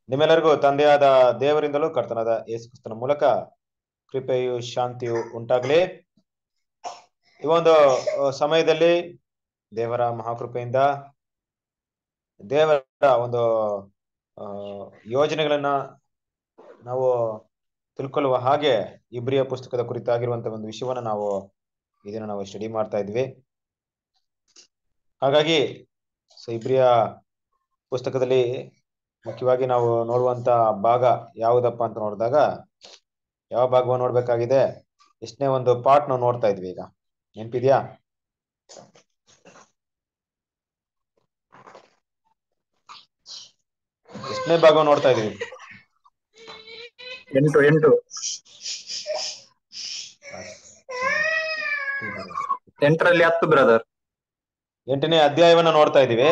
ನಿಮ್ಮೆಲ್ಲರಿಗೂ ತಂದೆಯಾದ ದೇವರಿಂದಲೂ ಕರ್ತನಾದ ಯೇಸು ಕ್ರಿಸ್ತನ ಮೂಲಕ ಕೃಪೆಯು ಶಾಂತಿಯು ಉಂಟಾಗಲಿ ಈ ಒಂದು ಅಹ್, ಸಮಯದಲ್ಲಿ ದೇವರ ಮಹಾಕೃಪೆಯಿಂದ ದೇವರ ಒಂದು ಆ, ಯೋಜನೆಗಳನ್ನ ನಾವು ತಿಳ್ಕೊಳ್ಳುವ ಹಾಗೆ ಇಬ್ರಿಯ ಪುಸ್ತಕದ ಕುರಿತಾಗಿರುವಂತಹ ಒಂದು ವಿಷಯವನ್ನ ನಾವು ಇದನ್ನ ನಾವು ಸ್ಟಡಿ ಮಾಡ್ತಾ ಇದ್ವಿ ಹಾಗಾಗಿ ಸೊ ಇಬ್ರಿಯ ಪುಸ್ತಕದಲ್ಲಿ ಮುಖ್ಯವಾಗಿ ನಾವು ನೋಡುವಂತ ಭಾಗ ಯಾವುದಪ್ಪ ಅಂತ ನೋಡಿದಾಗ ಯಾವ ಭಾಗವನ್ನು ನೋಡ್ಬೇಕಾಗಿದೆ ಎಷ್ಟನೇ ಒಂದು ಪಾರ್ಟ್ ನಾವು ನೋಡ್ತಾ ಇದ್ವಿ ಈಗ ನೆನ್ಪಿದ್ಯಾ ಎಷ್ಟನೇ ಭಾಗ ನೋಡ್ತಾ ಇದೀವಿ ಎಂಟು ಎಂಟು ಎಂಟರಲ್ಲಿ ಹತ್ತು ಬ್ರದರ್ ಎಂಟನೇ ಅಧ್ಯಾಯವನ್ನ ನೋಡ್ತಾ ಇದ್ದೀವಿ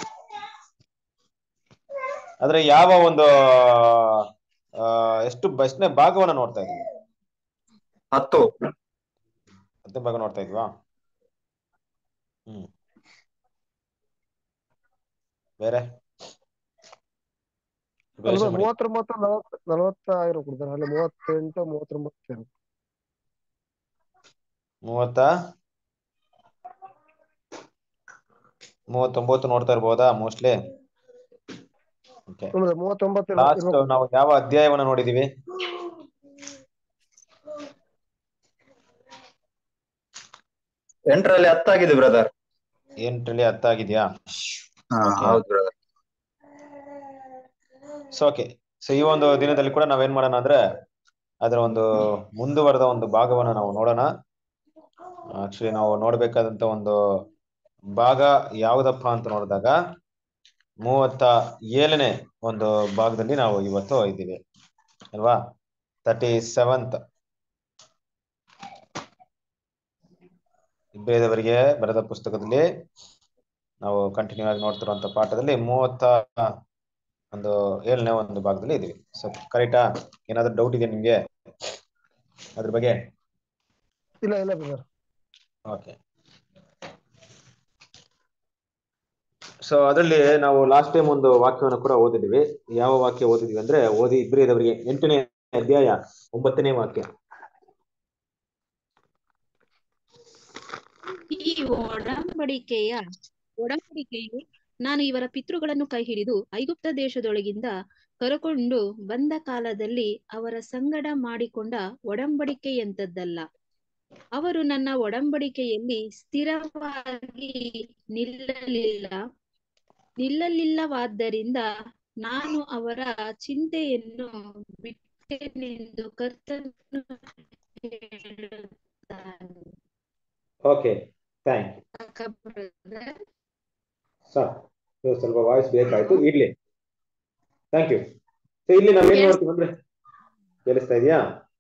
ಆದ್ರೆ ಯಾವ ಒಂದು ಆ, ಎಷ್ಟು ಎಷ್ಟನೇ ಭಾಗವನ್ನ ನೋಡ್ತಾ ಇದೀವಿ ಹತ್ತು ಹತ್ತನೇ ಭಾಗ ನೋಡ್ತಾ ಇದ್ವಾ ಹ್ಮ್ ಬೇರೆ ಅಲ್ವಾ ಯೋಚನೆ ಮಾಡಿ. ಮೂವತ್ತೊಂಬತ್ತು ನಲವತ್ತ ನಲವತ್ತಾಯಿರ ಕೊಡ್ತಾರೆ ಅಲ್ಲಿ ಮೂವತ್ತೆಂಟು ಮೂವತ್ತೊಂಬತ್ತು ಮೂವತ್ತ ಮೂವತ್ತೊಂಬತ್ತು ನೋಡ್ತಾ ಇರ್ಬೋದಾ ಮೋಸ್ಟ್ಲಿ ಓಕೆ ನಮ್ದು ಮೂವತ್ತೊಂಬತ್ತು ಲಾಸ್ಟ್ ಇರ್ಬೇಕು. ನಾವು ಯಾವ ಅಧ್ಯಾಯವನ್ನ ನೋಡಿದೀವಿ ಎಂಟರಲ್ಲಿ ಹತ್ತಾಗಿದೆ ಬ್ರದರ್ ಎಂಟರಲ್ಲಿ ಹತ್ತಾಗಿದ್ಯಾ Okay. ಹೌದು ಬ್ರದರ್ ಸೊ ಓಕೆ ಸೊ ಈ ಒಂದು ದಿನದಲ್ಲಿ ಕೂಡ ನಾವೇನ್ ಮಾಡೋಣ ಅಂದ್ರೆ ಅದರ ಒಂದು ಮುಂದುವರೆದ ಒಂದು ಭಾಗವನ್ನು ನಾವು ನೋಡೋಣ ಆಕ್ಚುಲಿ ನಾವು ನೋಡ್ಬೇಕಾದಂತ ಒಂದು ಭಾಗ ಯಾವುದಪ್ಪ ಅಂತ ನೋಡಿದಾಗ ಮೂವತ್ತ ಏಳನೇ ಒಂದು ಭಾಗದಲ್ಲಿ ನಾವು ಇವತ್ತು ಇದ್ದೀವಿ ಅಲ್ವಾ ತರ್ಟಿ ಸೆವೆಂತ್ ಇಬ್ಬೇದವರಿಗೆ ಬರೆದ ಪುಸ್ತಕದಲ್ಲಿ ನಾವು ಕಂಟಿನ್ಯೂ ಆಗಿ ನೋಡ್ತಿರುವಂತ ಪಾಠದಲ್ಲಿ ಮೂವತ್ತ ಒಂದು ಏಳನೇ ಒಂದು ಭಾಗದಲ್ಲಿ ಇದೀವಿ ಸೊ ಕರೆಕ್ಟಾ ಏನಾದ್ರೂ ಡೌಟ್ ಇದೆ ನಿಮ್ಗೆ ಅದ್ರ ಬಗ್ಗೆ ಇಲ್ಲ ಇಲ್ಲ ಬ್ರದರ್ ಓಕೆ ಸೊ ಅದರಲ್ಲಿ ನಾವು ಲಾಸ್ಟ್ ಟೈಮ್ ಒಂದು ವಾಕ್ಯವನ್ನು ಕೂಡ ಓದಿದ್ವಿ ಯಾವ ವಾಕ್ಯ ಓದಿದ್ವಿ ಅಂದ್ರೆ ಓದಿ ಇಬ್ಬರಿದವರಿಗೆ ಎಂಟನೇ ಅಧ್ಯಾಯ ಒಂಬತ್ತನೇ ವಾಕ್ಯ ಈ ಒಡಂಬಡಿಕೆಯ ಒಡಂಬಡಿಕೆಯು ನಾನು ಇವರ ಪಿತೃಗಳನ್ನು ಕೈ ಹಿಡಿದು ಐಗುಪ್ತ ದೇಶದೊಳಗಿಂದ ಕರಕೊಂಡು ಬಂದ ಕಾಲದಲ್ಲಿ ಅವರ ಸಂಗಡ ಮಾಡಿಕೊಂಡ ಒಡಂಬಡಿಕೆಯಂತದ್ದಲ್ಲ ಅವರು ನನ್ನ ಒಡಂಬಡಿಕೆಯಲ್ಲಿ ಸ್ಥಿರವಾಗಿ ನಿಲ್ಲಲಿಲ್ಲ ನಿಲ್ಲಲಿಲ್ಲವಾದ್ದರಿಂದ ನಾನು ಅವರ ಚಿಂತೆಯನ್ನು ಬಿಟ್ಟೆನೆಂದು ಕರ್ತನು ಹೇಳುತ್ತಾನೆ ಓಕೆ ಥ್ಯಾಂಕ್ ಅಕ್ಕ brother. ಸಾಕು ಇದು ಸ್ವಲ್ಪ ವಾಯ್ಸ್ ಬೇಕಾಯ್ತು ಇರ್ಲಿ ಥ್ಯಾಂಕ್ ಯು ಸೊ ಇಲ್ಲಿ ನಾವೇನ್ ನೋಡ್ತೀವಿ ಅಂದ್ರೆ ಕೇಳಿಸ್ತಾ ಇದೆಯಾ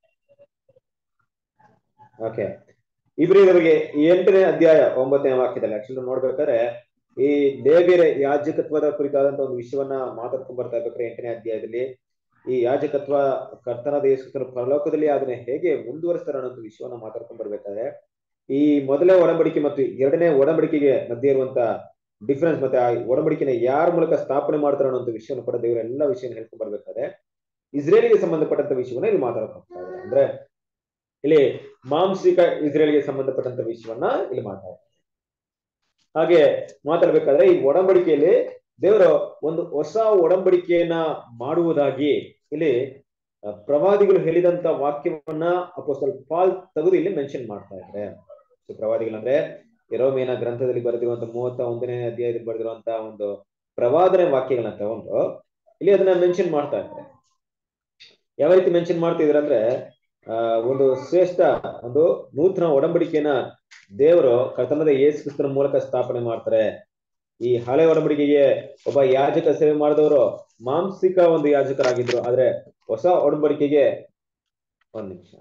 ಓಕೆ ಇಬ್ರಿದವರಿಗೆ ಎಂಟನೇ ಅಧ್ಯಾಯ ಒಂಬತ್ತನೇ ವಾಕ್ಯದಲ್ಲಿ ಆಕ್ಚುಲಿ ನೋಡ್ಬೇಕಾದ್ರೆ ಈ ಲೇವಿಯರ ಯಾಜಕತ್ವದ ಕುರಿತಾದಂತ ಒಂದು ವಿಷಯವನ್ನ ಮಾತಾಡ್ಕೊಂಡ್ ಬರ್ತಾ ಇರ್ಬೇಕಾದ್ರೆ ಎಂಟನೇ ಅಧ್ಯಾಯದಲ್ಲಿ ಈ ಯಾಜಕತ್ವ ಕರ್ತನಾದ ಯೇಸುಕ್ರಿಸ್ತನ ಪರಲೋಕದಲ್ಲಿ ಅದನ್ನ ಹೇಗೆ ಮುಂದುವರಿಸ್ತಾರೆ ಅನ್ನೋ ಒಂದು ವಿಷಯವನ್ನ ಮಾತಾಡ್ಕೊಂಡ್ ಬರ್ಬೇಕಾದ್ರೆ ಈ ಮೊದಲನೇ ಒಡಂಬಡಿಕೆ ಮತ್ತು ಎರಡನೇ ಒಡಂಬಡಿಕೆಗೆ ಮಧ್ಯೆ ಇರುವಂತ ಡಿಫರೆನ್ಸ್ ಮತ್ತೆ ಆ ಒಡಂಬಡಿಕೆನ ಯಾರ ಮೂಲಕ ಸ್ಥಾಪನೆ ಮಾಡ್ತಾರೆ ಅನ್ನೋ ವಿಷಯವನ್ನು ಕೂಡ ದೇವರ ಎಲ್ಲ ವಿಷಯನ ಹೇಳ್ಕೊಂಡ್ ಬರ್ಬೇಕಾದ್ರೆ ಇಸ್ರೇಲಿಗೆ ಸಂಬಂಧಪಟ್ಟಂತ ವಿಷಯವನ್ನ ಇಲ್ಲಿ ಮಾತಾಡ್ತಾ ಇದ್ದಾರೆ ಅಂದ್ರೆ ಇಲ್ಲಿ ಮಾಂಸಿಕ ಇಸ್ರೇಲ್ಗೆ ಸಂಬಂಧಪಟ್ಟಂತ ವಿಷಯವನ್ನ ಇಲ್ಲಿ ಮಾತಾಡ್ತಾರೆ ಹಾಗೆ ಮಾತಾಡ್ಬೇಕಾದ್ರೆ ಈ ಒಡಂಬಡಿಕೆಯಲ್ಲಿ ದೇವರು ಒಂದು ಹೊಸ ಒಡಂಬಡಿಕೆಯನ್ನ ಮಾಡುವುದಾಗಿ ಇಲ್ಲಿ ಆ, ಪ್ರವಾದಿಗಳು ಹೇಳಿದಂತ ವಾಕ್ಯವನ್ನ ಅಪೋಸ್ತಲ ಪಾಲ್ ತೆಗೆದು ಇಲ್ಲಿ ಮೆನ್ಷನ್ ಮಾಡ್ತಾ ಇದ್ದಾರೆ ಸೊ ಪ್ರವಾದಿಗಳಂದ್ರೆ ಯೆರೆಮೀಯನ ಗ್ರಂಥದಲ್ಲಿ ಬರೆದಿರುವಂತ ಮೂವತ್ತ ಒಂದನೇ ಅಧ್ಯಾಯದಲ್ಲಿ ಬರೆದಿರುವಂತ ಒಂದು ಪ್ರವಾದನೆ ವಾಕ್ಯಗಳನ್ನ ತಗೊಂಡು ಇಲ್ಲಿ ಅದನ್ನ ಮೆನ್ಷನ್ ಮಾಡ್ತಾ ಇದ್ದಾರೆ ಯಾವ ರೀತಿ ಮೆನ್ಷನ್ ಮಾಡ್ತಿದ್ರೆ ಅಂದ್ರೆ ಆ ಒಂದು ಶ್ರೇಷ್ಠ ಒಂದು ನೂತನ ಒಡಂಬಡಿಕೆಯನ್ನ ದೇವರು ಕರ್ತನದ ಯೇಸು ಕ್ರಿಸ್ತನ ಮೂಲಕ ಸ್ಥಾಪನೆ ಮಾಡ್ತಾರೆ ಈ ಹಳೆ ಒಡಂಬಡಿಕೆಗೆ ಒಬ್ಬ ಯಾಜಕ ಸೇವೆ ಮಾಡಿದವರು ಮಾಂಸಿಕ ಒಂದು ಯಾಜಕರಾಗಿದ್ರು ಆದ್ರೆ ಹೊಸ ಒಡಂಬಡಿಕೆಗೆ ಒಂದ್ ನಿಮಿಷ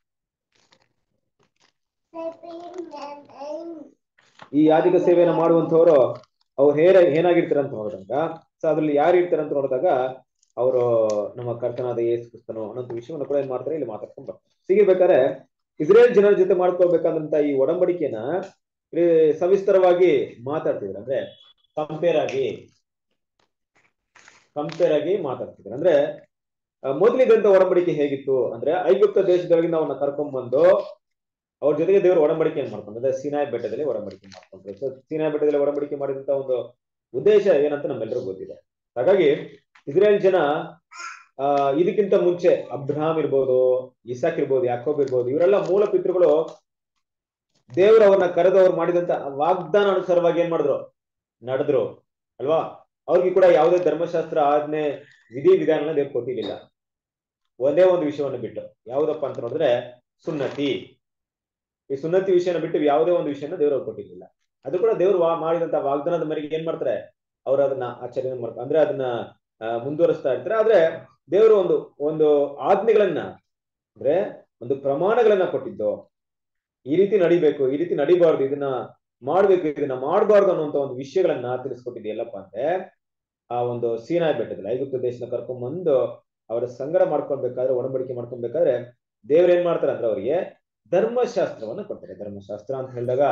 ಈ ಯಾಜಕ ಸೇವೆಯನ್ನ ಮಾಡುವಂತವ್ರು ಅವ್ರು ಹೇರ ಏನಾಗಿರ್ತಾರೆ ಅಂತ ನೋಡಿದಾಗ ಸೊ ಅದ್ರಲ್ಲಿ ಯಾರು ಇರ್ತಾರೆ ಅಂತ ನೋಡಿದಾಗ ಅವರು ನಮ್ಮ ಕರ್ತನಾದ ಯೇಸು ಕ್ರಿಸ್ತನು ಅನ್ನೋ ವಿಷಯವನ್ನು ಕೂಡ ಏನ್ ಮಾಡ್ತಾರೆ ಇಲ್ಲಿ ಮಾತಾಡ್ಕೊಂಡ್ ಬರ್ತಾರೆ ಸಿಗಿರ್ಬೇಕಾದ್ರೆ ಇಸ್ರೇಲ್ ಜನರ ಜೊತೆ ಮಾಡ್ಕೊಳ್ಬೇಕಾದಂತ ಈ ಒಡಂಬಡಿಕೆನ ಇಲ್ಲಿ ಸವಿಸ್ತರವಾಗಿ ಮಾತಾಡ್ತಿದ್ರು ಅಂದ್ರೆ ಕಂಪೇರ್ ಆಗಿ ಕಂಪೇರ್ ಆಗಿ ಮಾತಾಡ್ತಿದ್ದಾರೆ ಅಂದ್ರೆ ಆ, ಮೊದಲಿದ್ದಂತ ಒಡಂಬಡಿಕೆ ಹೇಗಿತ್ತು ಅಂದ್ರೆ ಐಗುಪ್ತ ದೇಶದೊಳಗಿಂದ ಅವನ್ನ ಕರ್ಕೊಂಡ್ ಬಂದು ಅವ್ರ ಜೊತೆಗೆ ದೇವರು ಒಡಂಬಡಿಕೆ ಏನ್ ಮಾಡ್ಕೊಂಡು ಅಂದ್ರೆ ಸಿನಾಯ್ ಬೆಟ್ಟದಲ್ಲಿ ಒಡಂಬಡಿಕೆ ಮಾಡ್ಕೊಂಡ್ರು ಸೊ ಸಿನಾಯ್ ಬೆಟ್ಟದಲ್ಲಿ ಒಡಂಬಡಿಕೆ ಮಾಡಿದಂತ ಒಂದು ಉದ್ದೇಶ ಏನಂತ ನಮ್ಮೆಲ್ಲರಿಗೂ ಗೊತ್ತಿದೆ ಹಾಗಾಗಿ ಇಸ್ರೇಲ್ ಜನ ಆ ಇದಕ್ಕಿಂತ ಮುಂಚೆ ಅಬ್ರಹಾಮ್ ಇರ್ಬೋದು ಇಸಾಕ್ ಇರ್ಬೋದು ಯಾಕೋಬ್ ಇರ್ಬೋದು ಇವರೆಲ್ಲ ಮೂಲ ಪಿತೃಗಳು ದೇವರು ಅವ್ರನ್ನ ಕರೆದು ಅವ್ರು ಮಾಡಿದಂತ ವಾಗ್ದಾನ ಅನುಸಾರವಾಗಿ ಏನ್ ಮಾಡಿದ್ರು ನಡೆದ್ರು ಅಲ್ವಾ ಅವ್ರಿಗೆ ಕೂಡ ಯಾವುದೇ ಧರ್ಮಶಾಸ್ತ್ರ ಆಜ್ಞೆ ವಿಧಿ ವಿಧಾನ ದೇವ್ರು ಕೊಟ್ಟಿರ್ಲಿಲ್ಲ ಒಂದೇ ಒಂದು ವಿಷಯವನ್ನು ಬಿಟ್ಟು ಯಾವುದಪ್ಪ ಅಂತ ನೋಡಿದ್ರೆ ಸುನ್ನತಿ ಈ ಸುನ್ನತಿ ವಿಷಯನ ಬಿಟ್ಟು ಯಾವುದೇ ಒಂದು ವಿಷಯನ ದೇವರು ಅವ್ರು ಕೊಟ್ಟಿರ್ಲಿಲ್ಲ ಅದು ಕೂಡ ದೇವರು ವಾ ಮಾಡಿದಂತ ವಾಗ್ದಾನದ ಮೇರೆಗೆ ಏನ್ ಮಾಡ್ತಾರೆ ಅವ್ರು ಅದನ್ನ ಆಚರಣೆ ಮಾಡ್ತಾರೆ ಅಂದ್ರೆ ಅದನ್ನ ಆ, ಮುಂದುವರಿಸ್ತಾ ಇರ್ತಾರೆ ಆದ್ರೆ ದೇವರು ಒಂದು ಒಂದು ಆಜ್ಞೆಗಳನ್ನ ಅಂದ್ರೆ ಒಂದು ಪ್ರಮಾಣಗಳನ್ನ ಕೊಟ್ಟಿದ್ದು ಈ ರೀತಿ ನಡಿಬೇಕು ಈ ರೀತಿ ನಡಿಬಾರ್ದು ಇದನ್ನ ಮಾಡ್ಬೇಕು ಇದನ್ನ ಮಾಡಬಾರ್ದು ಅನ್ನುವಂತ ಒಂದು ವಿಷಯಗಳನ್ನ ತಿಳಿಸ್ಕೊಟ್ಟಿದ್ದು ಎಲ್ಲಪ್ಪ ಅಂದ್ರೆ ಆ ಒಂದು ಸೀನಾಯ್ ಬೆಟ್ಟದಲ್ಲಿ ಐಗುಪ್ತ ದೇಶನ ಕರ್ಕೊಂಡ್ ಬಂದು ಅವರ ಸಂಗಡ ಮಾಡ್ಕೊಳ್ಬೇಕಾದ್ರೆ ಒಡಂಬಡಿಕೆ ಮಾಡ್ಕೊಳ್ಬೇಕಾದ್ರೆ ದೇವ್ರು ಏನ್ ಮಾಡ್ತಾರೆ ಅಂದ್ರೆ ಅವರಿಗೆ ಧರ್ಮಶಾಸ್ತ್ರವನ್ನ ಕೊಡ್ತಾರೆ ಧರ್ಮಶಾಸ್ತ್ರ ಅಂತ ಹೇಳಿದಾಗ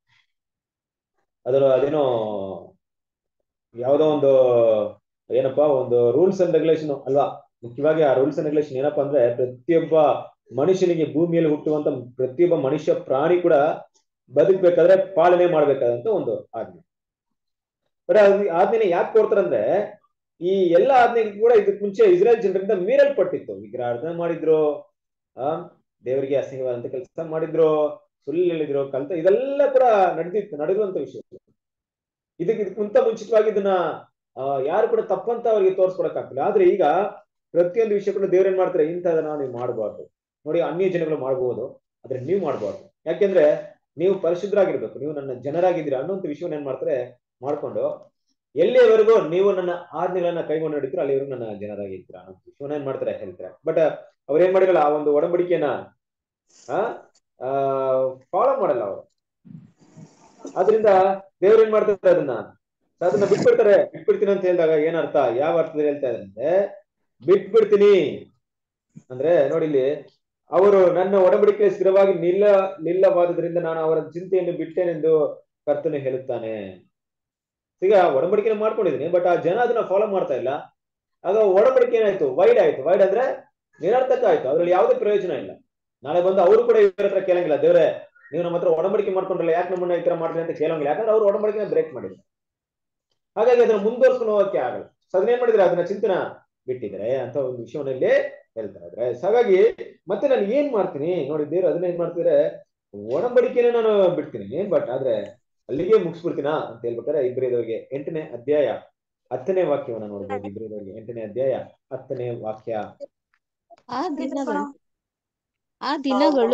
ಅದರ ಅದೇನೋ ಯಾವುದೋ ಒಂದು ಏನಪ್ಪಾ ಒಂದು ರೂಲ್ಸ್ ಅಂಡ್ ರೆಗ್ಯುಲೇಷನ್ ಅಲ್ವಾ ಮುಖ್ಯವಾಗಿ ಆ ರೂಲ್ಸ್ ಅಂಡ್ ರೆಗ್ಯುಲೇಷನ್ ಏನಪ್ಪಾ ಅಂದ್ರೆ ಪ್ರತಿಯೊಬ್ಬ ಮನುಷ್ಯನಿಗೆ ಭೂಮಿಯಲ್ಲಿ ಹುಟ್ಟುವಂತ ಪ್ರತಿಯೊಬ್ಬ ಮನುಷ್ಯ ಪ್ರಾಣಿ ಕೂಡ ಬದುಕ್ಬೇಕಾದ್ರೆ ಪಾಲನೆ ಮಾಡ್ಬೇಕಾದಂತ ಒಂದು ಆಜ್ಞೆ ಬಟ್ ಆಜ್ಞೆನ ಯಾಕೆ ಕೊಡ್ತಾರಂದ್ರೆ ಈ ಎಲ್ಲ ಆಜ್ಞೆಗೂ ಕೂಡ ಇದಕ್ ಮುಂಚೆ ಇಸ್ರೇಲ್ ಜನರಿಂದ ಮೀರಲ್ಪಟ್ಟಿತ್ತು ವಿಗ್ರಹಾರ್ಧನೆ ಮಾಡಿದ್ರು ಆ ದೇವರಿಗೆ ಅಸಹ್ಯವಾದಂತ ಕೆಲಸ ಮಾಡಿದ್ರು ಸುಳ್ಳು ಹೇಳಿದ್ರು ಕಲ್ತ ಇದೆಲ್ಲ ಕೂಡ ನಡೆದಿತ್ತು ನಡೆಯುವಂತ ವಿಷಯ ಇದಕ್ಕೆ ಇದಕ್ಕಿಂತ ಮುಂಚಿತವಾಗಿ ಇದನ್ನ ಆ, ಯಾರು ಕೂಡ ತಪ್ಪಂತ ಅವ್ರಿಗೆ ತೋರಿಸ್ಕೊಡಕ್ ಆಗ್ತಿಲ್ಲ ಆದ್ರೆ ಈಗ ಪ್ರತಿಯೊಂದು ವಿಷಯ ಕೂಡ ದೇವ್ರು ಏನ್ ಮಾಡ್ತಾರೆ ಇಂಥದನ್ನ ನೀವು ಮಾಡಬಾರ್ದು ನೋಡಿ ಅನ್ಯ ಜನಗಳು ಮಾಡಬಹುದು ಆದ್ರೆ ನೀವು ಮಾಡಬಾರ್ದು ಯಾಕೆಂದ್ರೆ ನೀವು ಪರಿಶುದ್ಧರಾಗಿರ್ಬೇಕು ನೀವು ನನ್ನ ಜನರಾಗಿದ್ದೀರಾ ಅನ್ನೋಂಥ ವಿಷಯವನ್ನ ಏನ್ ಮಾಡ್ತಾರೆ ಮಾಡ್ಕೊಂಡು ಎಲ್ಲಿಯವರೆಗೂ ನೀವು ನನ್ನ ಆಜ್ಞೆಗಳನ್ನ ಕೈಗೊಂಡು ನಡೀತೀರೋ ಅಲ್ಲಿವರೆಗೂ ನನ್ನ ಜನರಾಗಿದ್ದೀರಾ ಅನ್ನೋ ವಿಷಯವನ್ನ ಏನ್ ಮಾಡ್ತಾರೆ ಹೇಳ್ತಾರೆ ಬಟ್ ಅವ್ರು ಏನ್ ಮಾಡಿರಲ್ಲ ಆ ಒಂದು ಒಡಂಬಡಿಕೆನ ಆ ಫಾಲೋ ಮಾಡಲ್ಲ ಅವರು ಆದ್ರಿಂದ ದೇವ್ರು ಏನ್ ಮಾಡ್ತಾರೆ ಅದನ್ನ ಅದನ್ನ ಬಿಟ್ಬಿಡ್ತಾರೆ ಬಿಟ್ಬಿಡ್ತೀನಿ ಅಂತ ಹೇಳಿದಾಗ ಏನ್ ಅರ್ಥ ಯಾವ ಅರ್ಥದಲ್ಲಿ ಹೇಳ್ತಾ ಇದ್ದಾರೆ ಅಂದ್ರೆ ಬಿಟ್ಬಿಡ್ತೀನಿ ಅಂದ್ರೆ ನೋಡಿ ಇಲ್ಲಿ ಅವರು ನನ್ನ ಒಡಂಬಡಿಕೆ ಸ್ಥಿರವಾಗಿ ನಿಲ್ಲ ನಿಲ್ಲವಾದುದರಿಂದ ನಾನು ಅವರ ಚಿಂತೆಯನ್ನು ಬಿಟ್ಟೇನೆಂದು ಕರ್ತನು ಹೇಳುತ್ತಾನೆ ಈಗ ಒಡಂಬಡಿಕೆನ ಮಾಡ್ಕೊಂಡಿದ್ದೀನಿ ಬಟ್ ಆ ಜನ ಅದನ್ನ ಫಾಲೋ ಮಾಡ್ತಾ ಇಲ್ಲ ಆಗ ಒಡಂಬಡಿಕೆ ಏನಾಯ್ತು ವೈಡ್ ಆಯ್ತು ವೈಡ್ ಅಂದ್ರೆ ನಿರರ್ಥಕ ಆಯ್ತು ಅದ್ರಲ್ಲಿ ಯಾವುದೇ ಪ್ರಯೋಜನ ಇಲ್ಲ ನಾಳೆ ಬಂದು ಅವರು ಕೂಡ ಇವ್ರ ಹತ್ರ ಕೇಳಂಗಿಲ್ಲ ದೇವ್ರೆ ನೀವು ನಮ್ಮ ಹತ್ರ ಒಡಂಬಡಿಕೆ ಮಾಡ್ಕೊಂಡ್ರಲ್ಲ ಯಾಕೆ ನಮ್ಮನ್ನ ಈ ತರ ಮಾಡ್ರಿ ಅಂತ ಕೇಳಂಗಿಲ್ಲ ಯಾಕಂದ್ರೆ ಅವ್ರು ಒಡಂಬಡಿಕೆನ ಬ್ರೇಕ್ ಮಾಡಿದ್ರು ಹಾಗಾಗಿ ಅದನ್ನ ಮುಂದುವರ್ಸ್ಕೊಂಡು ಹೋಗಕ್ಕೆ ಆಗಲ್ಲ ಸೊ ಅದನ್ನ ಏನ್ ಮಾಡಿದ್ರೆ ಅದನ್ನ ಚಿಂತನ ಬಿಟ್ಟಿದ್ದಾರೆ ಅಂತ ಒಂದು ವಿಷಯವನ್ನ ಇಲ್ಲಿ ಹೇಳ್ತಾ ಇದ್ರೆ ಸೊ ಹಾಗಾಗಿ ಮತ್ತೆ ನಾನು ಏನ್ ಮಾಡ್ತೀನಿ ನೋಡಿ ದೇವ್ರು ಅದನ್ನ ಏನ್ ಮಾಡ್ತಿದ್ರೆ ಒಡಂಬಡಿಕೆನ ನಾನು ಬಿಡ್ತೀನಿ ಬಟ್ ಆದ್ರೆ ಅಲ್ಲಿಗೆ ಮುಗಿಸ್ಬಿಡ್ತೀನಾ ಅಂತ ಹೇಳ್ಬೇಕಾದ್ರೆ ಇಬ್ರಿದವ್ರಿಗೆ ಎಂಟನೇ ಅಧ್ಯಾಯ ಹತ್ತನೇ ವಾಕ್ಯವನ್ನ ನೋಡ್ಬೋದು ಇಬ್ರಿದವ್ರಿಗೆ ಎಂಟನೇ ಅಧ್ಯಾಯ ಹತ್ತನೇ ವಾಕ್ಯ ಆ ದಿನಗಳು ಆ ದಿನಗಳು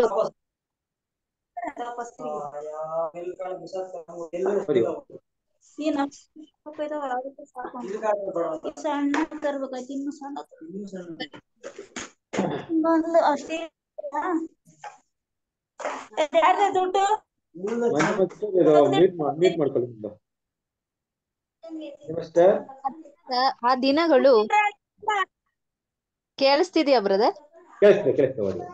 ಓದಿ. ಈ ನಮ್ಮ ಇದಾವಲ್ಲ, ಅದಕ್ಕೆ ಸಾಕು. ಈ ಸಣ್ಣ ತರ್ಬೇಕಾಯ್ತು ಇನ್ನು ಸಣ್ಣ ಇನ್ನೊಂದು ಅಷ್ಟೇ ಯಾರ್ದ ದುಡ್ಡು ಮ್ಯೂಟ್ ಮ್ಯೂಟ್ ಮಾಡ್ಕೊಳ್ಳಿ ನಿಮ್ದು. ನಿಮ್ಮಷ್ಟೇ ಆ ದಿನಗಳು ಕೇಳಿಸ್ತಿದ್ಯಾ ಬ್ರದರ್ ಕೇಳಿಸ್ತದೆ ಕೇಳಿಸ್ತದೆ ಓದಿ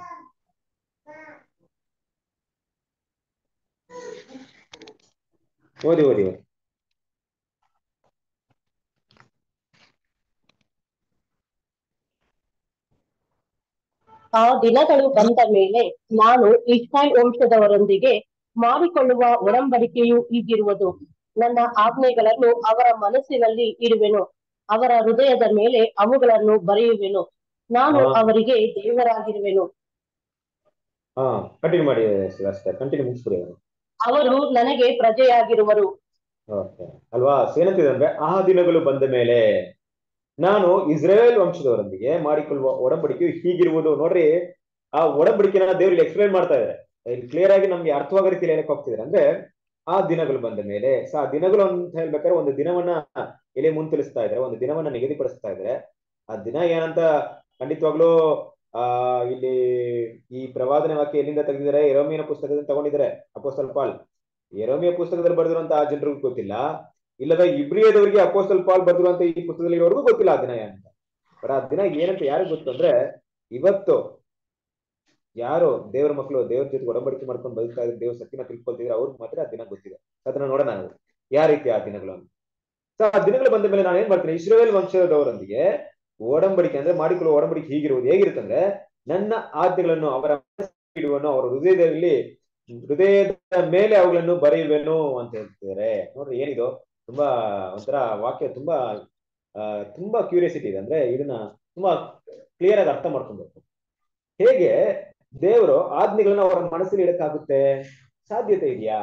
ಓದಿ ಓದಿ ಓದಿ ಆ ದಿನಗಳು ಬಂದ ಮೇಲೆ ನಾನು ಇಸ್ರಾಯೇಲ್ ವಂಶದವರೊಂದಿಗೆ ಮಾಡಿಕೊಳ್ಳುವ ಒಡಂಬಡಿಕೆಯು ಹೀಗಿರುವುದು ನನ್ನ ಆಜ್ಞೆಗಳನ್ನು ಅವರ ಮನಸ್ಸಿನಲ್ಲಿ ಇಡುವೆನು ಅವರ ಹೃದಯದ ಮೇಲೆ ಅವುಗಳನ್ನು ಬರೆಯುವೆನು ನಾನು ಹಾ. ಅವರಿಗೆ ದೇವರಾಗಿರುವೆನು ಹಾ ಕಂಟಿನ್ಯೂ ಮಾಡಿ ಅಷ್ಟೇ ಕಂಟಿನ್ಯೂ ಮುಗಿಸ್ಬಿಡಿ ಅದನ್ನ. ಅವರು ನನಗೆ ಪ್ರಜೆಯಾಗಿರುವರು ಓಕೆ ಅಲ್ವಾ ಸೊ ಏನಂತಿದೆ ಅಂದ್ರೆ ಆ ದಿನಗಳು ಬಂದ ಮೇಲೆ ನಾನು ಇಸ್ರೇಲ್ ವಂಶದವರೊಂದಿಗೆ ಮಾಡಿಕೊಳ್ಳುವ ಒಡಂಬಡಿಕೆಯು ಹೀಗಿರುವುದು ನೋಡ್ರಿ ಆ ಒಡಂಬಡಿಕೆನ ದೇವ್ರಿಗೆ ಎಕ್ಸ್ಪ್ಲೈನ್ ಮಾಡ್ತಾ ಇದ್ದಾರೆ ಇಲ್ಲಿ ಕ್ಲಿಯರ್ ಆಗಿ ನಮ್ಗೆ ಅರ್ಥವಾಗೋ ರೀತಿಯಲ್ಲಿ ಏನಕ್ಕೆ ಹೋಗ್ತಿದ್ದಾರೆ ಅಂದ್ರೆ ಆ ದಿನಗಳು ಬಂದ ಮೇಲೆ ಸೊ ಆ ದಿನಗಳು ಅಂತ ಹೇಳ್ಬೇಕಾದ್ರೆ ಒಂದು ದಿನವನ್ನ ಇಲ್ಲಿ ಮುಂತಿಳಿಸ್ತಾ ಇದ್ದಾರೆ ಒಂದು ದಿನವನ್ನ ನಿಗದಿಪಡಿಸ್ತಾ ಇದ್ದಾರೆ ಆ ದಿನ ಏನಂತ ಖಂಡಿತವಾಗ್ಲೂ ಆ ಇಲ್ಲಿ ಈ ಪ್ರವಾದನೆ ವಾಕ್ಯ ಎಲ್ಲಿಂದ ತೆಗೆದಿದ್ದಾರೆ ಎರೋಮಿಯನ ಪುಸ್ತಕದಿಂದ ತಗೊಂಡಿದ್ದಾರೆ ಅಪೋಸ್ತಲ್ ಪಾಲ್ ಎರೋಮಿಯ ಪುಸ್ತಕದಲ್ಲಿ ಬರೆದಿರುವಂತ ಆ ಜನರಿಗೂ ಗೊತ್ತಿಲ್ಲ ಇಲ್ಲದ ಇಬ್ರಿಯದವರಿಗೆ ಅಪೋಸ್ತಲ್ ಪಾಲ್ ಬರೆದಿರುವಂತ ಈ ಪುಸ್ತಕದಲ್ಲಿ ಇರೋರ್ಗೂ ಗೊತ್ತಿಲ್ಲ ಆ ದಿನ ಏನಂತ ಬಟ್ ಆ ದಿನ ಏನಂತ ಯಾರಿಗೂ ಗೊತ್ತು ಅಂದ್ರೆ ಇವತ್ತು ಯಾರು ದೇವರ ಮಕ್ಕಳು ದೇವ್ರ ಜೊತೆ ಒಡಂಬಡಿಕೆ ಮಾಡ್ಕೊಂಡು ಬದುಕ್ತಾ ಇದ್ರೆ ದೇವ್ರ ಸತ್ಯನ ತಿಳ್ಕೊಳ್ತಿದ್ರೆ ಅವ್ರಿಗೆ ಮಾತ್ರ ಆ ದಿನ ಗೊತ್ತಿದೆ ಅದನ್ನ ನೋಡೋಣ ನಾವು ಯಾವ ರೀತಿ ಆ ದಿನಗಳು ಅಂತ ಸೊ ಆ ದಿನಗಳು ಬಂದ ಮೇಲೆ ನಾನು ಏನ್ ಮಾಡ್ತೀನಿ ಇಸ್ರೇಲ್ ವಂಶದವರೊಂದಿಗೆ ಒಡಂಬಡಿಕೆ ಅಂದ್ರೆ ಮಾಡಿಕೊಳ್ಳುವ ಒಡಂಬಡಿಕೆ ಹೀಗಿರುವುದು ಹೇಗಿರುತ್ತಂದ್ರೆ ನನ್ನ ಆಜ್ಞೆಗಳನ್ನು ಅವರ ಇಡುವನು ಅವರ ಹೃದಯದಲ್ಲಿ ಹೃದಯದ ಮೇಲೆ ಅವುಗಳನ್ನು ಬರೆಯುವೆನು ಅಂತ ಹೇಳ್ತಿದ್ದಾರೆ ನೋಡ್ರಿ ಏನಿದು ತುಂಬಾ ಒಂಥರ ವಾಕ್ಯ ತುಂಬಾ ಆ, ತುಂಬಾ ಕ್ಯೂರಿಯಾಸಿಟಿ ಇದೆ ಅಂದ್ರೆ ಇದನ್ನ ತುಂಬಾ ಕ್ಲಿಯರ್ ಆಗಿ ಅರ್ಥ ಮಾಡ್ಕೊಬೇಕು ಹೇಗೆ ದೇವರು ಆಜ್ಞೆಗಳನ್ನ ಅವರ ಮನಸ್ಸಲ್ಲಿ ಇಡಕ್ಕಾಗುತ್ತೆ ಸಾಧ್ಯತೆ ಇದೆಯಾ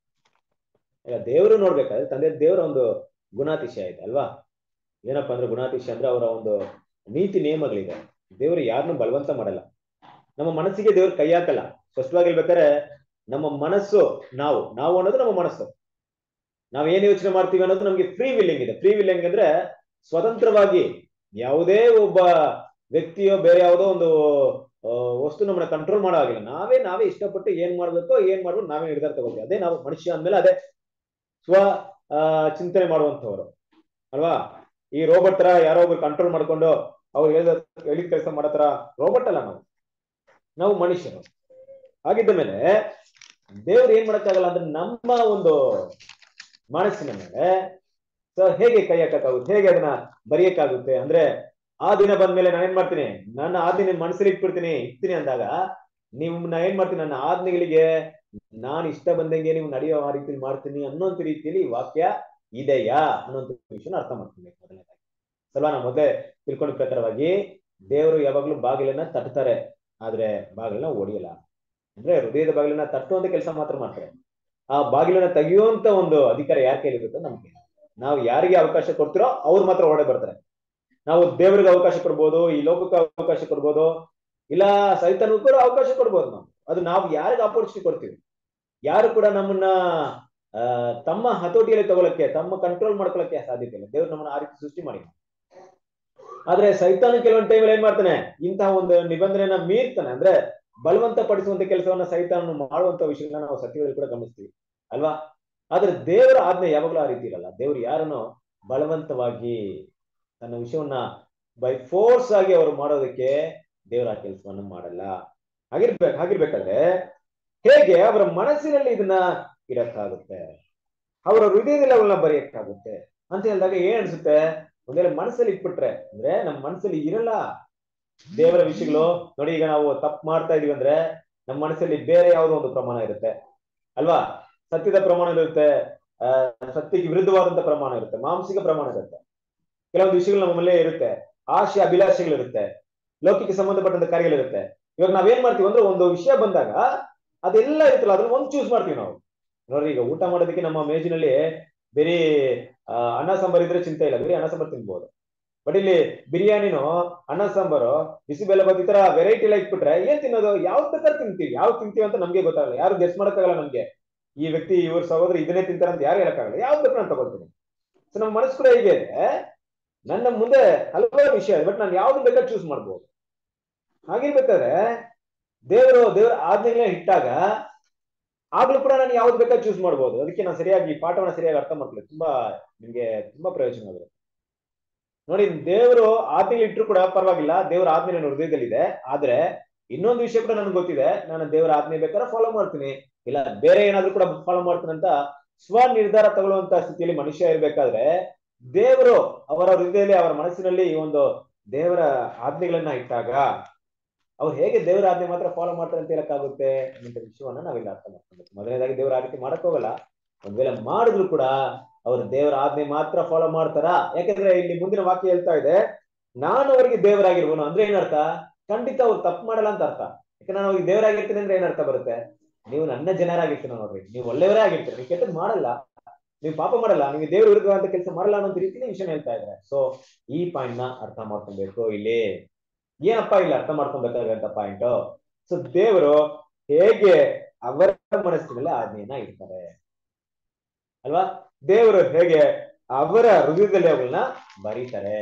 ಇಲ್ಲ ದೇವರು ನೋಡ್ಬೇಕಾದ್ರೆ ತಂದೆ ದೇವರ ಒಂದು ಗುಣಾತಿಶಯ ಇದೆ ಅಲ್ವಾ ಏನಪ್ಪಾ ಅಂದ್ರೆ ಗುಣಾತಿಶಯ ಅಂದ್ರೆ ಅವರ ಒಂದು ನೀತಿ ನಿಯಮಗಳಿದೆ ದೇವರು ಯಾರನ್ನು ಬಲವಂತ ಮಾಡಲ್ಲ ನಮ್ಮ ಮನಸ್ಸಿಗೆ ದೇವ್ರು ಕೈ ಹಾಕಲ್ಲ ಸ್ಪಷ್ಟವಾಗಿ ಹೇಳ್ಬೇಕಾದ್ರೆ ನಮ್ಮ ಮನಸ್ಸು ನಾವು ನಾವು ಅನ್ನೋದು ನಮ್ಮ ಮನಸ್ಸು ನಾವ್ ಏನ್ ಯೋಚನೆ ಮಾಡ್ತೀವಿ ಅನ್ನೋದು ನಮ್ಗೆ ಫ್ರೀ ವಿಲ್ಲಿಂಗ್ ಇದೆ ಫ್ರೀ ವಿಲ್ಲಿಂಗ್ ಅಂದ್ರೆ ಸ್ವತಂತ್ರವಾಗಿ ಯಾವುದೇ ಒಬ್ಬ ವ್ಯಕ್ತಿಯೋ ಬೇರೆ ಯಾವುದೋ ಒಂದು ಆ, ವಸ್ತು ನಮ್ಮನ್ನ ಕಂಟ್ರೋಲ್ ಮಾಡೋ ಆಗಿಲ್ಲ ನಾವೇ ನಾವೇ ಇಷ್ಟಪಟ್ಟು ಏನ್ ಮಾಡ್ಬೇಕೋ ಏನ್ ಮಾಡ್ಬೇಕು ನಾವೇ ನಿರ್ಧಾರ ತಗೋತೀವಿ ಅದೇ ನಾವು ಮನುಷ್ಯ ಅಂದ್ಮೇಲೆ ಅದೇ ಸ್ವ ಆ, ಚಿಂತನೆ ಮಾಡುವಂತವ್ರು ಅಲ್ವಾ ಈ ರೋಬೋಟ್ ತರ ಯಾರೋ ಒಬ್ರು ಕಂಟ್ರೋಲ್ ಮಾಡ್ಕೊಂಡು ಅವ್ರು ಹೇಳಿದ ಹೇಳಿದ ಕೆಲಸ ಮಾಡೋ ತರ ರೋಬೋಟ್ ಅಲ್ಲ ನಾವು ನಾವು ಮನುಷ್ಯರು ಹಾಗಿದ್ದ ಮೇಲೆ ದೇವ್ರು ಏನ್ ಮಾಡಕ್ಕಾಗಲ್ಲ ಅಂದ್ರೆ ನಮ್ಮ ಒಂದು ಮನಸ್ಸಿನ ಮೇಲೆ ಸೊ ಹೇಗೆ ಕೈ ಹಾಕಕ್ಕಾಗುತ್ತೆ ಹೇಗೆ ಅದನ್ನ ಬರೆಯಕ್ಕಾಗುತ್ತೆ ಅಂದ್ರೆ ಆ ದಿನ ಬಂದ್ಮೇಲೆ ನಾನು ಏನ್ ಮಾಡ್ತೀನಿ ನನ್ನ ಆಜ್ಞೆ ಮನಸ್ಸಲ್ಲಿ ಇಟ್ಬಿಡ್ತೀನಿ ಇಡ್ತೀನಿ ಅಂದಾಗ ನೀವು ನಾ ಏನ್ ಮಾಡ್ತೀನಿ ನನ್ನ ಆಜ್ಞೆಗಳಿಗೆ ನಾನು ಇಷ್ಟ ಬಂದಂಗೆ ನೀವು ನಡೆಯೋ ಆ ರೀತಿಲಿ ಮಾಡ್ತೀನಿ ಅನ್ನೋಂತ ರೀತಿಯಲ್ಲಿ ಈ ವಾಕ್ಯ ಇದೆಯಾ ಅನ್ನೋಂಥ ವಿಷಯನ ಅರ್ಥ ಮಾಡ್ಕೊಬೇಕು ಮೊದಲನೇದಾಗಿ ಸಲ್ವಾ ನಾವು ಮೊದಲೇ ತಿಳ್ಕೊಂಡ ಪ್ರಕಾರವಾಗಿ ದೇವರು ಯಾವಾಗ್ಲೂ ಬಾಗಿಲನ್ನ ತಟ್ತಾರೆ ಆದ್ರೆ ಬಾಗಿಲನ್ನ ಒಡೆಯಲ್ಲ ಅಂದ್ರೆ ಹೃದಯದ ಬಾಗಿಲನ್ನ ತಟ್ಟುವಂತ ಕೆಲಸ ಮಾತ್ರ ಮಾಡ್ತಾರೆ ಆ ಬಾಗಿಲನ್ನ ತೆಗೆಯುವಂತ ಒಂದು ಅಧಿಕಾರ ಯಾರ ಕೈಲಿ ಇರುತ್ತೋ ನಮ್ಗೆ ನಾವು ಯಾರಿಗೆ ಅವಕಾಶ ಕೊಡ್ತಿರೋ ಅವ್ರು ಮಾತ್ರ ಹೊರಡೆ ಬರ್ತಾರೆ ನಾವು ದೇವರಿಗೆ ಅವಕಾಶ ಕೊಡ್ಬೋದು ಈ ಲೋಕಕ್ಕೆ ಅವಕಾಶ ಕೊಡ್ಬೋದು ಇಲ್ಲ ಸೈತನಿಗೂ ಕೂಡ ಅವಕಾಶ ಕೊಡ್ಬೋದು ನಾವು ಅದು ನಾವು ಯಾರಿಗೆ ಆಪರ್ಚುನಿಟಿ ಕೊಡ್ತೀವಿ ಯಾರು ಕೂಡ ನಮ್ಮನ್ನ ಆ, ತಮ್ಮ ಹತೋಟಿಯಲ್ಲಿ ತಗೊಳಕ್ಕೆ ತಮ್ಮ ಕಂಟ್ರೋಲ್ ಮಾಡ್ಕೊಳಕ್ಕೆ ಸಾಧ್ಯತೆ ಇಲ್ಲ ದೇವ್ರು ನಮ್ಮನ್ನ ಆ ರೀತಿ ಸೃಷ್ಟಿ ಮಾಡಿ ಆದ್ರೆ ಸೈತಾನ ಕೆಲವೊಂದು ಟೈಮಲ್ಲಿ ಏನ್ ಮಾಡ್ತಾನೆ ಇಂತಹ ಒಂದು ನಿಬಂಧನೆಯನ್ನ ಮೀರ್ತಾನೆ ಅಂದ್ರೆ ಬಲವಂತ ಪಡಿಸುವಂತ ಕೆಲಸವನ್ನ ಸೈತಾನ ಮಾಡುವಂತ ವಿಷಯಗಳನ್ನ ನಾವು ಸತ್ಯದಲ್ಲಿ ಕೂಡ ಗಮನಿಸ್ತೀವಿ ಅಲ್ವಾ ಆದ್ರೆ ದೇವರ ಆಜ್ಞೆ ಯಾವಾಗಲೂ ಆ ರೀತಿ ಇರಲ್ಲ ದೇವ್ರು ಯಾರನ್ನು ಬಲವಂತವಾಗಿ ತನ್ನ ವಿಷಯವನ್ನ ಬೈ ಫೋರ್ಸ್ ಆಗಿ ಅವರು ಮಾಡೋದಕ್ಕೆ ದೇವರ ಆ ಕೆಲಸವನ್ನ ಮಾಡಲ್ಲ ಹಾಗಿರ್ಬೇಕು ಹಾಗಿರ್ಬೇಕಾದ್ರೆ ಹೇಗೆ ಅವರ ಮನಸ್ಸಿನಲ್ಲಿ ಇದನ್ನ ಇಡಕ್ಕಾಗುತ್ತೆ ಅವರ ಹೃದಯದಲ್ಲಿ ಅವಳನ್ನ ಬರೆಯಕ್ಕಾಗುತ್ತೆ ಅಂತ ಹೇಳಿದಾಗ ಏನ್ ಅನ್ಸುತ್ತೆ ಒಂದ್ ವೇಳೆ ಮನಸ್ಸಲ್ಲಿ ಇಟ್ಬಿಟ್ರೆ ಅಂದ್ರೆ ನಮ್ಮ ಮನಸ್ಸಲ್ಲಿ ಇರಲ್ಲ ದೇವರ ವಿಷಯಗಳು ನೋಡಿ ಈಗ ನಾವು ತಪ್ಪು ಮಾಡ್ತಾ ಇದೀವಿ ಅಂದ್ರೆ ನಮ್ಮ ಮನಸ್ಸಲ್ಲಿ ಬೇರೆ ಯಾವುದೋ ಒಂದು ಪ್ರಮಾಣ ಇರುತ್ತೆ ಅಲ್ವಾ ಸತ್ಯದ ಪ್ರಮಾಣ ಇರುತ್ತೆ ಆ ಸತ್ಯಕ್ಕೆ ವಿರುದ್ಧವಾದಂತ ಪ್ರಮಾಣ ಇರುತ್ತೆ ಮಾಂಸಿಕ ಪ್ರಮಾಣ ಇರುತ್ತೆ ಕೆಲವೊಂದು ವಿಷಯಗಳು ನಮ್ಮಲ್ಲೇ ಇರುತ್ತೆ ಆಶೆ ಅಭಿಲಾಷೆಗಳಿರುತ್ತೆ ಲೌಕಿಕ ಸಂಬಂಧಪಟ್ಟಂತ ಕಾರ್ಯಗಳಿರುತ್ತೆ ಇವಾಗ ನಾವೇನ್ ಮಾಡ್ತೀವಿ ಅಂದ್ರೆ ಒಂದು ವಿಷಯ ಬಂದಾಗ ಅದೆಲ್ಲ ಇರುತ್ತಲ್ಲ ಅದ್ರಲ್ಲಿ ಒಂದು ಚೂಸ್ ಮಾಡ್ತೀವಿ ನಾವು ನೋಡ್ರಿ ಈಗ ಊಟ ಮಾಡೋದಕ್ಕೆ ನಮ್ಮ ಮೇಜಿನಲ್ಲಿ ಬೇರೆ ಆ, ಅನ್ನ ಸಾಂಬಾರ್ ಇದ್ರೆ ಚಿಂತೆ ಇಲ್ಲ ಬೇರೆ ಅನ್ನ ಸಾಂಬಾರ್ ತಿನ್ಬೋದು ಬಟ್ ಇಲ್ಲಿ ಬಿರಿಯಾನಿನೋ ಅನ್ನ ಸಾಂಬಾರು ಬಿಸಿಬೇಳೆ ಬಾತ್ ಈ ತರ ವೆರೈಟಿ ಎಲ್ಲ ಇಟ್ಬಿಟ್ರೆ ಏನ್ ತಿನ್ನೋದು ಯಾವ ಪ್ರಕಾರ ತಿಂತೀವಿ ಯಾವ ತಿಂತೀವಿ ಅಂತ ನಮ್ಗೆ ಗೊತ್ತಾಗಲ್ಲ ಯಾರು ಗೆಸ್ ಮಾಡಕ್ಕಾಗಲ್ಲ ನಮ್ಗೆ ಈ ವ್ಯಕ್ತಿ ಇವ್ರ ಸಹೋದರ ಇದನ್ನೇ ತಿಂತಾರೆ ಅಂತ ಯಾರು ಹೇಳಕ್ಕಾಗಲ್ಲ ಯಾವ್ದು ಬೇಕು ನಾನು ತಗೊಳ್ತೀನಿ ಸೊ ನಮ್ಮ ಮನಸ್ಸು ಕೂಡ ಹೀಗೆ ಇದೆ ನನ್ನ ಮುಂದೆ ಹಲವಾರು ವಿಷಯ ಇದೆ ಬಟ್ ನಾನು ಯಾವ್ದು ಬೇಕಾದ್ರೆ ಚೂಸ್ ಮಾಡ್ಬೋದು ಹಾಗಿರ್ಬೇಕಾದ್ರೆ ದೇವರು ದೇವರ ಆಜ್ಞೆಗಳನ್ನ ಇಟ್ಟಾಗ ಆಗ್ಲೂ ಕೂಡ ನಾನು ಯಾವ್ದು ಬೇಕಾದ್ರೆ ಚೂಸ್ ಮಾಡ್ಬೋದು ಅದಕ್ಕೆ ನಾನು ಸರಿಯಾಗಿ ಈ ಪಾಠವನ್ನ ಸರಿಯಾಗಿ ಅರ್ಥ ಮಾಡ್ಕೊಳ್ಳಿ ತುಂಬಾ ನಿಮ್ಗೆ ತುಂಬಾ ಪ್ರಯೋಜನ ಆಗುತ್ತೆ ನೋಡಿ ದೇವರು ಆಜ್ಞೆ ಇಟ್ಟರು ಕೂಡ ಪರವಾಗಿಲ್ಲ ದೇವರ ಆಜ್ಞೆ ನನ್ನ ಹೃದಯದಲ್ಲಿದೆ ಆದ್ರೆ ಇನ್ನೊಂದು ವಿಷಯ ಕೂಡ ನನಗೆ ಗೊತ್ತಿದೆ ನಾನು ದೇವರ ಆಜ್ಞೆ ಬೇಕಾದ್ರೆ ಫಾಲೋ ಮಾಡ್ತೀನಿ ಇಲ್ಲ ಬೇರೆ ಏನಾದ್ರೂ ಕೂಡ ಫಾಲೋ ಮಾಡ್ತೀನಿ ಅಂತ ಸ್ವ ನಿರ್ಧಾರ ತಗೊಳ್ಳುವಂತ ಸ್ಥಿತಿಯಲ್ಲಿ ಮನುಷ್ಯ ಇರ್ಬೇಕಾದ್ರೆ ದೇವರು ಅವರ ಹೃದಯದಲ್ಲಿ ಅವರ ಮನಸ್ಸಿನಲ್ಲಿ ಈ ಒಂದು ದೇವರ ಆಜ್ಞೆಗಳನ್ನ ಇಟ್ಟಾಗ ಅವ್ರು ಹೇಗೆ ದೇವರ ಆಜ್ಞೆ ಮಾತ್ರ ಫಾಲೋ ಮಾಡ್ತಾರೆ ಅಂತ ಹೇಳಕ್ಕಾಗುತ್ತೆ ಅನ್ನೋ ವಿಷಯವನ್ನ ನಾವಿಲ್ಲಿ ಅರ್ಥ ಮಾಡ್ಕೊಬೇಕು ಮೊದಲನೇದಾಗಿ ದೇವರ ಆ ರೀತಿ ಮಾಡಕ್ ಹೋಗಲ್ಲ ಒಂದ್ ವೇಳೆ ಮಾಡಿದ್ರು ಕೂಡ ಅವ್ರು ದೇವರ ಆಜ್ಞೆ ಮಾತ್ರ ಫಾಲೋ ಮಾಡ್ತಾರಾ ಯಾಕಂದ್ರೆ ಇಲ್ಲಿ ಮುಂದಿನ ವಾಕ್ಯ ಹೇಳ್ತಾ ಇದೆ ನಾನು ಅವರಿಗೆ ದೇವರಾಗಿರ್ಬೋದು ಅಂದ್ರೆ ಏನರ್ಥ ಖಂಡಿತ ಅವ್ರು ತಪ್ಪು ಮಾಡಲ್ಲ ಅಂತ ಅರ್ಥ ಯಾಕಂದ್ರೆ ನಾನು ಅವ್ರಿಗೆ ದೇವರಾಗಿರ್ತೀನಿ ಅಂದ್ರೆ ಏನರ್ಥ ಬರುತ್ತೆ ನೀವು ನನ್ನ ಜನರಾಗಿರ್ತೀರ ನೋಡ್ರಿ ನೀವು ಒಳ್ಳೆಯವರೇ ಆಗಿರ್ತೀರ ನೀವು ಕೆಟ್ಟದ್ ಮಾಡಲ್ಲ ನೀವು ಪಾಪ ಮಾಡಲ್ಲ ನೀವು ದೇವ್ರ ವಿರುದ್ಧವಾದ ಕೆಲಸ ಮಾಡಲ್ಲ ಅನ್ನೋ ರೀತಿಲಿ ವಿಷಯ ಹೇಳ್ತಾ ಇದ್ದಾರೆ ಸೊ ಈ ಪಾಯಿಂಟ್ ನ ಅರ್ಥ ಮಾಡ್ಕೊಬೇಕು ಇಲ್ಲಿ ಏನಪ್ಪ ಇಲ್ಲಿ ಅರ್ಥ ಮಾಡ್ಕೊಬೇಕಾಗಂತ ಪಾಯಿಂಟ್ ಸೊ ದೇವರು ಹೇಗೆ ಅವರ ಮನಸ್ಸಿನಲ್ಲಿ ಆಜ್ಞೆಯನ್ನ ಇಡ್ತಾರೆ ಅಲ್ವಾ ದೇವರು ಹೇಗೆ ಅವರ ಹೃದಯದಲ್ಲಿ ಅವುಗಳನ್ನ ಬರೀತಾರೆ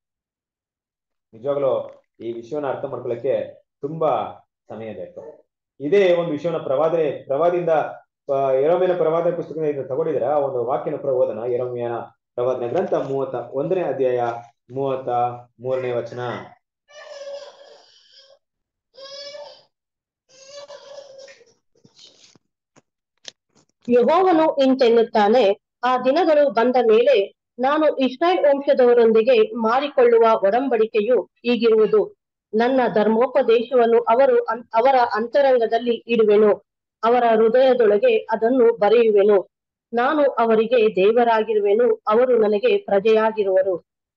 ನಿಜವಾಗ್ಲೂ ಈ ವಿಷಯವನ್ನ ಅರ್ಥ ಮಾಡ್ಕೊಳ್ಳಕ್ಕೆ ತುಂಬಾ ಸಮಯ ಬೇಕು ಇದೇ ಒಂದು ವಿಷಯವನ್ನ ಪ್ರವಾದನೆ ಪ್ರವಾದಿಂದ ಎರಮೇನ ಪ್ರವಾದನೆ ಪುಸ್ತಕದಿಂದ ತಗೊಂಡಿದ್ರೆ ಆ ಒಂದು ವಾಕ್ಯನ ಪ್ರ ಓದನ ಎರಮ್ಯನ ಪ್ರವಾದನೆ ಗ್ರಂಥ ಮೂವತ್ತ ಒಂದನೇ ಅಧ್ಯಾಯ ಮೂವತ್ತ ಮೂರನೇ ವಚನ ಯಹೋವನು ಇಂತೆನ್ನುತ್ತಾನೆ ಆ ದಿನಗಳು ಬಂದ ಮೇಲೆ ನಾನು ಇಸ್ರಾಯೇಲ್ ವಂಶದವರೊಂದಿಗೆ ಮಾಡಿಕೊಳ್ಳುವ ಒಡಂಬಡಿಕೆಯು ಹೀಗಿರುವುದು ನನ್ನ ಧರ್ಮೋಪದೇಶವನ್ನು ಅವರು ಅನ್- ಅವರ ಅಂತರಂಗದಲ್ಲಿ ಇಡುವೆನು ಅವರ ಹೃದಯದೊಳಗೆ ಅದನ್ನು ಬರೆಯುವೆನು ನಾನು ಅವರಿಗೆ ದೇವರಾಗಿರುವೆನು ಅವರು ನನಗೆ ಪ್ರಜೆಯಾಗಿರುವರು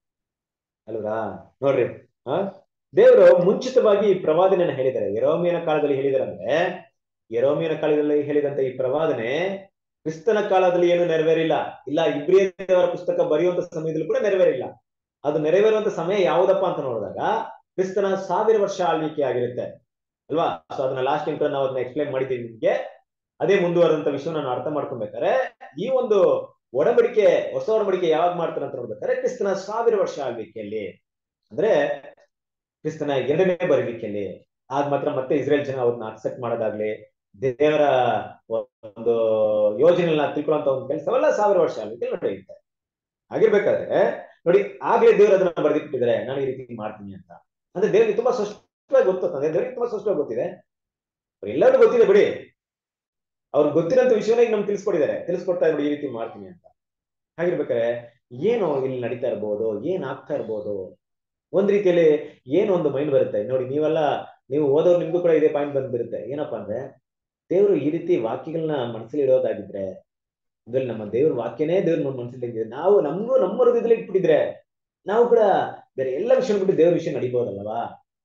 ಅಲ್ವಾ ನೋಡ್ರಿ ಆ ದೇವರು ಮುಂಚಿತವಾಗಿ ಈ ಪ್ರವಾದನೆಯನ್ನು ಹೇಳಿದ್ದಾರೆ ಯರೋಮಿಯನ ಕಾಲದಲ್ಲಿ ಹೇಳಿದಾರೆ ಅಂದ್ರೆ ಯರೋಮಿಯನ ಕಾಲದಲ್ಲಿ ಹೇಳಿದಂತ ಈ ಪ್ರವಾದನೆ ಕ್ರಿಸ್ತನ ಕಾಲದಲ್ಲಿ ಏನು ನೆರವೇರಿಲ್ಲ ಇಲ್ಲ ಇಬ್ರಿಯರ ಪುಸ್ತಕ ಬರೆಯುವಂತ ಸಮಯದಲ್ಲಿ ಕೂಡ ನೆರವೇರಿಲ್ಲ ಅದು ನೆರವೇರುವಂತ ಸಮಯ ಯಾವುದಪ್ಪ ಅಂತ ನೋಡಿದಾಗ ಕ್ರಿಸ್ತನ ಸಾವಿರ ವರ್ಷ ಆಳ್ವಿಕೆ ಆಗಿರುತ್ತೆ ಅಲ್ವಾ ಸೊ ಅದನ್ನ ಲಾಸ್ಟ್ ಟೈಮ್ ಕೂಡ ನಾವು ಅದನ್ನ ಎಕ್ಸ್ಪ್ಲೈನ್ ಮಾಡಿದ್ದೀವಿ ನಿಮ್ಗೆ ಅದೇ ಮುಂದುವರೆದಂತ ವಿಷಯನ ನಾವು ಅರ್ಥ ಮಾಡ್ಕೊಬೇಕಾದ್ರೆ ಈ ಒಂದು ಒಡಂಬಡಿಕೆ ಹೊಸ ಒಡಂಬಡಿಕೆ ಯಾವಾಗ ಮಾಡ್ತಾರೆ ಅಂತ ನೋಡ್ಬೇಕಾದ್ರೆ ಕ್ರಿಸ್ತನ ಸಾವಿರ ವರ್ಷ ಆಳ್ವಿಕೆಯಲ್ಲಿ ಅಂದ್ರೆ ಕ್ರಿಸ್ತನ ಎರಡನೇ ಬರುವಿಕೆಯಲ್ಲಿ ಆಗ ಮಾತ್ರ ಮತ್ತೆ ಇಸ್ರೇಲ್ ಜನ ಅವ್ರನ್ನ ಅಕ್ಸೆಪ್ಟ್ ಮಾಡೋದಾಗ್ಲಿ ದೇವರ ಒಂದು ಯೋಜನೆಗಳನ್ನ ತಿಳ್ಕೊಳ್ಳುವಂತ ಒಂದು ಕೆಲಸವೆಲ್ಲ ಸಾವಿರ ವರ್ಷ ಆಳ್ವಿಕೆ ನಡೆಯುತ್ತೆ ಆಗಿರ್ಬೇಕಾದ್ರೆ ನೋಡಿ ಆಗ್ಲೇ ದೇವರು ಅದನ್ನ ಬರೆದಿಟ್ಟಿದ್ದಾರೆ ನಾನು ಈ ರೀತಿ ಮಾಡ್ತೀನಿ ಅಂತ ಅಂದ್ರೆ ದೇವರಿಗೆ ತುಂಬಾ ಸ್ಪಷ್ಟವಾಗಿ ಗೊತ್ತು ಅಂದ್ರೆ ದೇವರಿಗೆ ತುಂಬಾ ಸ್ಪಷ್ಟವಾಗಿ ಗೊತ್ತಿದೆ ಎಲ್ಲರಿಗೂ ಗೊತ್ತಿದೆ ಬಿಡಿ ಅವ್ರಿಗೆ ಗೊತ್ತಿರೋಂಥ ವಿಷಯನ ಈಗ ನಮ್ಗೆ ತಿಳಿಸ್ಕೊಟ್ಟಿದ್ದಾರೆ ತಿಳಿಸ್ಕೊಡ್ತಾ ನೋಡಿ ಈ ರೀತಿ ಮಾಡ್ತೀನಿ ಅಂತ ಹಾಗಿರ್ಬೇಕಾದ್ರೆ ಏನು ಇಲ್ಲಿ ನಡೀತಾ ಇರ್ಬೋದು ಏನ್ ಆಗ್ತಾ ಇರ್ಬೋದು ಒಂದ್ ರೀತಿಯಲ್ಲಿ ಏನು ಒಂದು ಮೈಂಡ್ ಬರುತ್ತೆ ನೋಡಿ ನೀವೆಲ್ಲ ನೀವು ಓದೋರು ನಿಮ್ಗೂ ಕೂಡ ಇದೇ ಪಾಯಿಂಟ್ ಬಂದ್ಬಿರುತ್ತೆ ಏನಪ್ಪಾ ಅಂದ್ರೆ ದೇವರು ಈ ರೀತಿ ವಾಕ್ಯಗಳನ್ನ ಮನಸ್ಸಲ್ಲಿ ಇಡೋದಾಗಿದ್ರೆ ಅಂದ್ರೆ ನಮ್ಮ ದೇವ್ರ ವಾಕ್ಯನೇ ದೇವ್ರ ನಮ್ಮ ಮನಸ್ಸಲ್ಲಿ ಇದ್ರೆ ನಾವು ನಮಗೂ ನಮ್ಮ ಹೃದಯದಲ್ಲಿ ಇಟ್ಬಿಟ್ಟಿದ್ರೆ ನಾವು ಕೂಡ ಬೇರೆ ಎಲ್ಲ ವಿಷಯ ಬಿಟ್ಟು ದೇವ್ರ ವಿಷಯ ನಡಿಬೋದಲ್ವಾ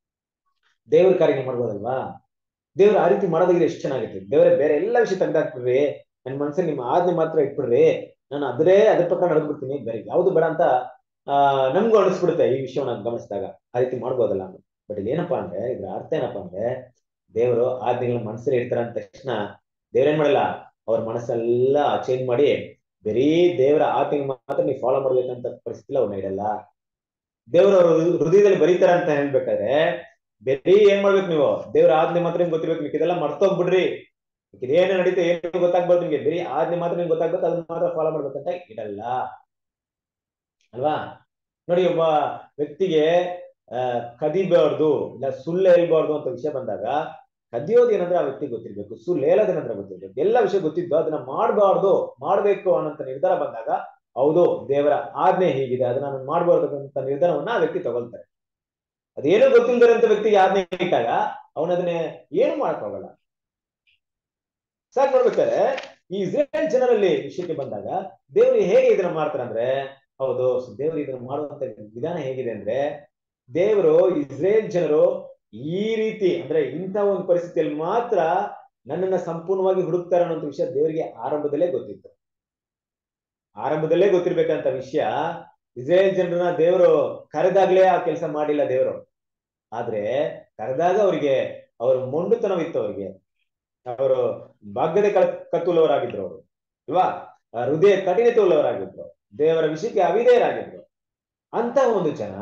ದೇವ್ರ ಕಾರ್ಯ ಮಾಡ್ಬೋದಲ್ವಾ ದೇವ್ರ ಆ ರೀತಿ ಮಾಡೋದಾಗಿದೆ ಎಷ್ಟು ಚೆನ್ನಾಗಿತ್ತು ದೇವರೇ ಬೇರೆ ಎಲ್ಲ ವಿಷಯ ತೆಗ್ದಾಕ್ಬಿಡ್ರಿ ನನ್ನ ಮನಸ್ಸಲ್ಲಿ ನಿಮ್ಮ ಆಜ್ಞೆ ಮಾತ್ರ ಇಟ್ಬಿಡ್ರಿ ನಾನು ಅದ್ರೇ ಅದ್ರ ಪ್ರಕಾರ ನಡೆದ್ಬಿಡ್ತೀನಿ ಬೇರೆ ಯಾವ್ದು ಬೇಡ ಅಂತ ಆ ನಮ್ಗೂ ಅನಿಸ್ಬಿಡುತ್ತೆ ಈ ವಿಷಯವನ್ನ ಗಮನಿಸಿದಾಗ ಆ ರೀತಿ ಮಾಡ್ಬೋದಲ್ಲ ಬಟ್ ಇಲ್ಲಿ ಏನಪ್ಪಾ ಅಂದ್ರೆ ಇದ್ರ ಅರ್ಥ ಏನಪ್ಪಾ ಅಂದ್ರೆ ದೇವರು ಆಜ್ಞೆಗಳನ್ನ ಮನಸ್ಸಲ್ಲಿ ಇಡ್ತಾರ ಅಂದ ತಕ್ಷಣ ದೇವ್ರೇನ್ ಮಾಡಲ್ಲ ಅವ್ರ ಮನಸ್ಸೆಲ್ಲ ಚೇಂಜ್ ಮಾಡಿ ಬರೀ ದೇವರ ಆಜ್ಞೆ ಮಾತ್ರ ನೀವು ಫಾಲೋ ಮಾಡ್ಬೇಕಂತ ಪರಿಸ್ಥಿತಿ ಅವ್ರನ್ನ ಇಡಲ್ಲ ದೇವ್ರ ಅವ್ರ ಹೃದಯದಲ್ಲಿ ಬರೀತಾರ ಅಂತ ಹೇಳ್ಬೇಕಾದ್ರೆ ಬರೀ ಏನ್ ಮಾಡ್ಬೇಕು ನೀವು ದೇವ್ರ ಆಜ್ಞೆ ಮಾತ್ರ ನಿಮ್ಗೆ ಗೊತ್ತಿರ್ಬೇಕು ನಿಮ್ಗೆ ಇದೆಲ್ಲ ಮರ್ತೋಗ್ಬಿಡ್ರಿ ಇದೇನು ನಡೀತೆ ಏನು ಗೊತ್ತಾಗ್ಬೋದು ನಿಮ್ಗೆ ಬರೀ ಆಜ್ಞೆ ಮಾತ್ರ ನಿಮ್ಗೆ ಗೊತ್ತಾಗ್ಬೇಕು ಅದನ್ನ ಮಾತ್ರ ಫಾಲೋ ಮಾಡ್ಬೇಕಂತ ಇಡಲ್ಲ ಅಲ್ವಾ ನೋಡಿ ಒಬ್ಬ ವ್ಯಕ್ತಿಗೆ ಅಹ್ ಕದಿಬಾರ್ದು ಇಲ್ಲ ಸುಳ್ಳು ಹೇಳ್ಬಾರ್ದು ಅಂತ ವಿಷಯ ಬಂದಾಗ ಕದಿಯೋದು ಏನಂದ್ರೆ ಆ ವ್ಯಕ್ತಿ ಗೊತ್ತಿರ್ಬೇಕು ಸುಳ್ಳು ಹೇಳೋದೇನಂದ್ರೆ ಗೊತ್ತಿರ್ಬೇಕು ಎಲ್ಲ ವಿಷಯ ಗೊತ್ತಿದ್ದು ಅದನ್ನ ಮಾಡಬಾರ್ದು ಮಾಡ್ಬೇಕು ಅನ್ನೋಂತ ನಿರ್ಧಾರ ಬಂದಾಗ ಹೌದು ದೇವರ ಆಜ್ಞೆ ಹೀಗಿದೆ ಅದನ್ನ ನಾನು ಮಾಡಬಾರ್ದು ಅಂತ ನಿರ್ಧಾರವನ್ನ ಆ ವ್ಯಕ್ತಿ ತಗೊಳ್ತಾರೆ ಅದೇನು ಗೊತ್ತಿಲ್ದಿರಂತ ವ್ಯಕ್ತಿಗೆ ಆಜ್ಞೆ ಇಟ್ಟಾಗ ಅವನದನ್ನೇ ಏನು ಮಾಡಕ್ ಹೋಗಲ್ಲ ಸಾಕ್ ನೋಡ್ಬೇಕಾದ್ರೆ ಈ ಇಸ್ರೇಲ್ ಜನರಲ್ಲಿ ವಿಷಯಕ್ಕೆ ಬಂದಾಗ ದೇವರು ಹೇಗೆ ಇದನ್ನ ಮಾಡ್ತಾರೆ ಅಂದ್ರೆ ಹೌದು ದೇವರು ಇದನ್ನ ಮಾಡುವಂತ ವಿಧಾನ ಹೇಗಿದೆ ಅಂದ್ರೆ ದೇವರು ಇಸ್ರೇಲ್ ಜನರು ಈ ರೀತಿ ಅಂದ್ರೆ ಇಂಥ ಒಂದು ಪರಿಸ್ಥಿತಿಯಲ್ಲಿ ಮಾತ್ರ ನನ್ನನ್ನ ಸಂಪೂರ್ಣವಾಗಿ ಹುಡುಕ್ತಾರೆ ಅನ್ನೋ ವಿಷಯ ದೇವರಿಗೆ ಆರಂಭದಲ್ಲೇ ಗೊತ್ತಿತ್ತು ಆರಂಭದಲ್ಲೇ ಗೊತ್ತಿರ್ಬೇಕಂತ ವಿಷಯ ಇಸ್ರೇಲ್ ಜನರನ್ನ ದೇವರು ಕರೆದಾಗ್ಲೇ ಆ ಕೆಲಸ ಮಾಡಿಲ್ಲ ದೇವರು ಆದ್ರೆ ಕರೆದಾಗ ಅವರಿಗೆ ಅವ್ರ ಮೊಂಡುತನವಿತ್ತು ಅವ್ರಿಗೆ ಅವರು ಭಾಗ್ಯದ ಕತ್ತುಲವರಾಗಿದ್ರು ಅವರು ಅಲ್ವಾ ಹೃದಯ ಕಠಿಣತೆ ಉಳ್ಳವರಾಗಿದ್ರು ದೇವರ ವಿಷಯಕ್ಕೆ ಅವಿಧೇಯರಾಗಿದ್ರು ಅಂತ ಒಂದು ಜನ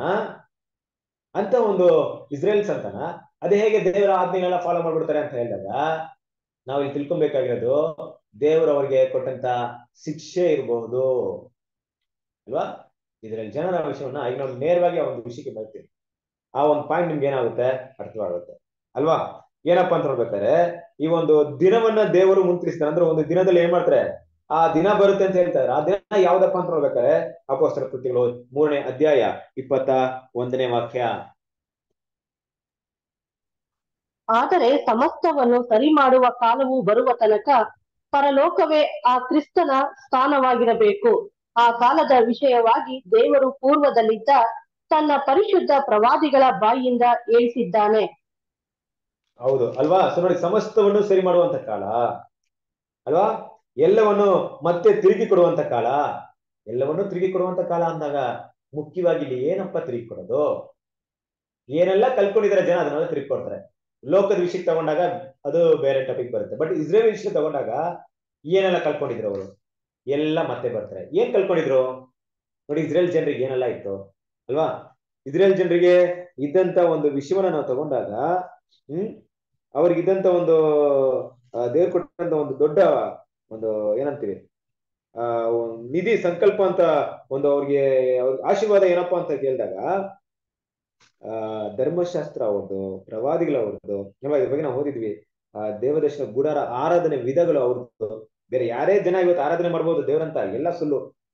ಅಂತ ಒಂದು ಇಸ್ರೇಲ್ ಸಂತಾನ ಅದೇ ಹೇಗೆ ದೇವರ ಆಜ್ಞೆಗಳನ್ನ ಫಾಲೋ ಮಾಡ್ಬಿಡ್ತಾರೆ ಅಂತ ಹೇಳಿದಾಗ ನಾವು ಇಲ್ಲಿ ತಿಳ್ಕೊಬೇಕಾಗಿರೋದು ದೇವರು ಅವ್ರಿಗೆ ಕೊಟ್ಟಂತ ಶಿಕ್ಷೆ ಇರಬಹುದು ಅಲ್ವಾ ಇದ್ರಲ್ಲಿ ಜನರ ವಿಷಯವನ್ನ ಈಗ ನಾವು ನೇರವಾಗಿ ಆ ಒಂದು ವಿಷಯಕ್ಕೆ ಬರ್ತೀವಿ ಆ ಒಂದು ಪಾಯಿಂಟ್ ನಿಮ್ಗೆ ಏನಾಗುತ್ತೆ ಅರ್ಥವಾಗುತ್ತೆ ಅಲ್ವಾ ಏನಪ್ಪಾ ಅಂತ ನೋಡ್ಬೇಕಾದ್ರೆ ಈ ಒಂದು ದಿನವನ್ನ ದೇವರು ಮುಂತಿರಿಸ್ತಾರೆ ಅಂದ್ರೆ ಒಂದು ದಿನದಲ್ಲಿ ಏನ್ ಮಾಡ್ತಾರೆ ಆ ದಿನ ಬರುತ್ತೆ ಅಂತ ಹೇಳ್ತಾರೆ ಆ ದಿನ ಯಾವ್ದಪ್ಪ ಅಂತ ನೋಡ್ಬೇಕಾದ್ರೆ ಅಪೋಸ್ತರ ಕೃತಿಗಳು ಮೂರನೇ ಅಧ್ಯಾಯ ಇಪ್ಪತ್ತ ಒಂದನೇ ವಾಕ್ಯ ಆದರೆ ಸಮಸ್ತವನ್ನು ಸರಿ ಮಾಡುವ ಕಾಲವು ಬರುವ ತನಕ ಪರಲೋಕವೇ ಆ ಕ್ರಿಸ್ತನ ಸ್ಥಾನವಾಗಿರಬೇಕು ಆ ಕಾಲದ ವಿಷಯವಾಗಿ ದೇವರು ಪೂರ್ವದಲ್ಲಿದ್ದ ತನ್ನ ಪರಿಶುದ್ಧ ಪ್ರವಾದಿಗಳ ಬಾಯಿಯಿಂದ ಹೇಳಿಸಿದ್ದಾನೆ ಹೌದು ಅಲ್ವಾ ಸೊ ನೋಡಿ ಸಮಸ್ತವನ್ನು ಸರಿ ಮಾಡುವಂತ ಕಾಲ ಅಲ್ವಾ ಎಲ್ಲವನ್ನು ಮತ್ತೆ ತಿರುಗಿ ಕೊಡುವಂತ ಕಾಲ ಎಲ್ಲವನ್ನು ತಿರುಗಿ ಕೊಡುವಂತ ಕಾಲ ಅಂದಾಗ ಮುಖ್ಯವಾಗಿ ಇಲ್ಲಿ ಏನಪ್ಪ ತಿರುಗಿ ಕೊಡೋದು ಏನೆಲ್ಲ ಕಲ್ಕೊಂಡಿದ್ದಾರೆ ಜನ ಅದನ್ನೆಲ್ಲ ತಿರುಗಿ ಕೊಡ್ತಾರೆ ಲೋಕದ ವಿಷಯಕ್ಕೆ ತಗೊಂಡಾಗ ಅದು ಬೇರೆ ಟಾಪಿಕ್ ಬರುತ್ತೆ ಬಟ್ ಇಸ್ರೇಲ್ ವಿಷಯ ತಗೊಂಡಾಗ ಏನೆಲ್ಲ ಕಲ್ಕೊಂಡಿದ್ರು ಅವರು ಎಲ್ಲ ಮತ್ತೆ ಬರ್ತಾರೆ ಏನ್ ಕಲ್ಕೊಂಡಿದ್ರು ನೋಡಿ ಇಸ್ರೇಲ್ ಜನರಿಗೆ ಏನೆಲ್ಲ ಇತ್ತು ಅಲ್ವಾ ಇಸ್ರೇಲ್ ಜನರಿಗೆ ಇದ್ದಂತ ಒಂದು ವಿಷಯವನ್ನ ನಾವು ತಗೊಂಡಾಗ ಹ್ಮ್ ಅವ್ರಿಗಿದ್ದಂತ ಒಂದು ದೇವ್ರು ಕೊಟ್ಟಂತ ಒಂದು ದೊಡ್ಡ ಒಂದು ಏನಂತೀವಿ ಆ ನಿಧಿ ಸಂಕಲ್ಪ ಅಂತ ಒಂದು ಅವ್ರಿಗೆ ಅವ್ರ ಆಶೀರ್ವಾದ ಏನಪ್ಪಾ ಅಂತ ಕೇಳಿದಾಗ ಆ ಧರ್ಮಶಾಸ್ತ್ರ ಅವ್ರದ್ದು ಪ್ರವಾದಿಗಳು ಅವ್ರದ್ದು ಅಲ್ವಾ ಇದ್ರ ಬಗ್ಗೆ ನಾವು ಓದಿದ್ವಿ ಆ ದೇವದರ್ಶನ ಗುಡಾರ ಆರಾಧನೆ ವಿಧಗಳು ಅವ್ರದ್ದು ಬೇರೆ ಯಾರೇ ಜನ ಇವತ್ತು ಆರಾಧನೆ ಮಾಡ್ಬೋದು ದೇವರಂತ ಎಲ್ಲ ಸುಳ್ಳು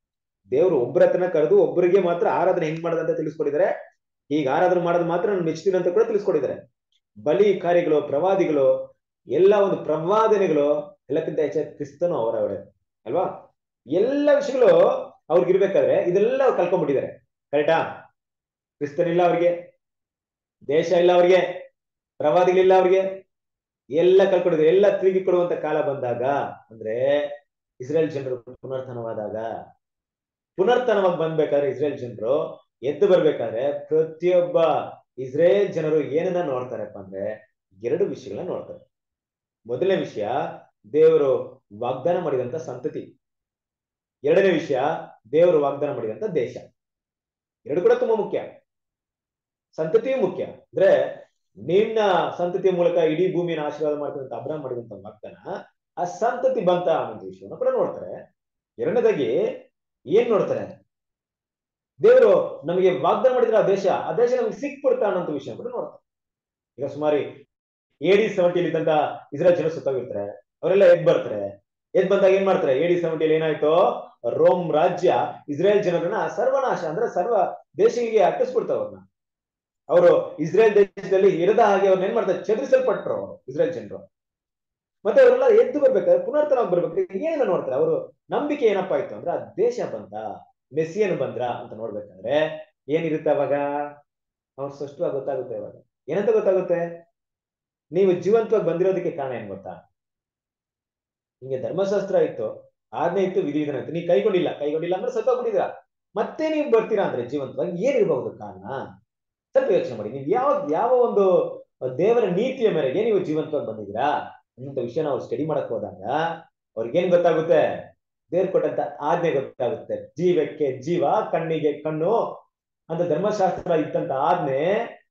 ದೇವರು ಒಬ್ಬರ ಹತ್ರನ ಕರೆದು ಒಬ್ಬರಿಗೆ ಮಾತ್ರ ಆರಾಧನೆ ಹೆಂಗ್ ಮಾಡೋದಂತ ತಿಳಿಸ್ಕೊಟ್ಟಿದ್ದಾರೆ ಈಗ ಆರಾಧನೆ ಮಾಡೋದು ಮಾತ್ರ ನಾನು ಮೆಚ್ತೀನಿ ಅಂತ ಕೂಡ ತಿಳಿಸ್ಕೊಟ್ಟಿದ್ದಾರೆ ಬಲಿ ಕಾರ್ಯಗಳು ಪ್ರವಾದಿಗಳು ಎಲ್ಲ ಒಂದು ಪ್ರವಾದನೆಗಳು ಎಲ್ಲಕ್ಕಿಂತ ಹೆಚ್ಚಾಗಿ ಕ್ರಿಸ್ತನು ಅವರವರೇ ಅಲ್ವಾ ಎಲ್ಲ ವಿಷಯಗಳು ಅವ್ರಿಗೆ ಇರ್ಬೇಕಾದ್ರೆ ಇದೆಲ್ಲ ಅವ್ರು ಕಲ್ಕೊಂಡ್ಬಿಟ್ಟಿದ್ದಾರೆ ಕರೆಕ್ಟಾ ಕ್ರಿಸ್ತನಿಲ್ಲ ಅವ್ರಿಗೆ ದೇಶ ಇಲ್ಲ ಅವ್ರಿಗೆ ಪ್ರವಾದಿಗಳಿಲ್ಲ ಅವ್ರಿಗೆ ಎಲ್ಲ ಕಲ್ಕೊಂಡಿದ್ದಾರೆ ಎಲ್ಲ ತಿರುಗಿ ಕೊಡುವಂತ ಕಾಲ ಬಂದಾಗ ಅಂದ್ರೆ ಇಸ್ರೇಲ್ ಜನರು ಪುನರ್ತನವಾದಾಗ ಪುನರ್ತನವಾಗಿ ಬಂದ್ಬೇಕಾದ್ರೆ ಇಸ್ರೇಲ್ ಜನರು ಎದ್ದು ಬರ್ಬೇಕಾದ್ರೆ ಪ್ರತಿಯೊಬ್ಬ ಇಸ್ರೇಲ್ ಜನರು ಏನನ್ನ ನೋಡ್ತಾರಪ್ಪ ಅಂದ್ರೆ ಎರಡು ವಿಷಯಗಳನ್ನ ನೋಡ್ತಾರೆ ಮೊದಲನೇ ವಿಷಯ ದೇವರು ವಾಗ್ದಾನ ಮಾಡಿದಂತ ಸಂತತಿ ಎರಡನೇ ವಿಷಯ ದೇವರು ವಾಗ್ದಾನ ಮಾಡಿದಂತ ದೇಶ ಎರಡು ಕೂಡ ತುಂಬಾ ಮುಖ್ಯ ಸಂತತಿಯೂ ಮುಖ್ಯ ಅಂದ್ರೆ ನಿನ್ನ ಸಂತತಿಯ ಮೂಲಕ ಇಡೀ ಭೂಮಿಯನ್ನು ಆಶೀರ್ವಾದ ಮಾಡ್ತೀನಿ ಅಂತ ಅಬ್ರಾಮ್ ಮಾಡಿದಂತ ವಾಗ್ದಾನ ಆ ಸಂತತಿ ಬಂತ ಅನ್ನೋ ವಿಷಯವನ್ನ ಕೂಡ ನೋಡ್ತಾರೆ ಎರಡನೇದಾಗಿ ಏನ್ ನೋಡ್ತಾರೆ ದೇವರು ನಮಗೆ ವಾಗ್ದಾನ ಮಾಡಿದ್ರೆ ಆ ದೇಶ ಆ ದೇಶ ನಮಗೆ ಸಿಕ್ಬಿಡ್ತಾ ಅನ್ನೋ ವಿಷಯ ಕೂಡ ನೋಡ್ತಾರೆ ಈಗ ಸುಮಾರು ಎಡಿ ಸೆವೆಂಟಿಯಲ್ಲಿ ಇದ್ದಂತ ಇಸ್ರೇಲ್ ಜನ ಸುತ್ತೋಗಿರ್ತಾರೆ ಅವರೆಲ್ಲ ಎದ್ ಬರ್ತಾರೆ ಎದ್ ಬಂದಾಗ ಏನ್ ಮಾಡ್ತಾರೆ ಎಡಿ ಸೆವೆಂಟಿಯಲ್ಲಿ ಏನಾಯ್ತು ರೋಮ್ ರಾಜ್ಯ ಇಸ್ರೇಲ್ ಜನರನ್ನ ಸರ್ವನಾಶ ಅಂದ್ರೆ ಸರ್ವ ದೇಶಗಳಿಗೆ ಅಟ್ಟಿಸ್ಬಿಡ್ತಾವ ಅವ್ರನ್ನ ಅವರು ಇಸ್ರೇಲ್ ದೇಶದಲ್ಲಿ ಇರದ ಹಾಗೆ ಅವ್ರನ್ನ ಏನ್ ಮಾಡ್ತಾರೆ ಚದುರಿಸಲ್ಪಟ್ರು ಅವರು ಇಸ್ರೇಲ್ ಜನರು ಮತ್ತೆ ಅವರೆಲ್ಲ ಎದ್ದು ಬರ್ಬೇಕಾದ್ರೆ ಪುನರ್ತನವಾಗಿ ಬರ್ಬೇಕಾದ್ರೆ ಏನೇನ ನೋಡ್ತಾರೆ ಅವರು ನಂಬಿಕೆ ಏನಪ್ಪಾ ಇತ್ತು ಅಂದ್ರೆ ಆ ದೇಶ ಬಂತ ಮೆಸ್ಸಿಯನ್ ಬಂದ್ರ ಅಂತ ನೋಡ್ಬೇಕಾದ್ರೆ ಏನಿರುತ್ತೆ ಅವಾಗ ಅವ್ರು ಸ್ಪಷ್ಟವಾಗಿ ಗೊತ್ತಾಗುತ್ತೆ ಅವಾಗ ಏನಂತ ಗೊತ್ತಾಗುತ್ತೆ ನೀವು ಜೀವಂತವಾಗಿ ಬಂದಿರೋದಕ್ಕೆ ಕಾರಣ ಏನ್ ಗೊತ್ತಾ ನಿಮ್ಗೆ ಧರ್ಮಶಾಸ್ತ್ರ ಇತ್ತು ಆಜ್ಞೆ ಇತ್ತು ವಿಧಿ ವಿಧಾನ ಇತ್ತು ನೀವು ಕೈಗೊಂಡಿಲ್ಲ ಕೈಗೊಂಡಿಲ್ಲ ಅಂದ್ರೆ ಸತ್ತೋಗ್ಬಿಟ್ಟಿದ್ರ ಮತ್ತೆ ನೀವು ಬರ್ತೀರಾ ಅಂದ್ರೆ ಜೀವಂತವಾಗಿ ಏನಿರಬಹುದು ಕಾರಣ ಸ್ವಲ್ಪ ಯೋಚನೆ ಮಾಡಿ ನೀವು ಯಾವ ಯಾವ ಒಂದು ದೇವರ ನೀತಿಯ ಮೇರೆಗೆ ನೀವು ಜೀವಂತವಾಗಿ ಬಂದಿದ್ದೀರಾ ಅನ್ನೋ ವಿಷಯ ನಾವು ಸ್ಟಡಿ ಮಾಡಕ್ ಹೋದಾಗ ಅವ್ರಿಗೇನ್ ಗೊತ್ತಾಗುತ್ತೆ ದೇವ್ರು ಕೊಟ್ಟಂತ ಆಜ್ಞೆ ಗೊತ್ತಾಗುತ್ತೆ ಜೀವಕ್ಕೆ ಜೀವ ಕಣ್ಣಿಗೆ ಕಣ್ಣು ಅಂತ ಧರ್ಮಶಾಸ್ತ್ರ ಇತ್ತಂತ ಆಜ್ಞೆ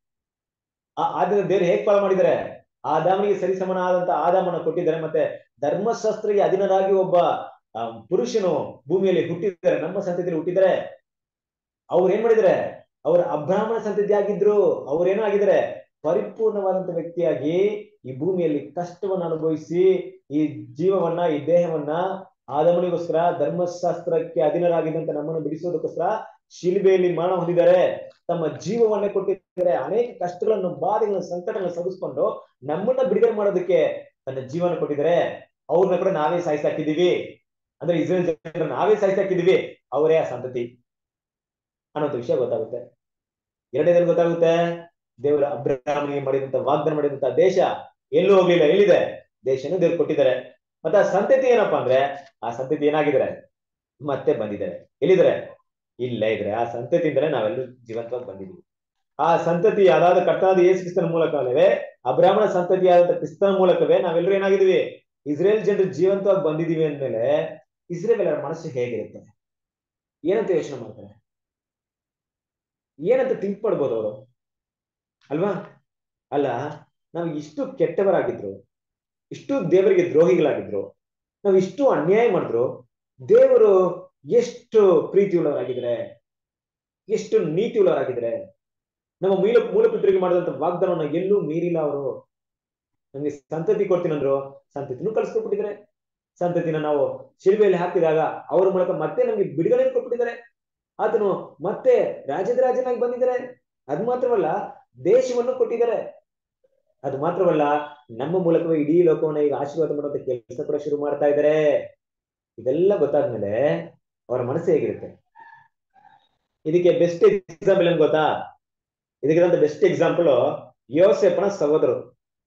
ಆ ಆಜ್ಞೆ ದೇವ್ರು ಹೇಗ್ ಪಾಲ ಮಾಡಿದ್ದಾರೆ ಆದಾಮನಿಗೆ ಸರಿಸಮನಾದಂತ ಆದಾಮನ ಕೊಟ್ಟಿದ್ದಾರೆ ಮತ್ತೆ ಧರ್ಮಶಾಸ್ತ್ರಕ್ಕೆ ಅಧೀನರಾಗಿ ಒಬ್ಬ ಆ, ಪುರುಷನು ಭೂಮಿಯಲ್ಲಿ ಹುಟ್ಟಿದ್ದಾರೆ ನಮ್ಮ ಸಂತತಿಯಲ್ಲಿ ಹುಟ್ಟಿದ್ದಾರೆ ಅವ್ರು ಏನ್ ಮಾಡಿದ್ದಾರೆ ಅವ್ರ ಅಬ್ರಾಹ್ಮಣ ಸಂತತಿ ಆಗಿದ್ರು ಅವ್ರೇನೋ ಆಗಿದ್ದಾರೆ ಪರಿಪೂರ್ಣವಾದಂತ ವ್ಯಕ್ತಿಯಾಗಿ ಈ ಭೂಮಿಯಲ್ಲಿ ಕಷ್ಟವನ್ನು ಅನುಭವಿಸಿ ಈ ಜೀವವನ್ನ ಈ ದೇಹವನ್ನ ಆದಮನಿಗೋಸ್ಕರ ಧರ್ಮಶಾಸ್ತ್ರಕ್ಕೆ ಅಧೀನರಾಗಿದ್ದಂತ ನಮ್ಮನ್ನು ಬಿಡಿಸೋದಕ್ಕೋಸ್ಕರ ಶಿಲ್ಬೆಯಲ್ಲಿ ಮರಣ ಹೊಂದಿದ್ದಾರೆ ತಮ್ಮ ಜೀವವನ್ನೇ ಕೊಟ್ಟಿದ್ದಾರೆ ಅನೇಕ ಕಷ್ಟಗಳನ್ನು ಬಾಧೆಗಳನ್ನು ಸಂಕಟಗಳನ್ನು ಸಗಿಸ್ಕೊಂಡು ನಮ್ಮನ್ನ ಬಿಡುಗಡೆ ಮಾಡೋದಕ್ಕೆ ತನ್ನ ಜೀವನ ಕೊಟ್ಟಿದ್ದಾರೆ ಅವ್ರನ್ನ ಕೂಡ ನಾವೇ ಸಾಯಿಸಾಕಿದೀವಿ ಅಂದ್ರೆ ಇಸ್ರೇಲ್ ಜನರ ನಾವೇ ಸಾಯಿಸಾಕಿದೀವಿ ಅವರೇ ಆ ಸಂತತಿ ಅನ್ನೋದು ವಿಷಯ ಗೊತ್ತಾಗುತ್ತೆ ಎರಡನೇದಲ್ಲಿ ಗೊತ್ತಾಗುತ್ತೆ ದೇವರ ಅಬ್ರಾಹ್ಮನಿಗೆ ಮಾಡಿದಂತ ವಾಗ್ದಾನ ಮಾಡಿದಂತ ದೇಶ ಎಲ್ಲೂ ಹೋಗ್ಲಿಲ್ಲ ಎಲ್ಲಿದೆ ದೇಶನೂ ದೇವ್ರು ಕೊಟ್ಟಿದ್ದಾರೆ ಮತ್ತೆ ಆ ಸಂತತಿ ಏನಪ್ಪಾ ಅಂದ್ರೆ ಆ ಸಂತತಿ ಏನಾಗಿದ್ದಾರೆ ಮತ್ತೆ ಬಂದಿದ್ದಾರೆ ಎಲ್ಲಿದ್ದಾರೆ ಇಲ್ಲೇ ಇದ್ರೆ ಆ ಸಂತತಿಯಿಂದಲೇ ನಾವೆಲ್ಲರೂ ಜೀವಂತವಾಗಿ ಬಂದಿದ್ದೀವಿ ಆ ಸಂತತಿ ಯಾವ್ದಾದ ಕರ್ತನಾದ ಯೇಸು ಕ್ರಿಸ್ತನ ಮೂಲಕವೇ ಅಬ್ರಾಹ್ಮಣ ಸಂತತಿಯಾದಂತ ಕ್ರಿಸ್ತನ ಮೂಲಕವೇ ನಾವೆಲ್ಲರೂ ಏನಾಗಿದ್ದೀವಿ ಇಸ್ರೇಲ್ ಜನರು ಜೀವಂತವಾಗಿ ಬಂದಿದೀವಿ ಅಂದ್ಮೇಲೆ ಇಸ್ರೇಲ್ ಎಲ್ಲರ ಮನಸ್ಸು ಹೇಗಿರುತ್ತೆ ಏನಂತ ಯೋಚನೆ ಮಾಡ್ತಾರೆ ಏನಂತ ಥಿಂಕ್ ಮಾಡ್ಬೋದು ಅವರು ಅಲ್ವಾ ಅಲ್ಲ ನಾವು ಇಷ್ಟು ಕೆಟ್ಟವರಾಗಿದ್ರು ಇಷ್ಟು ದೇವರಿಗೆ ದ್ರೋಹಿಗಳಾಗಿದ್ರು ನಾವು ಇಷ್ಟು ಅನ್ಯಾಯ ಮಾಡಿದ್ರು ದೇವರು ಎಷ್ಟು ಪ್ರೀತಿ ಉಳ್ಳವರಾಗಿದ್ದಾರೆ ಎಷ್ಟು ನೀತಿ ಉಳ್ಳವರಾಗಿದ್ದಾರೆ ನಮ್ಮ ಮೂಲ ಮೂಲಪಿತರಿಗೆ ಮಾಡಿದಂತ ವಾಗ್ದಾನವನ್ನ ಎಲ್ಲೂ ಮೀರಿಲ್ಲ ಅವರು ನಮ್ಗೆ ಸಂತತಿ ಕೊಡ್ತೀನಂದ್ರು ಸಂತತಿನೂ ಕಳ್ಸ್ಕೊಟ್ಬಿಟ್ಟಿದ್ದಾರೆ ಸಂತತಿನ ನಾವು ಶಿಲ್ಬೆಯಲ್ಲಿ ಹಾಕಿದಾಗ ಅವ್ರ ಮೂಲಕ ಮತ್ತೆ ನಮ್ಗೆ ಬಿಡುಗಡೆ ಕೊಟ್ಬಿಟ್ಟಿದ್ದಾರೆ ಆತನು ಮತ್ತೆ ರಾಜ್ಯದ ರಾಜನಾಗಿ ಬಂದಿದ್ದಾರೆ ಅದ್ ಮಾತ್ರವಲ್ಲ ದೇಶವನ್ನು ಕೊಟ್ಟಿದ್ದಾರೆ ಅದು ಮಾತ್ರವಲ್ಲ ನಮ್ಮ ಮೂಲಕವೇ ಇಡೀ ಲೋಕವನ್ನ ಈಗ ಆಶೀರ್ವಾದ ಮಾಡುವಂತ ಕೆಲಸ ಕೂಡ ಶುರು ಮಾಡ್ತಾ ಇದ್ದಾರೆ ಇದೆಲ್ಲ ಗೊತ್ತಾದ್ಮೇಲೆ ಅವರ ಮನಸ್ಸು ಹೇಗಿರುತ್ತೆ ಇದಕ್ಕೆ ಬೆಸ್ಟ್ ಎಕ್ಸಾಂಪಲ್ ಏನ್ ಗೊತ್ತಾ ಇದಕ್ಕಿಂತ ಬೆಸ್ಟ್ ಎಕ್ಸಾಂಪಲ್ ಯೋಸೆಫನ ಸಹೋದರರು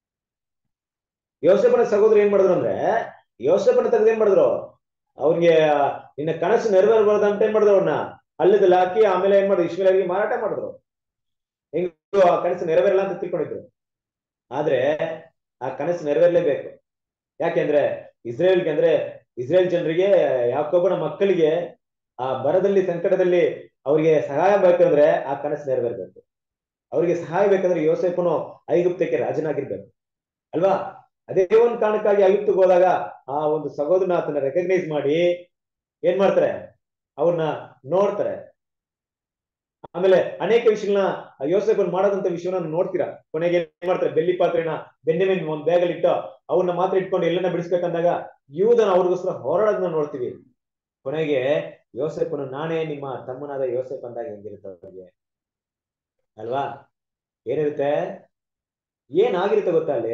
ಯೋಸೆಫನ ಸಹೋದರ ಏನ್ ಮಾಡಿದ್ರು ಅಂದ್ರೆ ಯೋಸೆಫನ ತೆಗೆದು ಏನ್ ಮಾಡಿದ್ರು ಅವ್ರಿಗೆ ನಿನ್ನ ಕನಸು ನೆರವೇರಬಾರ್ದು ಅಂತ ಏನ್ ಮಾಡಿದ್ರು ಅವ್ರನ್ನ ಹಳ್ಳದಲ್ಲಿ ಹಾಕಿ ಆಮೇಲೆ ಏನ್ ಮಾಡಿದ್ರು ಇಶ್ಮೇಲರಿಗೆ ಮಾರಾಟ ಮಾಡಿದ್ರು ಹೆಂಗ್ ಆ ಕನಸು ನೆರವೇರಲ್ಲ ಅಂತ ತಿಳ್ಕೊಂಡಿದ್ರು ಆದ್ರೆ ಆ ಕನಸು ನೆರವೇರ್ಲೇಬೇಕು ಯಾಕೆಂದ್ರೆ ಇಸ್ರೇಲ್ಗೆ ಅಂದ್ರೆ ಇಸ್ರೇಲ್ ಜನರಿಗೆ ಯಾಕೊಬ್ಬನ ಮಕ್ಕಳಿಗೆ ಆ ಬರದಲ್ಲಿ ಸಂಕಟದಲ್ಲಿ ಅವ್ರಿಗೆ ಸಹಾಯ ಬೇಕಂದ್ರೆ ಆ ಕನಸು ನೆರವೇರ್ಬೇಕು ಅವ್ರಿಗೆ ಸಹಾಯ ಬೇಕಂದ್ರೆ ಯೋಸೆಫನು ಐಗುಪ್ತಕ್ಕೆ ರಾಜನಾಗಿರ್ಬೇಕು ಅಲ್ವಾ ಅದೇ ಒಂದು ಕಾರಣಕ್ಕಾಗಿ ಐಗುಪ್ತಕ್ಕೆ ಹೋದಾಗ ಆ ಒಂದು ಸಹೋದರನ ಆತನ ರೆಕಗ್ನೈಸ್ ಮಾಡಿ ಏನ್ ಮಾಡ್ತಾರೆ ಅವ್ರನ್ನ ನೋಡ್ತಾರೆ ಆಮೇಲೆ ಅನೇಕ ವಿಷಯಗಳನ್ನ ಯೋಸೆಫನ್ ಮಾಡೋದಂತ ವಿಷಯವನ್ನ ನೋಡ್ತೀರಾ ಕೊನೆಗೆ ಏನ್ ಮಾಡ್ತಾರೆ ಬೆಳ್ಳಿ ಪಾತ್ರೆನ ಬೆನ್ನೆಮೇನ್ ಒಂದ್ ಬ್ಯಾಗಲ್ಲಿ ಇಟ್ಟು ಅವ್ರನ್ನ ಮಾತ್ರ ಇಟ್ಕೊಂಡು ಎಲ್ಲನ್ನ ಬಿಡಿಸ್ಬೇಕಂದಾಗ ಯೂದನ ಅವ್ರಿಗೋಸ್ಕರ ಹೋರಾಡೋದನ್ನ ನೋಡ್ತೀವಿ ಕೊನೆಗೆ ಯೋಸೆಫನು ನಾನೇ ನಿಮ್ಮ ತಮ್ಮನಾದ ಯೋಸೆಫ್ ಅಂದಾಗ ಹೆಂಗಿರುತ್ತೆ ಅವ್ರಿಗೆ ಅಲ್ವಾ ಏನಿರುತ್ತೆ ಏನಾಗಿರುತ್ತೆ ಗೊತ್ತಾ ಅಲ್ಲಿ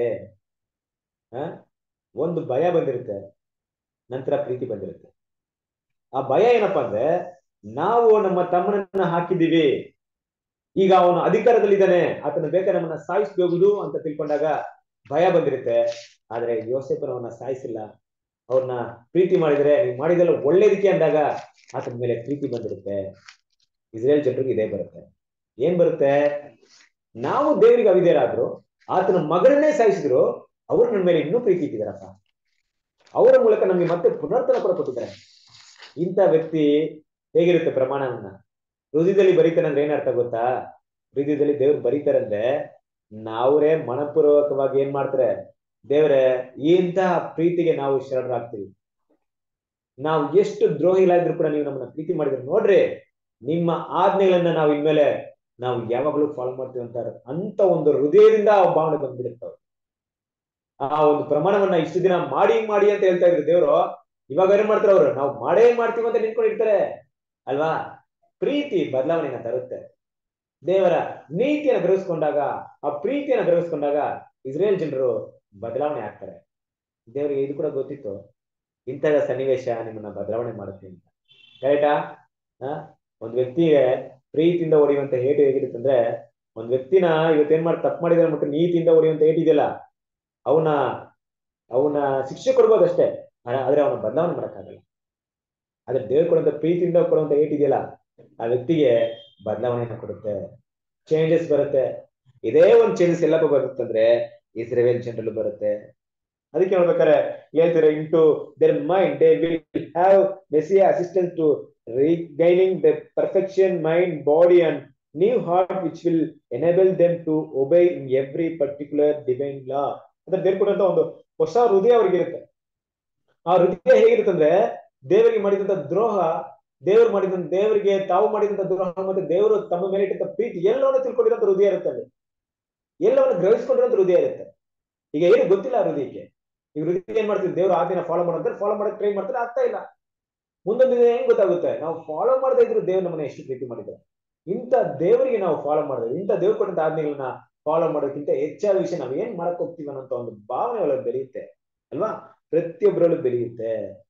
ಆ ಒಂದು ಭಯ ಬಂದಿರುತ್ತೆ ನಂತರ ಪ್ರೀತಿ ಬಂದಿರುತ್ತೆ ಆ ಭಯ ಏನಪ್ಪಾ ಅಂದ್ರೆ ನಾವು ನಮ್ಮ ತಮ್ಮನನ್ನ ಹಾಕಿದ್ದೀವಿ ಈಗ ಅವನು ಅಧಿಕಾರದಲ್ಲಿದ್ದಾನೆ ಆತನ ಬೇಕಾದ್ರೆ ನಮ್ಮನ್ನ ಸಾಯಿಸ್ಬಹುದು ಅಂತ ತಿಳ್ಕೊಂಡಾಗ ಭಯ ಬಂದಿರುತ್ತೆ ಆದ್ರೆ ಯೋಸೆಫನವನ್ನ ಸಾಯಿಸಿಲ್ಲ ಅವ್ರನ್ನ ಪ್ರೀತಿ ಮಾಡಿದ್ರೆ ನೀವು ಮಾಡಿದೆಲ್ಲ ಒಳ್ಳೇದಕ್ಕೆ ಅಂದಾಗ ಆತನ ಮೇಲೆ ಪ್ರೀತಿ ಬಂದಿರುತ್ತೆ ಇಸ್ರೇಲ್ ಜನರಿಗೆ ಇದೇ ಬರುತ್ತೆ ಏನ್ ಬರುತ್ತೆ ನಾವು ದೇವರಿಗೆ ಅವಿದೇರಾದ್ರು ಆತನ ಮಗನನ್ನೇ ಸಾಯಿಸಿದ್ರು ಅವ್ರು ನನ್ನ ಮೇಲೆ ಇನ್ನೂ ಪ್ರೀತಿ ಇಟ್ಟಿದಾರಪ್ಪ ಅವರ ಮೂಲಕ ನಮಗೆ ಮತ್ತೆ ಪುನರ್ತನ ಕೂಡ ಕೊಟ್ಟಿದ್ದಾರೆ ಇಂಥ ವ್ಯಕ್ತಿ ಹೇಗಿರುತ್ತೆ ಪ್ರಮಾಣವನ್ನ ಹೃದಯದಲ್ಲಿ ಬರೀತಾನೆ ಅಂದ್ರೆ ಏನರ್ಥ ಗೊತ್ತಾ ಹೃದಯದಲ್ಲಿ ದೇವ್ರು ಬರೀತಾರೆ ಅಂದ್ರೆ ನಾವ್ರೇ ಮನಪೂರ್ವಕವಾಗಿ ಏನ್ ಮಾಡ್ತಾರೆ ದೇವ್ರೆ ಇಂತಹ ಪ್ರೀತಿಗೆ ನಾವು ಶರಣರಾಗ್ತೀವಿ ನಾವು ಎಷ್ಟು ದ್ರೋಹಿಗಳಾದ್ರೂ ಕೂಡ ನೀವು ನಮ್ಮನ್ನ ಪ್ರೀತಿ ಮಾಡಿದ್ರೆ ನೋಡ್ರಿ ನಿಮ್ಮ ಆಜ್ಞೆಗಳನ್ನ ನಾವು ಇನ್ಮೇಲೆ ನಾವು ಯಾವಾಗಲೂ ಫಾಲೋ ಮಾಡ್ತೀವಿ ಅಂತ ಅಂತ ಒಂದು ಹೃದಯದಿಂದ ಆ ಭಾವನೆ ಬಂದ್ಬಿಡುತ್ತೆ ಆ ಒಂದು ಪ್ರಮಾಣವನ್ನ ಇಷ್ಟು ದಿನ ಮಾಡಿ ಮಾಡಿ ಅಂತ ಹೇಳ್ತಾ ಇದ್ರು ದೇವ್ರು ಇವಾಗ ಏನ್ ಮಾಡ್ತಾರೆ ಅವ್ರು ನಾವು ಮಾಡೇ ಮಾಡ್ತೀವಿ ಅಂತ ನಿಂತ್ಕೊಂಡಿರ್ತಾರೆ ಅಲ್ವಾ ಪ್ರೀತಿ ಬದಲಾವಣೆನ ತರುತ್ತೆ ದೇವರ ನೀತಿಯನ್ನು ಗ್ರಹಿಸ್ಕೊಂಡಾಗ ಆ ಪ್ರೀತಿಯನ್ನು ಗ್ರಹಿಸ್ಕೊಂಡಾಗ ಇಸ್ರೇಲ್ ಜನರು ಬದಲಾವಣೆ ಆಗ್ತಾರೆ ದೇವರಿಗೆ ಇದು ಕೂಡ ಗೊತ್ತಿತ್ತು ಇಂತಹ ಸನ್ನಿವೇಶ ನಿಮ್ಮನ್ನ ಬದಲಾವಣೆ ಮಾಡುತ್ತೆ ಅಂತ ಕರೆಕ್ಟಾ ಆ ಒಂದ್ ವ್ಯಕ್ತಿಗೆ ಪ್ರೀತಿಯಿಂದ ಹೊಡೆಯುವಂತ ಹೇಟು ಹೇಗಿರುತ್ತೆ ಅಂದ್ರೆ ಒಂದ್ ವ್ಯಕ್ತಿನ ಇವತ್ತೇನ್ ಮಾಡಿ ತಪ್ಪು ಮಾಡಿದ್ರೆ ಅಂದ್ಬಿಟ್ಟು ನೀತಿಯಿಂದ ಹೊಡೆಯುವಂತ ಏಟಿದೆಯಲ್ಲ ಅವನ ಅವನ ಶಿಕ್ಷೆ ಕೊಡ್ಬೋದಷ್ಟೇ ಆದ್ರೆ ಅವನ ಬದಲಾವಣೆ ಮಾಡಕ್ಕಾಗಲ್ಲ ಆದ್ರೆ ದೇವ್ರು ಕೊಡುವಂತ ಪ್ರೀತಿಯಿಂದ ಕೊಡುವಂತ ಏಟಿದೆಯಲ್ಲ ಆ ವ್ಯಕ್ತಿಗೆ ಬದಲಾವಣೆಯನ್ನ ಕೊಡುತ್ತೆ ಚೇಂಜಸ್ ಬರುತ್ತೆ ಇದೇ ಒಂದು ಚೇಂಜಸ್ ಎಲ್ಲಪ್ಪ ಬರುತ್ತಂದ್ರೆ ಇಸ್ರೇಲ್ ಜನರಲ್ಲೂ ಬರುತ್ತೆ ಅದಕ್ಕೆ ಹೇಳ್ಬೇಕಾರೆ ಹೇಳ್ತಾರೆ into their mind they will have messiah assistant to regaining the perfection mind body and new heart which will enable them to obey in every particular divine law ಅಂದ್ರೆ ದೇವ್ರು ಕೊಡುವಂತ ಒಂದು ಹೊಸ ಹೃದಯ ಅವ್ರಿಗೆ ಇರುತ್ತೆ ಆ ಹೃದಯ ಹೇಗಿರುತ್ತೆ ಅಂದ್ರೆ ದೇವರಿಗೆ ಮಾಡಿದಂತ ದ್ರೋಹ ದೇವರು ಮಾಡಿದಂತ ದೇವರಿಗೆ ತಾವು ಮಾಡಿದಂತ ದ್ರೋಹ ಮತ್ತೆ ದೇವರು ತಮ್ಮ ಮೇಲೆ ಇಟ್ಟಂತ ಪ್ರೀತಿ ಎಲ್ಲವನ್ನ ತಿಳ್ಕೊಂಡಿರೋಂತ ಹೃದಯ ಇರುತ್ತೆ ಅಲ್ಲಿ ಎಲ್ಲವನ್ನ ಗ್ರಹಿಸ್ಕೊಂಡಿರೋಂತ ಹೃದಯ ಇರುತ್ತೆ ಈಗ ಏನು ಗೊತ್ತಿಲ್ಲ ಆ ಹೃದಯಕ್ಕೆ ಈಗ ಹೃದಯ ಏನ್ ಮಾಡ್ತೀವಿ ದೇವ್ರು ಆದಿನ ಫಾಲೋ ಮಾಡೋದ್ರೆ ಫಾಲೋ ಮಾಡಕ್ ಟ್ರೈ ಮಾಡ್ತಾರೆ ಆಗ್ತಾ ಇಲ್ಲ ಮುಂದೊಂದು ದಿನ ಹೆಂಗ್ ಗೊತ್ತಾಗುತ್ತೆ ನಾವು ಫಾಲೋ ಮಾಡದೇ ಇದ್ರು ದೇವ್ರು ನಮ್ಮನ್ನ ಎಷ್ಟು ಪ್ರೀತಿ ಮಾಡಿದ್ದಾರೆ ಇಂಥ ದೇವರಿಗೆ ನಾವು ಫಾಲೋ ಮಾಡಿದ್ರೆ ಇಂಥ ದೇವ್ರು ಕೊಟ್ಟಂತ ಆಜ್ಞೆಗಳನ್ನ ಫಾಲೋ ಮಾಡೋಕ್ಕಿಂತ ಹೆಚ್ಚಾದ ವಿಷಯ ನಾವು ಏನ್ ಮಾಡಕ್ ಹೋಗ್ತೀವಿ ಅನ್ನೋ ಒಂದು ಭಾವನೆ ಒಳಗೆ ಬೆಳೆಯುತ್ತೆ ಅಲ್ವಾ ಪ್ರತಿಯೊಬ್ಬರಲ್ಲೂ ಬೆಳೆಯುತ್ತೆ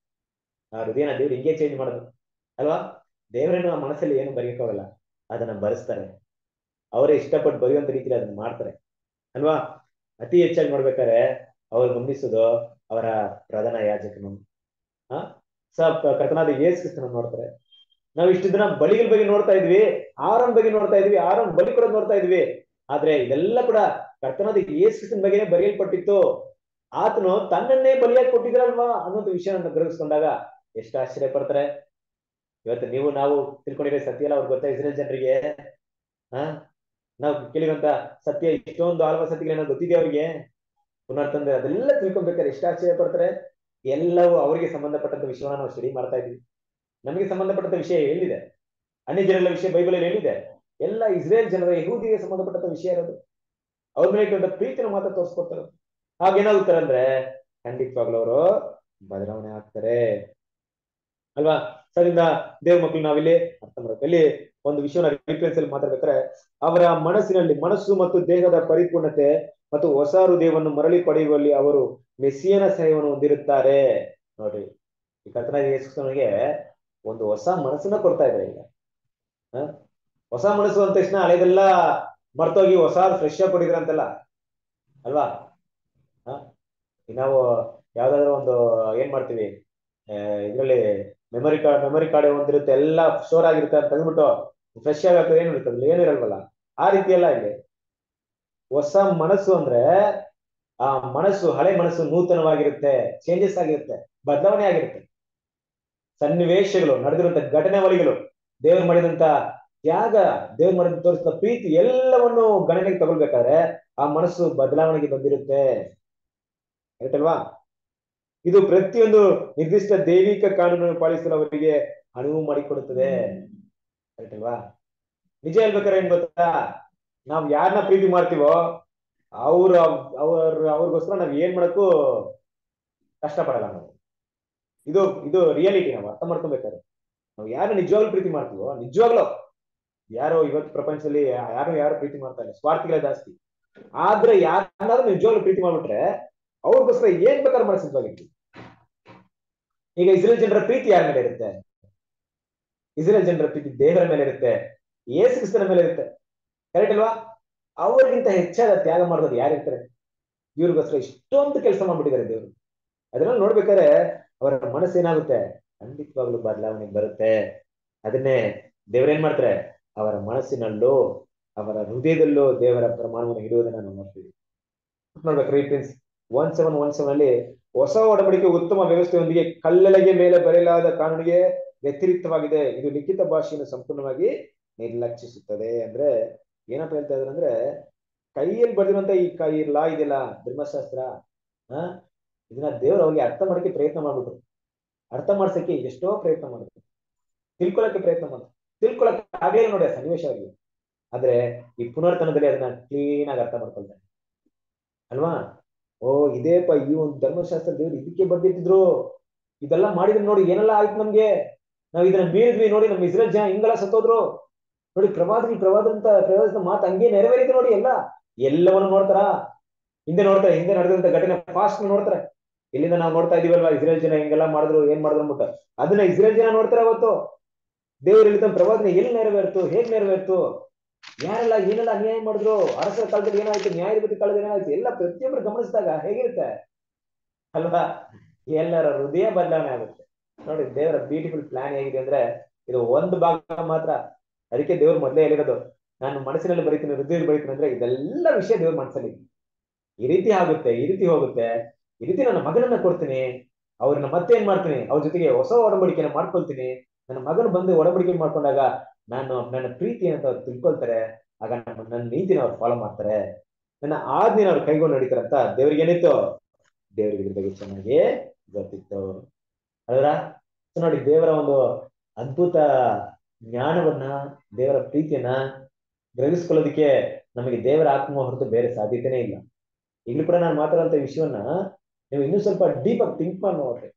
ಆ ಹೃದಯನ ದೇವ್ರು ಹಿಂಗೆ ಚೇಂಜ್ ಮಾಡೋದು ಅಲ್ವಾ ದೇವರನ್ನು ಆ ಮನಸ್ಸಲ್ಲಿ ಏನು ಬರೆಯಕ್ಕಾಗಲ್ಲ ಅದನ್ನ ಬರೆಸ್ತಾರೆ ಅವರೇ ಇಷ್ಟಪಟ್ಟು ಬರೆಯುವಂತ ರೀತಿಯಲ್ಲಿ ಅದನ್ನ ಮಾಡ್ತಾರೆ ಅಲ್ವಾ ಅತಿ ಹೆಚ್ಚಾಗಿ ನೋಡ್ಬೇಕಾದ್ರೆ ಅವ್ರು ಗಮನಿಸೋದು ಅವರ ಪ್ರಧಾನ ಯಾಜಕನು ಆ ಸ ಕರ್ತನಾದ ಯೇಸು ಕ್ರಿಸ್ತನ ನೋಡ್ತಾರೆ ನಾವು ಇಷ್ಟು ದಿನ ಬಲಿಗಳ ಬಗ್ಗೆ ನೋಡ್ತಾ ಇದ್ವಿ ಆರೋನ್ ಬಗ್ಗೆ ನೋಡ್ತಾ ಇದ್ವಿ ಆರೋನ್ ಬಲಿ ಕೊಡೋದು ನೋಡ್ತಾ ಇದ್ವಿ ಆದ್ರೆ ಇದೆಲ್ಲ ಕೂಡ ಕರ್ತನಾದ ಯೇಸು ಕ್ರಿಸ್ತನ ಬಗ್ಗೆನೇ ಬರೆಯಲ್ಪಟ್ಟಿತ್ತು ಆತನು ತನ್ನನ್ನೇ ಬಲಿಯಾಗಿ ಕೊಟ್ಟಿದ್ರಲ್ವಾ ಅನ್ನೋದು ವಿಷಯವನ್ನು ಗ್ರಹಿಸ್ಕೊಂಡಾಗ ಎಷ್ಟು ಆಶ್ಚರ್ಯ ಪಡ್ತಾರೆ ಇವತ್ತು ನೀವು ನಾವು ತಿಳ್ಕೊಂಡಿರೋ ಸತ್ಯ ಎಲ್ಲ ಅವ್ರಿಗೆ ಗೊತ್ತಾ ಇಸ್ರೇಲ್ ಜನರಿಗೆ ಹಾ ನಾವು ಕೇಳಿರುವಂತ ಸತ್ಯ ಇಷ್ಟೊಂದು ಆಲ್ವ ಸತ್ಯಗಳೇನೋ ಗೊತ್ತಿದೆ ಅವರಿಗೆ ಪುನರ್ತಂದ್ರೆ ಅದೆಲ್ಲ ತಿಳ್ಕೊಬೇಕಾದ್ರೆ ಎಷ್ಟು ಆಶ್ಚರ್ಯ ಪಡ್ತಾರೆ ಎಲ್ಲವೂ ಅವರಿಗೆ ಸಂಬಂಧಪಟ್ಟಂತ ವಿಷಯವನ್ನ ನಾವು ಸ್ಟಡಿ ಮಾಡ್ತಾ ಇದೀವಿ ನಮಗೆ ಸಂಬಂಧಪಟ್ಟಂತ ವಿಷಯ ಎಲ್ಲಿದೆ ಅನ್ಯ ಜನರ ವಿಷಯ ಬೈಬಲಲ್ಲಿ ಎಲ್ಲಿದೆ ಎಲ್ಲ ಇಸ್ರೇಲ್ ಜನರ ಯಹೂದಿಗೆ ಸಂಬಂಧಪಟ್ಟಂತ ವಿಷಯ ಇರೋದು ಅವ್ರ ಮೇಲೆ ಇಟ್ಟಂತ ಪ್ರೀತಿನ ಮಾತ್ರ ತೋರಿಸ್ಕೊಡ್ತಾರೆ ಹಾಗೇನಾಗುತ್ತಾರೆ ಅಂದ್ರೆ ಖಂಡಿತವಾಗ್ಲೂ ಅವರು ಬದಲಾವಣೆ ಆಗ್ತಾರೆ ಅಲ್ವಾ ಸರಿಂದ ದೇವ್ರ ಮಕ್ಕಳು ನಾವಿಲ್ಲಿ ಅರ್ಥ ಮಾಡ್ಬೇಕು ಇಲ್ಲಿ ಒಂದು ವಿಷಯನ ರಿಫರೆನ್ಸ್ ಅಲ್ಲಿ ಮಾತಾಡ್ಬೇಕಾದ್ರೆ ಅವರ ಮನಸ್ಸಿನಲ್ಲಿ ಮನಸ್ಸು ಮತ್ತು ದೇಹದ ಪರಿಪೂರ್ಣತೆ ಮತ್ತು ಹೊಸ ಹೃದಯವನ್ನು ಮರಳಿ ಪಡೆಯುವಲ್ಲಿ ಅವರು ಮೆಸ್ಸಿಯನ ಸಹಾಯವನ್ನು ಹೊಂದಿರುತ್ತಾರೆ ನೋಡ್ರಿ ಈ ಕರ್ತನ ಯೇಸುನಿಗೆ ಒಂದು ಹೊಸ ಮನಸ್ಸನ್ನ ಕೊಡ್ತಾ ಇದ್ದಾರೆ ಈಗ ಹೊಸ ಮನಸ್ಸು ಅಂದ ತಕ್ಷಣ ಹಳೆದೆಲ್ಲ ಮರ್ತೋಗಿ ಹೊಸ ಫ್ರೆಶ್ ಆಗಿ ಕೊಟ್ಟಿದ್ರ ಅಂತಲ್ಲ ಅಲ್ವಾ ನಾವು ಯಾವ್ದಾದ್ರು ಒಂದು ಏನ್ ಮಾಡ್ತೀವಿ ಇದ್ರಲ್ಲಿ ಮೆಮೊರಿ ಕಾರ್ಡ್ ಮೆಮೊರಿ ಕಾರ್ಡ್ ಒಂದಿರುತ್ತೆ ಎಲ್ಲ ಸ್ಟೋರ್ ಆಗಿರುತ್ತೆ ಅಂತ ತೆಗೆದ್ಬಿಟ್ಟು ಫ್ರೆಶ್ ಆಗಿ ಆಗ್ತದೆ ಏನು ಇರ್ತದೆ ಏನು ಇರಲ್ವಲ್ಲ ಆ ರೀತಿ ಎಲ್ಲ ಇಲ್ಲಿ ಹೊಸ ಮನಸ್ಸು ಅಂದ್ರೆ ಆ ಮನಸ್ಸು ಹಳೆ ಮನಸ್ಸು ನೂತನವಾಗಿರುತ್ತೆ ಚೇಂಜಸ್ ಆಗಿರುತ್ತೆ ಬದಲಾವಣೆ ಆಗಿರುತ್ತೆ ಸನ್ನಿವೇಶಗಳು ನಡೆದಿರುವಂತ ಘಟನಾವಳಿಗಳು ದೇವ್ರು ಮಾಡಿದಂತ ತ್ಯಾಗ ದೇವ್ರು ಮಾಡಿದ ತೋರಿಸಿದ ಪ್ರೀತಿ ಎಲ್ಲವನ್ನು ಗಣನೆಗೆ ತಗೊಳ್ಬೇಕಾದ್ರೆ ಆ ಮನಸ್ಸು ಬದಲಾವಣೆಗೆ ಬಂದಿರುತ್ತೆ ಆಯ್ತಲ್ವಾ ಇದು ಪ್ರತಿಯೊಂದು ನಿರ್ದಿಷ್ಟ ದೈವಿಕ ಕಾನೂನನ್ನು ಪಾಲಿಸಲು ಅವರಿಗೆ ಅನುವು ಮಾಡಿಕೊಡುತ್ತದೆ ಆಯ್ತಲ್ವಾ ನಿಜ ಹೇಳ್ಬೇಕಾದ್ರೆ ಏನ್ ಗೊತ್ತಾ ನಾವ್ ಯಾರನ್ನ ಪ್ರೀತಿ ಮಾಡ್ತೀವೋ ಅವ್ರ ಅವ್ರ ಅವ್ರಿಗೋಸ್ಕರ ನಾವ್ ಏನ್ ಮಾಡಕ್ಕೂ ಕಷ್ಟಪಡಲ್ಲ ನಾವು ಇದು ಇದು ರಿಯಾಲಿಟಿ ನಾವು ಅರ್ಥ ಮಾಡ್ಕೊಬೇಕಾದ್ರೆ ನಾವು ಯಾರು ನಿಜವಾಗ್ಲೂ ಪ್ರೀತಿ ಮಾಡ್ತೀವೋ ನಿಜವಾಗ್ಲೂ ಯಾರೋ ಇವತ್ತು ಪ್ರಪಂಚದಲ್ಲಿ ಯಾರು ಯಾರು ಪ್ರೀತಿ ಮಾಡ್ತಾರೆ ಸ್ವಾರ್ಥಿಗಳೇ ಜಾಸ್ತಿ ಆದ್ರೆ ಯಾರನ್ನಾದ್ರೂ ನಿಜವಾಗ್ಲೂ ಪ್ರೀತಿ ಮಾಡ್ಬಿಟ್ರೆ ಅವ್ರಿಗೋಸ್ಕರ ಏನ್ ಬೇಕಾದ್ರೂ ಮಾಡಿ ಸಿದ್ಧವಾಗಿರ್ತೀವಿ ಈಗ ಇಸ್ರೇಲ್ ಜನರ ಪ್ರೀತಿ ಯಾರ ಮೇಲೆ ಇರುತ್ತೆ ಇಸ್ರೇಲ್ ಜನರ ಪ್ರೀತಿ ದೇವರ ಮೇಲೆ ಇರುತ್ತೆ ಯೇಸು ಕ್ರಿಸ್ತನ ಮೇಲೆ ಇರುತ್ತೆ ಕರೆಕ್ಟ್ ಅಲ್ವಾ ಅವ್ರಿಗಿಂತ ಹೆಚ್ಚಾದ ತ್ಯಾಗ ಮಾಡೋದು ಯಾರಿರ್ತಾರೆ ಇವ್ರಿಗೋಸ್ಕರ ಇಷ್ಟೊಂದು ಕೆಲಸ ಮಾಡ್ಬಿಟ್ಟಿದ್ದಾರೆ ದೇವರು ಅದನ್ನ ನೋಡ್ಬೇಕಾದ್ರೆ ಅವರ ಮನಸ್ಸು ಏನಾಗುತ್ತೆ ಖಂಡಿತವಾಗ್ಲೂ ಬದಲಾವಣೆ ಬರುತ್ತೆ ಅದನ್ನೇ ದೇವರೇನ್ ಮಾಡ್ತಾರೆ ಅವರ ಮನಸ್ಸಿನಲ್ಲೂ ಅವರ ಹೃದಯದಲ್ಲೂ ದೇವರ ಪ್ರಮಾಣವನ್ನು ಇಡುವುದನ್ನ ನಾವು ನೋಡ್ತೀವಿ ನೋಡ್ಬೇಕು prince one seven one seven ಅಲ್ಲಿ ಹೊಸ ಒಡಂಬಡಿಕೆ ಉತ್ತಮ ವ್ಯವಸ್ಥೆಯೊಂದಿಗೆ ಕಲ್ಲಲೆಗೆ ಮೇಲೆ ಬರೆಯಲಾದ ಕಾನೂನಿಗೆ ವ್ಯತಿರಿಕ್ತವಾಗಿದೆ ಇದು ಲಿಖಿತ ಭಾಷೆಯನ್ನು ಸಂಪೂರ್ಣವಾಗಿ ನಿರ್ಲಕ್ಷಿಸುತ್ತದೆ ಅಂದ್ರೆ ಏನಪ್ಪ ಹೇಳ್ತಾ ಇದ್ದಾರೆ ಅಂದ್ರೆ ಕೈಯಲ್ಲಿ ಬರೆದಿರುವಂತ ಈ ಕೈ ಲಾ ಇದೆಯಲ್ಲ ಧರ್ಮಶಾಸ್ತ್ರ ಆ ಇದನ್ನ ದೇವರು ಅವ್ರಿಗೆ ಅರ್ಥ ಮಾಡಕ್ಕೆ ಪ್ರಯತ್ನ ಮಾಡ್ಬಿಟ್ರು ಅರ್ಥ ಮಾಡ್ಸಕ್ಕೆ ಎಷ್ಟೋ ಪ್ರಯತ್ನ ಮಾಡಿದ್ರು ತಿಳ್ಕೊಳಕ್ಕೆ ಪ್ರಯತ್ನ ಮಾಡಿದ್ರು ತಿಳ್ಕೊಳಕ್ ಆಗ್ಲೇ ನೋಡಿ ಆ ಸನ್ನಿವೇಶ ಆಗಿ ಆದ್ರೆ ಈ ಪುನರ್ತನದಲ್ಲಿ ಅದನ್ನ ಕ್ಲೀನ್ ಆಗಿ ಅರ್ಥ ಮಾಡ್ಕೊಳ್ತಾನೆ ಅಲ್ವಾ ಓ ಇದೇಪ ಈ ಒಂದು ಧರ್ಮಶಾಸ್ತ್ರ ದೇವ್ರು ಇದಕ್ಕೆ ಬರ್ದಿಟ್ಟಿದ್ರು ಇದೆಲ್ಲ ಮಾಡಿದ್ರೆ ನೋಡಿ ಏನೆಲ್ಲ ಆಯ್ತು ನಮ್ಗೆ ನಾವ್ ಇದನ್ನ ಮೀರಿದ್ವಿ ನೋಡಿ ನಮ್ಮ ಇಸ್ರೇಲ್ ಜನ ಹಿಂಗೆಲ್ಲ ಸತ್ತೋದ್ರು ನೋಡಿ ಪ್ರವಾದಿ ಪ್ರವಾದಂತ ಪ್ರವಾದದ ಮಾತು ಹಂಗೆ ನೆರವೇರಿದೆ ನೋಡಿ ಎಲ್ಲ ಎಲ್ಲವನ್ನು ನೋಡ್ತಾರ ಹಿಂದೆ ನೋಡ್ತಾರೆ ಹಿಂದೆ ನಡೆದಂತ ಘಟನೆ ಫಾಸ್ಟ್ ನೋಡ್ತಾರೆ ಇಲ್ಲಿಂದ ನಾವು ನೋಡ್ತಾ ಇದೀವಲ್ವಾ ಇಸ್ರೇಲ್ ಜನ ಹಿಂಗೆಲ್ಲ ಮಾಡಿದ್ರು ಏನ್ ಮಾಡಿದ್ರು ಅಂದ್ಬಿಟ್ಟು ಅದನ್ನ ಇಸ್ರೇಲ್ ಜನ ನೋಡ್ತಾರೆ ಅವತ್ತು ದೇವರು ಹೇಳಿದ ಪ್ರವಾದನೆ ಎಲ್ಲಿ ನೆರವೇರ್ತು ಹೇಗ್ ನೆರವೇರ್ತು ಯಾರೆಲ್ಲ ಏನೆಲ್ಲ ಅನ್ಯಾಯ ಮಾಡಿದ್ರು ಅರಸರ ಕಾಲದಲ್ಲಿ ಏನಾಯ್ತು ನ್ಯಾಯಾಧಿಪತಿ ಕಾಲದಲ್ಲಿ ಏನಾಯ್ತು ಎಲ್ಲ ಪ್ರತಿಯೊಬ್ಬರು ಗಮನಿಸಿದಾಗ ಹೇಗಿರುತ್ತೆ ಅಲ್ವಾ ಎಲ್ಲರ ಹೃದಯ ಬದಲಾವಣೆ ಆಗುತ್ತೆ ನೋಡಿ ದೇವರ ಬ್ಯೂಟಿಫುಲ್ ಪ್ಲಾನ್ ಹೇಗಿದೆ ಅಂದ್ರೆ ಇದು ಒಂದು ಭಾಗ ಮಾತ್ರ ಅದಕ್ಕೆ ದೇವ್ರು ಮೊದಲೇ ಹೇಳಿರೋದು ನಾನು ಮನಸ್ಸಿನಲ್ಲಿ ಬರೀತೀನಿ ಹೃದಯದಲ್ಲಿ ಬರೀತೀನಿ ಅಂದ್ರೆ ಇದೆಲ್ಲ ವಿಷಯ ದೇವ್ರ ಮನಸ್ಸಲ್ಲಿ ಈ ರೀತಿ ಆಗುತ್ತೆ ಈ ರೀತಿ ಹೋಗುತ್ತೆ ಈ ರೀತಿ ನನ್ನ ಮಗನನ್ನ ಕೊಡ್ತೀನಿ ಅವ್ರನ್ನ ಮತ್ತೆ ಏನ್ ಮಾಡ್ತೀನಿ ಅವ್ರ ಜೊತೆಗೆ ಹೊಸ ಒಡಂಬಡಿಕೆನ ಮಾಡ್ಕೊಳ್ತೀನಿ ನನ್ನ ಮಗನ ಬಂದು ಒಡಂಬಡಿಕೆ ಮಾಡ್ಕೊಂಡಾಗ ನಾನು ನನ್ನ ಪ್ರೀತಿ ಅಂತ ಅವ್ರು ತಿಳ್ಕೊಳ್ತಾರೆ ಆಗ ನಮ್ಮ ನನ್ನ ನೀತಿನ ಅವ್ರು ಫಾಲೋ ಮಾಡ್ತಾರೆ ನನ್ನ ಆಜ್ಞೆನ ಅವ್ರು ಕೈಗೊಂಡು ನಡೀತಾರೆ ಅಂತ ದೇವ್ರಿಗೆ ಏನಿತ್ತು ದೇವ್ರಿಗೆ ಇದ್ರ ಬಗ್ಗೆ ಚೆನ್ನಾಗಿ ಗೊತ್ತಿತ್ತು ಅಲ್ರ ನೋಡಿ ದೇವರ ಒಂದು ಅದ್ಭುತ ಜ್ಞಾನವನ್ನ ದೇವರ ಪ್ರೀತಿಯನ್ನ ಗ್ರಹಿಸ್ಕೊಳ್ಳೋದಕ್ಕೆ ನಮಗೆ ದೇವರ ಆತ್ಮ ಹೊರತು ಬೇರೆ ಸಾಧ್ಯತೆನೇ ಇಲ್ಲ ಈಗಲೂ ಕೂಡ ನಾನು ಮಾತಾಡುವಂತ ವಿಷಯವನ್ನ ನೀವು ಇನ್ನೂ ಸ್ವಲ್ಪ ಡೀಪ್ ಆಗಿ ಥಿಂಕ್ ಮಾಡಿ ನೋಡ್ರಿ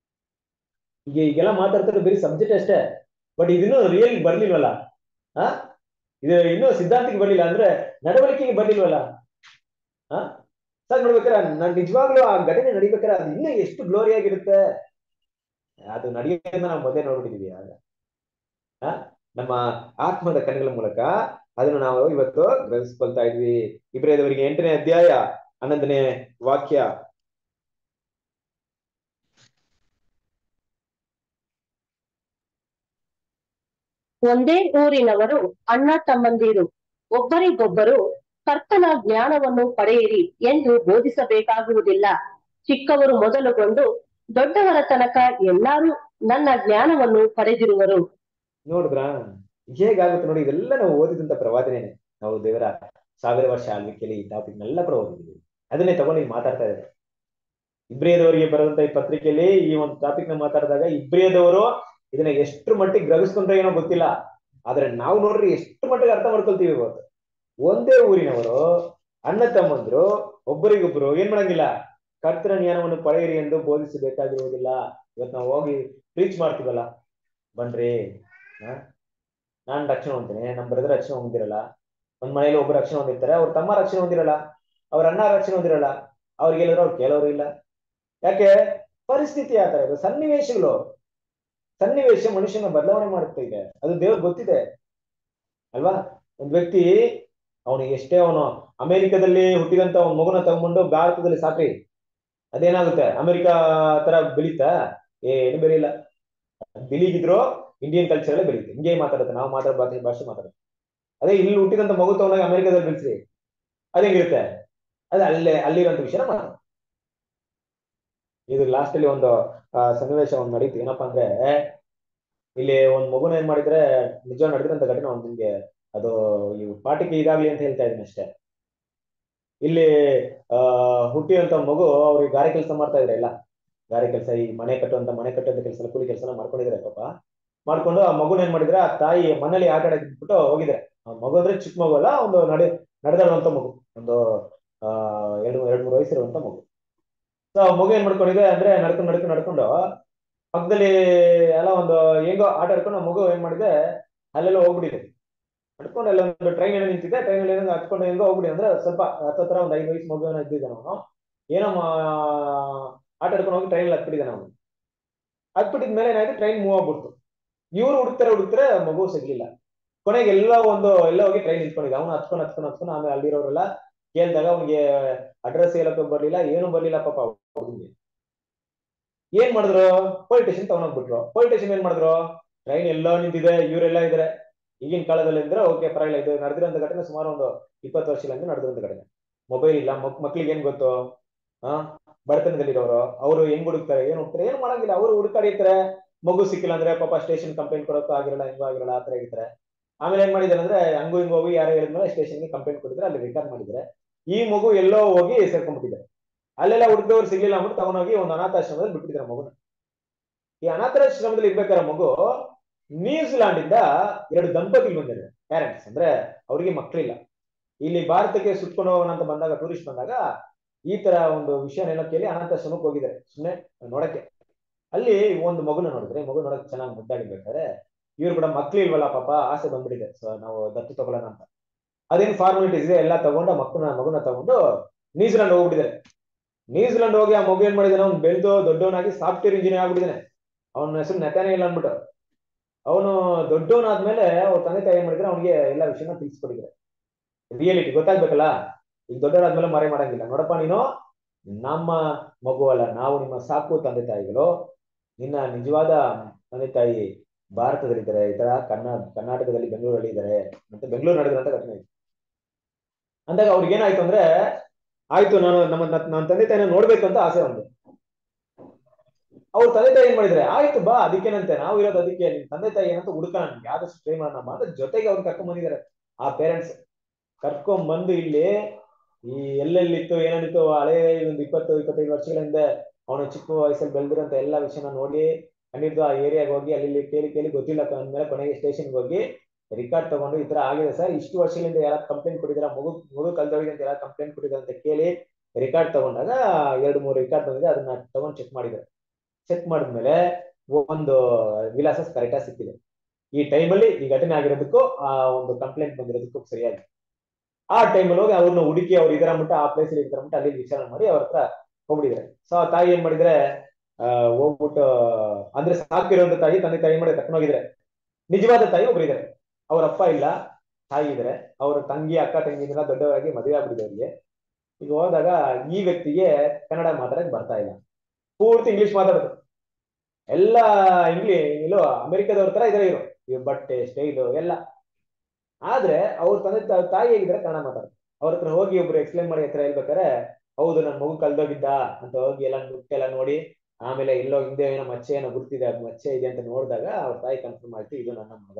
ಈಗ ಈಗೆಲ್ಲ ಮಾತಾಡ್ತಾರೆ ಬರೀ ಸಬ್ಜೆಕ್ಟ್ ಅಷ್ಟೇ ಬಟ್ ಇದನ್ನು ರಿಯಲ್ ಬರ್ಲಿಲ್ವಲ್ಲ ಆ ಇದು ಇನ್ನೂ ಸಿದ್ಧಾಂತಕ್ಕೆ ಬರ್ಲಿಲ್ಲ ಅಂದ್ರೆ ನಡವಳಿಕೆಗೆ ಬರ್ಲಿಲ್ವಲ್ಲ ಆ ಸರ್ ನೋಡ್ಬೇಕಾರೆ ನಾನು ನಿಜವಾಗ್ಲೂ ಆ ಘಟನೆ ನಡಿಬೇಕಾದ್ರೆ ಅದು ಇನ್ನೂ ಎಷ್ಟು ಗ್ಲೋರಿ ಆಗಿರುತ್ತೆ ಅದು ನಡೆಯೋದನ್ನ ನಾವು ಮೊದಲೇ ನೋಡ್ಬಿಟ್ಟಿದೀವಿ ಆಗ ಆ ನಮ್ಮ ಆತ್ಮದ ಕಣ್ಣುಗಳ ಮೂಲಕ ಅದನ್ನು ನಾವು ಇವತ್ತು ಗ್ರಹಿಸ್ಕೊಳ್ತಾ ಇದ್ವಿ ಇಬ್ರಿಯದವರಿಗೆ ಎಂಟನೇ ಅಧ್ಯಾಯ ಹನ್ನೊಂದನೇ ವಾಕ್ಯ ಒಂದೇ ಊರಿನವರು ಅಣ್ಣ ತಮ್ಮಂದಿರು ಒಬ್ಬರಿಗೊಬ್ಬರು ಕರ್ತನ ಜ್ಞಾನವನ್ನು ಪಡೆಯಿರಿ ಎಂದು ಬೋಧಿಸಬೇಕಾಗುವುದಿಲ್ಲ ಚಿಕ್ಕವರು ಮೊದಲುಗೊಂಡು ದೊಡ್ಡವರ ತನಕ ಎಲ್ಲರೂ ನನ್ನ ಜ್ಞಾನವನ್ನು ಪಡೆದಿರುವರು ನೋಡಿದ್ರಾ ಹೇಗಾಗುತ್ತೆ ನೋಡಿ ಇದೆಲ್ಲ ನಾವು ಓದಿದಂತ ಪ್ರವಾದನೆ ನಾವು ದೇವರ ಸಾವಿರ ವರ್ಷ ಆಳ್ವಿಕೆಯಲ್ಲಿ ಈ ಟಾಪಿಕ್ ನೆಲ್ಲ ಕೂಡ ಓದಿದ್ದೀವಿ ಅದನ್ನೇ ತಗೊಂಡು ಈಗ ಮಾತಾಡ್ತಾ ಇದ್ದಾರೆ ಇಬ್ರಿಯದವರಿಗೆ ಬರುವಂತ ಈ ಪತ್ರಿಕೆಯಲ್ಲಿ ಈ ಒಂದು ಟಾಪಿಕ್ ನ ಮಾತಾಡಿದಾಗ ಇಬ್ರಿಯದವರು ಇದನ್ನ ಎಷ್ಟು ಮಟ್ಟಿಗೆ ಗ್ರಹಿಸ್ಕೊಂಡ್ರೆ ಏನೋ ಗೊತ್ತಿಲ್ಲ ಆದ್ರೆ ನಾವು ನೋಡ್ರಿ ಎಷ್ಟು ಮಟ್ಟಿಗೆ ಅರ್ಥ ಮಾಡ್ಕೊಳ್ತೀವಿ ಇವತ್ತು ಒಂದೇ ಊರಿನವರು ಅಣ್ಣ ತಮ್ಮಂದ್ರು ಒಬ್ಬರಿಗೊಬ್ರು ಏನ್ ಮಾಡಂಗಿಲ್ಲ ಕರ್ತನ ಜ್ಞಾನವನ್ನು ಪಡೆಯಿರಿ ಎಂದು ಬೋಧಿಸಬೇಕಾಗಿರುವುದಿಲ್ಲ ಇವತ್ತು ನಾವು ಹೋಗಿ ಪ್ರೀಚ್ ಮಾಡ್ತೀವಲ್ಲ ಬನ್ರಿ ಆ? ನಾನ್ ರಕ್ಷಣೆ ಹೊಂದ್ತೇನೆ ನಮ್ಮ ಬ್ರದರ್ ರಕ್ಷಣೆ ಹೊಂದಿರಲ್ಲ ಒಂದ್ ಮನೇಲಿ ಒಬ್ಬರು ರಕ್ಷಣೆ ಹೊಂದಿರ್ತಾರೆ ಅವ್ರ ತಮ್ಮ ರಕ್ಷಣೆ ಹೊಂದಿರಲ್ಲ ಅವ್ರ ಅಣ್ಣ ರಕ್ಷಣೆ ಹೊಂದಿರಲ್ಲ ಅವ್ರಿಗೆಲ್ಲರೂ ಅವ್ರು ಕೇಳೋರು ಇಲ್ಲ ಯಾಕೆ ಪರಿಸ್ಥಿತಿ ಆ ತರ ಇದೆ ಸನ್ನಿವೇಶಗಳು ಸನ್ನಿವೇಶ ಮನುಷ್ಯನ ಬದಲಾವಣೆ ಮಾಡುತ್ತಾ ಇದೆ ಅದು ದೇವ್ರಿಗೆ ಗೊತ್ತಿದೆ ಅಲ್ವಾ ಒಂದ್ ವ್ಯಕ್ತಿ ಅವನಿಗೆ ಎಷ್ಟೇ ಅವನು ಅಮೆರಿಕದಲ್ಲಿ ಹುಟ್ಟಿದಂತ ಒಂದ್ ಮಗುನ ತಗೊಂಡ್ಬಂದು ಭಾರತದಲ್ಲಿ ಸಾಕ್ರಿ ಅದೇನಾಗುತ್ತೆ ಅಮೆರಿಕಾ ತರ ಬೆಳೀತಾ ಏನು ಬೆಳೆಯಿಲ್ಲ ಬಿಲಿಗಿದ್ರು ಇಂಡಿಯನ್ ಕಲ್ಚರ್ ಅಲ್ಲೇ ಬೆಳೀತೆ ಹಿಂಗೆ ಮಾತಾಡುತ್ತೆ ನಾವು ಮಾತಾಡೋ ಭಾಷೆ ಭಾಷೆ ಮಾತಾಡುತ್ತೆ ಅದೇ ಇಲ್ಲಿ ಹುಟ್ಟಿದಂತ ಮಗು ತಗೊಂಡಾಗ ಅಮೆರಿಕದಲ್ಲಿ ಬೆಳೆಸ್ರಿ ಅದ್ ಹೆಂಗಿರುತ್ತೆ ಅದು ಅಲ್ಲೇ ಅಲ್ಲಿರುವಂತ ವಿಷಯನ ಮಾತಾಡ ಇದು ಲಾಸ್ಟ್ ಅಲ್ಲಿ ಒಂದು ಆ, ಸನ್ನಿವೇಶ ಒಂದು ನಡೀತು ಏನಪ್ಪಾ ಅಂದ್ರೆ ಇಲ್ಲಿ ಒಂದ್ ಮಗುನ ಏನ್ ಮಾಡಿದ್ರೆ ನಿಜ ನಡೆದಿರಂತ ಘಟನೆ ಒಂದು ನಿಮ್ಗೆ ಅದು ಈ ಪಾಠಕ್ಕೆ ಇದಾಗ್ಲಿ ಅಂತ ಹೇಳ್ತಾ ಇದೀನಿ ಅಷ್ಟೇ ಇಲ್ಲಿ ಆ ಹುಟ್ಟಿದಂತ ಮಗು ಅವ್ರಿಗೆ ಗಾರೆ ಕೆಲಸ ಮಾಡ್ತಾ ಇದ್ರೆ ಎಲ್ಲ ಗಾರೆ ಕೆಲಸ ಈ ಮನೆ ಕಟ್ಟುವಂತ ಮನೆ ಕಟ್ಟುವಂತ ಕೆಲಸ ಕೂಲಿ ಕೆಲಸ ಮಾಡ್ಕೊಂಡಿದ್ರೆ ಪಾಪ ಮಾಡ್ಕೊಂಡು ಆ ಮಗುನ ಏನ್ ಮಾಡಿದ್ರೆ ಆ ತಾಯಿ ಮನೇಲಿ ಆಟ ಆಡಕ್ ಬಿಟ್ಬಿಟ್ಟು ಹೋಗಿದ್ದಾರೆ ಆ ಮಗು ಅಂದ್ರೆ ಚಿಕ್ಕ ಮಗು ಅಲ್ಲ ಒಂದು ನಡೆ ನಡೆದಾಡುವಂತ ಮಗು ಒಂದು ಆ ಎರಡು ಎರಡ್ ಮೂರು ವಯಸ್ಸಿರುವಂತ ಮಗು ಸೊ ಆ ಮಗು ಏನ್ ಮಾಡ್ಕೊಂಡಿದೆ ಅಂದ್ರೆ ನಡ್ಕೊಂಡು ನಡ್ಕೊಂಡು ನಡ್ಕೊಂಡು ಪಕ್ಕದಲ್ಲಿ ಎಲ್ಲ ಒಂದು ಹೆಂಗೋ ಆಟ ಆಡ್ಕೊಂಡು ಆ ಮಗು ಏನ್ ಮಾಡಿದೆ ಅಲ್ಲೆಲ್ಲ ಹೋಗ್ಬಿಟ್ಟಿದೆ ಹತ್ಕೊಂಡು ಎಲ್ಲ ಒಂದು ಟ್ರೈನ್ ಏನೋ ನಿಂತಿದೆ ಟ್ರೈನ್ ಅಲ್ಲಿ ಏನೋ ಹತ್ಕೊಂಡು ಹೆಂಗೋ ಹೋಗ್ಬಿಡಿ ಅಂದ್ರೆ ಸ್ವಲ್ಪ ಹತ್ತತ್ರ ಒಂದು ಐದು ವಯಸ್ಸು ಮಗು ಏನೋ ಇದ್ದಿದ್ದಾನೆ ಅವನು ಏನೋ ಮಾ- ಆಟ ಆಡ್ಕೊಂಡು ಹೋಗಿ ಟ್ರೈನ್ ಹತ್ಬಿಟ್ಟಿದ್ದಾನೆ ಅವನು ಹತ್ಬಿಟ್ಟಿದ ಮೇಲೆ ಏನಾಯ್ತು ಟ್ರೈನ್ ಮೂವ್ ಆಗ್ಬಿಡ್ತು ಇವ್ರು ಹುಡುಕ್ತಾರೆ ಹುಡುಕ್ತಾರೆ ಮಗು ಸಿಗ್ಲಿಲ್ಲ ಕೊನೆಗೆ ಎಲ್ಲ ಒಂದು ಎಲ್ಲ ಹೋಗಿ ಟ್ರೈನ್ ನಿಂತ್ಕೊಂಡಿದ್ದ ಅವನು ಹತ್ಕೊಂಡು ಹತ್ಕೊಂಡು ಹತ್ಕೊಂಡು ಆಮೇಲೆ ಅಲ್ಲಿರೋರೆಲ್ಲ ಕೇಳಿದಾಗ ಅವ್ನಿಗೆ ಅಡ್ರೆಸ್ ಹೇಳಕ್ಕೆ ಬರ್ಲಿಲ್ಲ ಏನು ಬರ್ಲಿಲ್ಲ ಪಾಪ ಹುಡುಗಿ ಏನ್ ಮಾಡಿದ್ರು ಪೊಲೀಸ್ ಸ್ಟೇಷನ್ ತಗೊಂಡೋಗ್ಬಿಟ್ರು ಪೊಲೀಸ್ ಸ್ಟೇಷನ್ ಏನ್ ಮಾಡಿದ್ರು ಟ್ರೈನ್ ಎಲ್ಲ ನಿಂತಿದೆ ಇವರೆಲ್ಲ ಇದಾರೆ ಈಗಿನ ಕಾಲದಲ್ಲಿ ಅಂದ್ರೆ ಓಕೆ ಪರವಾಗಿಲ್ಲ ಇದು ನಡೆದಿರೋಂಥ ಘಟನೆ ಸುಮಾರು ಒಂದು ಇಪ್ಪತ್ತು ವರ್ಷಗಳಿಂದ ನಡೆದಿರೋಂಥ ಘಟನೆ ಮೊಬೈಲ್ ಇಲ್ಲ ಮಕ್ ಮಕ್ಳಿಗೆ ಏನ್ ಗೊತ್ತು ಆ ಬಡತನದಲ್ಲಿರೋರು ಅವರು ಹೆಂಗ್ ಹುಡುಕ್ತಾರೆ ಏನ್ ಹುಡುಕ್ತಾರೆ ಏನ್ ಮಾಡಂಗಿಲ್ಲ ಅವರು ಹುಡುಕಾಡಿರ್ತಾರೆ ಮಗು ಸಿಕ್ಕಿಲ್ಲ ಅಂದ್ರೆ ಪಾಪ ಸ್ಟೇಷನ್ ಕಂಪ್ಲೇಂಟ್ ಕೊಡೋಕ್ಕೂ ಆಗಿರಲ್ಲ ಹೆಂಗೋ ಆಗಿರಲ್ಲ ಆತರ ಇರ್ತಾರೆ ಆಮೇಲೆ ಏನ್ ಮಾಡಿದಾರೆ ಅಂದ್ರೆ ಹಂಗು ಹಿಂಗ್ ಹೋಗಿ ಯಾರೋ ಹೇಳಿದ್ಮೇಲೆ ಸ್ಟೇಷನ್ಗೆ ಕಂಪ್ಲೇಂಟ್ ಕೊಟ್ಟಿದ್ರೆ ಅಲ್ಲಿ ರಿಟರ್ನ್ ಮಾಡಿದ್ರೆ ಈ ಮಗು ಎಲ್ಲೋ ಹೋಗಿ ಸೇರ್ಕೊಂಡ್ಬಿಟ್ಟಿದೆ ಅಲ್ಲೆಲ್ಲ ಹುಡುಕದವ್ರು ಸಿಗ್ಲಿಲ್ಲ ಅಂದ್ಬಿಟ್ಟು ತಗೊಂಡೋಗಿ ಒಂದು ಅನಾಥಾಶ್ರಮದಲ್ಲಿ ಬಿಟ್ಟಿದ್ದಾರೆ ಮಗುನ ಈ ಅನಾಥಾಶ್ರಮದಲ್ಲಿ ಇರ್ಬೇಕಾದ್ರೆ ಮಗು ನ್ಯೂಜಿಲಾಂಡ್ ಇಂದ ಎರಡು ದಂಪತಿಗಳು ಬಂದಿದ್ದಾರೆ ಪ್ಯಾರೆಂಟ್ಸ್ ಅಂದ್ರೆ ಅವರಿಗೆ ಮಕ್ಕಳಿಲ್ಲ ಇಲ್ಲಿ ಭಾರತಕ್ಕೆ ಸುತ್ಕೊಂಡು ಹೋಗೋಣ ಅಂತ ಬಂದಾಗ ಟೂರಿಸ್ಟ್ ಬಂದಾಗ ಈ ತರ ಒಂದು ವಿಷಯನೆಲ್ಲ ಕೇಳಿ ಅನಾಥಾಶ್ರಮಕ್ಕೆ ಹೋಗಿದ್ದಾರೆ ಸುಮ್ಮನೆ ನೋಡಕ್ಕೆ ಅಲ್ಲಿ ಒಂದು ಮಗುನ ನೋಡಿದ್ರೆ ಈ ಮಗು ನೋಡಕ್ ಚೆನ್ನಾಗಿ ಮುದ್ದಾಗಿರ್ಬೇಕಾದ್ರೆ ಇವ್ರು ಕೂಡ ಮಕ್ಳಿಲ್ವಲ್ಲ ಪಾಪ ಆಸೆ ಬಂದ್ಬಿಟ್ಟಿದೆ ಸೊ ನಾವು ದತ್ತು ತಗೊಳ್ಳೋಣ ಅಂತ ಅದೇನ್ ಫಾರ್ಮಾಲಿಟೀಸ್ ಇದೆ ಎಲ್ಲ ತಗೊಂಡು ಆ ಮಕ್ಕಳನ್ನ ಮಗುನ ತಗೊಂಡು ನ್ಯೂಜಿಲೆಂಡ್ ಹೋಗ್ಬಿಟ್ಟಿದ್ದಾರೆ ನ್ಯೂಜಿಲೆಂಡ್ ಹೋಗಿ ಆ ಮಗು ಏನ್ ಮಾಡಿದಾನೆ ಅವ್ನು ಬೆಳೆದು ದೊಡ್ಡವನಾಗಿ ಸಾಫ್ಟ್ವೇರ್ ಇಂಜಿನಿಯರ್ ಆಗ್ಬಿಟ್ಟಿದ್ದಾನೆ ಅವನ ಹೆಸರು ನೆತಾನೇ ಇಲ್ಲ ಅಂದ್ಬಿಟ್ಟು ಅವನು ದೊಡ್ಡವನಾದ್ಮೇಲೆ ಅವ್ರ ತಂದೆ ತಾಯಿ ಏನ್ ಮಾಡಿದ್ರೆ ಅವ್ನಿಗೆ ಎಲ್ಲ ವಿಷಯನ ತಿಳಿಸ್ಕೊಟ್ಟಿದ್ದಾರೆ ರಿಯಾಲಿಟಿ ಗೊತ್ತಾಗ್ಬೇಕಲ್ಲ ಈಗ ದೊಡ್ಡವರಾದ್ಮೇಲೆ ಮರೆ ಮಾಡಂಗಿಲ್ಲ ನೋಡಪ್ಪ ನೀನು ನಮ್ಮ ಮಗು ಅಲ್ಲ ನಾವು ನಿಮ್ಮ ಸಾಕು ತಂದೆ ತಾಯಿಗಳು ನಿನ್ನ ನಿಜವಾದ ತಂದೆ ತಾಯಿ ಭಾರತದಲ್ಲಿದ್ದಾರೆ ಈ ತರ ಕರ್ನಾ ಕರ್ನಾಟಕದಲ್ಲಿ ಬೆಂಗಳೂರಲ್ಲಿ ಇದ್ದಾರೆ ಮತ್ತೆ ಬೆಂಗಳೂರು ನಡೆದಿರೋಂಥ ಘಟನೆ ಇದೆ ಅಂದಾಗ ಅವ್ರಿಗೆ ಏನಾಯ್ತು ಅಂದ್ರೆ ಆಯ್ತು ನಾನು ನಮ್ಮ ನನ್ನ ತಂದೆ ತಾಯಿನ ನೋಡ್ಬೇಕು ಅಂತ ಆಸೆ ಒಂದು ಅವ್ರ ತಂದೆ ತಾಯಿ ಏನ್ ಮಾಡಿದ್ರೆ ಆಯ್ತು ಬಾ ಅದಕ್ಕೇನಂತೆ ನಾವು ಇರೋದು ಅದಕ್ಕೆ ನಿಮ್ ತಂದೆ ತಾಯಿ ಏನಂತ ಹುಡುಕೋಣ ನಮ್ಗೆ ಯಾವ್ದಷ್ಟು ಟ್ರೈ ಮಾಡೋಣ ಬಾ ಅಂತ ಜೊತೆಗೆ ಅವ್ರು ಕರ್ಕೊಂಡ್ ಬಂದಿದ್ದಾರೆ ಆ ಪೇರೆಂಟ್ಸ್ ಕರ್ಕೊಂಡ್ ಬಂದು ಇಲ್ಲಿ ಈ ಎಲ್ಲೆಲ್ಲಿತ್ತು ಏನೇನಿತ್ತು ಹಳೆ ಒಂದು ಇಪ್ಪತ್ತು ಇಪ್ಪತ್ತೈದು ವರ್ಷಗಳ ಹಿಂದೆ ಅವನು ಚಿಕ್ಕ ವಯಸ್ಸಲ್ಲಿ ಬೆಳೆದಿರೋಂಥ ಎಲ್ಲ ವಿಷಯನ ನೋಡಿ ಖಂಡಿತ ಆ ಏರಿಯಾಗೆ ಹೋಗಿ ಅಲ್ಲಿ ಇಲ್ಲಿ ಕೇಳಿ ಕೇಳಿ ಗೊತ್ತಿಲ್ಲ ಅಂದ್ಮೇಲೆ ಕೊನೆಗೆ ಸ್ಟೇಷನ್ಗೆ ಹೋಗಿ ರಿಕಾರ್ಡ್ ತಗೊಂಡು ಈ ತರ ಆಗಿದೆ ಸರ್ ಇಷ್ಟು ವರ್ಷಗಳಿಂದ ಯಾರು ಕಂಪ್ಲೇಂಟ್ ಕೊಟ್ಟಿದ್ದೀರಾ ಮಗು ಮಗು ಕಲ್ದೋಗಿದೆ ಅಂತ ಯಾರು ಕಂಪ್ಲೇಂಟ್ ಕೊಟ್ಟಿದ್ದಾರೆ ಅಂತ ಕೇಳಿ ರಿಕಾರ್ಡ್ ತಗೊಂಡಾಗ ಎರಡು ಮೂರು ರಿಕಾರ್ಡ್ ಬಂದಿದೆ ಅದನ್ನ ತಗೊಂಡು ಚೆಕ್ ಮಾಡಿದ್ದಾರೆ ಚೆಕ್ ಮಾಡಿದ್ಮೇಲೆ ಒಂದು ವಿಳಾಸ ಕರೆಕ್ಟಾಗಿ ಸಿಕ್ಕಿದೆ ಈ ಟೈಮಲ್ಲಿ ಈ ಘಟನೆ ಆಗಿರೋದಕ್ಕೂ ಆ ಒಂದು ಕಂಪ್ಲೇಂಟ್ ಬಂದಿರೋದಕ್ಕೂ ಸರಿಯಾಗಿ ಆ ಟೈಮಲ್ಲಿ ಹೋಗಿ ಅವ್ರನ್ನ ಹುಡುಕಿ ಅವ್ರು ಇದರ ಮಟ್ಟ ಆ ಪ್ಲೇಸ್ ಇದ್ರ ಮಟ್ಟ ಅಲ್ಲಿ ವಿಚಾರಣೆ ಮಾಡಿ ಅವ್ರ ಹತ್ರ ಹೋಗ್ಬಿಟ್ಟಿದ್ದಾರೆ ಸೊ ಆ ತಾಯಿ ಏನ್ ಮಾಡಿದ್ರೆ ಆ ಹೋಗ್ಬಿಟ್ಟು ಅಂದ್ರೆ ಸಾಕಿರುವಂತ ತಾಯಿ ತಂದೆ ತಾಯಿ ಮಾಡಿ ಕರ್ಕೊಂಡೋಗಿದ್ರೆ ನಿಜವಾದ ತಾಯಿ ಒಬ್ರು ಇದಾರೆ ಅವ್ರ ಅಪ್ಪ ಇಲ್ಲ ತಾಯಿ ಇದಾರೆ ಅವ್ರ ತಂಗಿ ಅಕ್ಕ ತಂಗಿನ ದೊಡ್ಡವರಾಗಿ ಮದುವೆ ಆಗ್ಬಿಟ್ಟಿದೆ ಅವ್ರಿಗೆ ಈಗ ಹೋದಾಗ ಈ ವ್ಯಕ್ತಿಗೆ ಕನ್ನಡ ಮಾತಾಡಕ್ ಬರ್ತಾ ಇಲ್ಲ ಪೂರ್ತಿ ಇಂಗ್ಲಿಷ್ ಮಾತಾಡೋದು ಎಲ್ಲ ಇಂಗ್ಲಿಷ್ ಇಲ್ಲೋ ಅಮೆರಿಕದವ್ರ ತರ ಇದಾರೆ ಇವರು ಇವ್ರ ಬಟ್ಟೆ ಸ್ಟೈಲು ಎಲ್ಲ ಆದ್ರೆ ಅವ್ರ ತಂದೆ ತಾ- ತಾಯಿ ಹೇಗಿದ್ರೆ ಕನ್ನಡ ಮಾತಾಡೋದು ಅವ್ರ ಹತ್ರ ಹೋಗಿ ಒಬ್ರು ಎಕ್ಸ್ಪ್ಲೈನ್ ಮಾಡಿ ಹತ್ರ ಹೇಳ್ಬೇಕಾರೆ ಹೌದು ನನ್ನ ಮಗು ಕಲ್ದೋಗಿದ್ದ ಅಂತ ಹೋಗಿ ಎಲ್ಲ ಎಲ್ಲ ನೋಡಿ ಆಮೇಲೆ ಎಲ್ಲೋ ಹಿಂದೆ ಏನೋ ಮಚ್ಚೆ ಏನೋ ಗುರ್ತಿದೆ ಅದು ಮಚ್ಚೆ ಇದೆ ಅಂತ ನೋಡಿದಾಗ ಅವ್ರ ತಾಯಿ ಕನ್ಫರ್ಮ್ ಆಯ್ತು ಇದು ನನ್ನ ಮಗ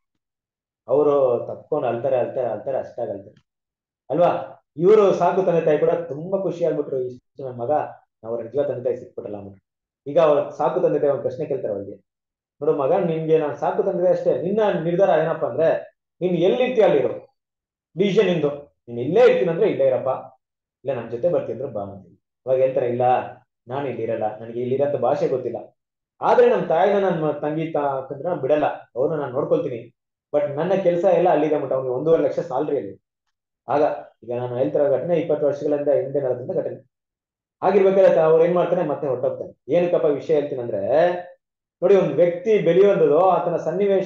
ಅವರು ತಪ್ಕೊಂಡು ಅಳ್ತಾರೆ ಅಳ್ತಾರೆ ಅಳ್ತಾರೆ ಅಷ್ಟಾಗ ಅಳ್ತಾರೆ ಅಲ್ವಾ ಇವರು ಸಾಕು ತಂದೆ ತಾಯಿ ಕೂಡ ತುಂಬಾ ಖುಷಿ ಆಗ್ಬಿಟ್ರು ಇಷ್ಟು ನನ್ನ ಮಗ ಅವ್ರ ನಿಜವಾದ ತಂದೆ ತಾಯಿ ಸಿಕ್ಬಿಟ್ಟಲ್ಲ ಅಂದ್ಬಿಟ್ಟು ಈಗ ಅವ್ರ ಸಾಕು ತಂದೆ ತಾಯಿ ಒಂದು ಪ್ರಶ್ನೆ ಕೇಳ್ತಾರೆ ಅವ್ರಿಗೆ ನೋಡು ಮಗ ನಿನ್ಗೆ ನಾನು ಸಾಕು ತಂದೆ ತಾಯಿ ಅಷ್ಟೇ ನಿನ್ನ ನಿರ್ಧಾರ ಏನಪ್ಪಾ ಅಂದ್ರೆ ನೀನ್ ಎಲ್ಲಿರ್ತೀಯ ಅಲ್ಲಿರು ಡಿಸಿಷನ್ ಇಂದು ನೀನ್ ಇಲ್ಲೇ ಇರ್ತೀನಿ ಅಂದ್ರೆ ಇಲ್ಲೇ ಇರಪ್ಪ ಇಲ್ಲ ನನ್ನ ಜೊತೆ ಬರ್ತೀನಿ ಅಂದ್ರೆ ಬಾ ಅಂತೀನಿ ಅವಾಗ ಹೇಳ್ತಾರೆ ಇಲ್ಲ ನಾನು ಇಲ್ಲಿ ಇರಲ್ಲ ನನಗೆ ಇಲ್ಲಿರೋಂಥ ಭಾಷೆ ಗೊತ್ತಿಲ್ಲ ಆದ್ರೆ ನಮ್ಮ ತಾಯಿನ ನನ್ನ ತಂಗಿ ತಂದ್ರೆ ನಾನು ಬಿಡಲ್ಲ ಅವ್ರನ್ನ ನಾನು ನೋಡ್ಕೊಳ್ತೀನಿ ಬಟ್ ನನ್ನ ಕೆಲಸ ಎಲ್ಲ ಅಲ್ಲಿದೆ ಮಟ್ಟ ಅವ್ನಿಗೆ ಒಂದೂವರೆ ಲಕ್ಷ ಸಾಲ್ರಿ ಅಲ್ಲಿ ಆಗ ಈಗ ನಾನು ಹೇಳ್ತಿರೋ ಘಟನೆ ಇಪ್ಪತ್ತು ವರ್ಷಗಳಿಂದ ಹಿಂದೆ ನಡೆದಂತ ಘಟನೆ ಆಗಿರ್ಬೇಕಾದ್ರೆ ಅವ್ರು ಏನ್ ಮಾಡ್ತಾನೆ ಮತ್ತೆ ಹೊರಟೋಗ್ತಾನೆ ಏನಕ್ಕಪ್ಪ ವಿಷಯ ಹೇಳ್ತೀನಿ ಅಂದ್ರೆ ನೋಡಿ ಒಂದು ವ್ಯಕ್ತಿ ಬೆಳೆಯುವಂಥದ್ದು ಆತನ ಸನ್ನಿವೇಶ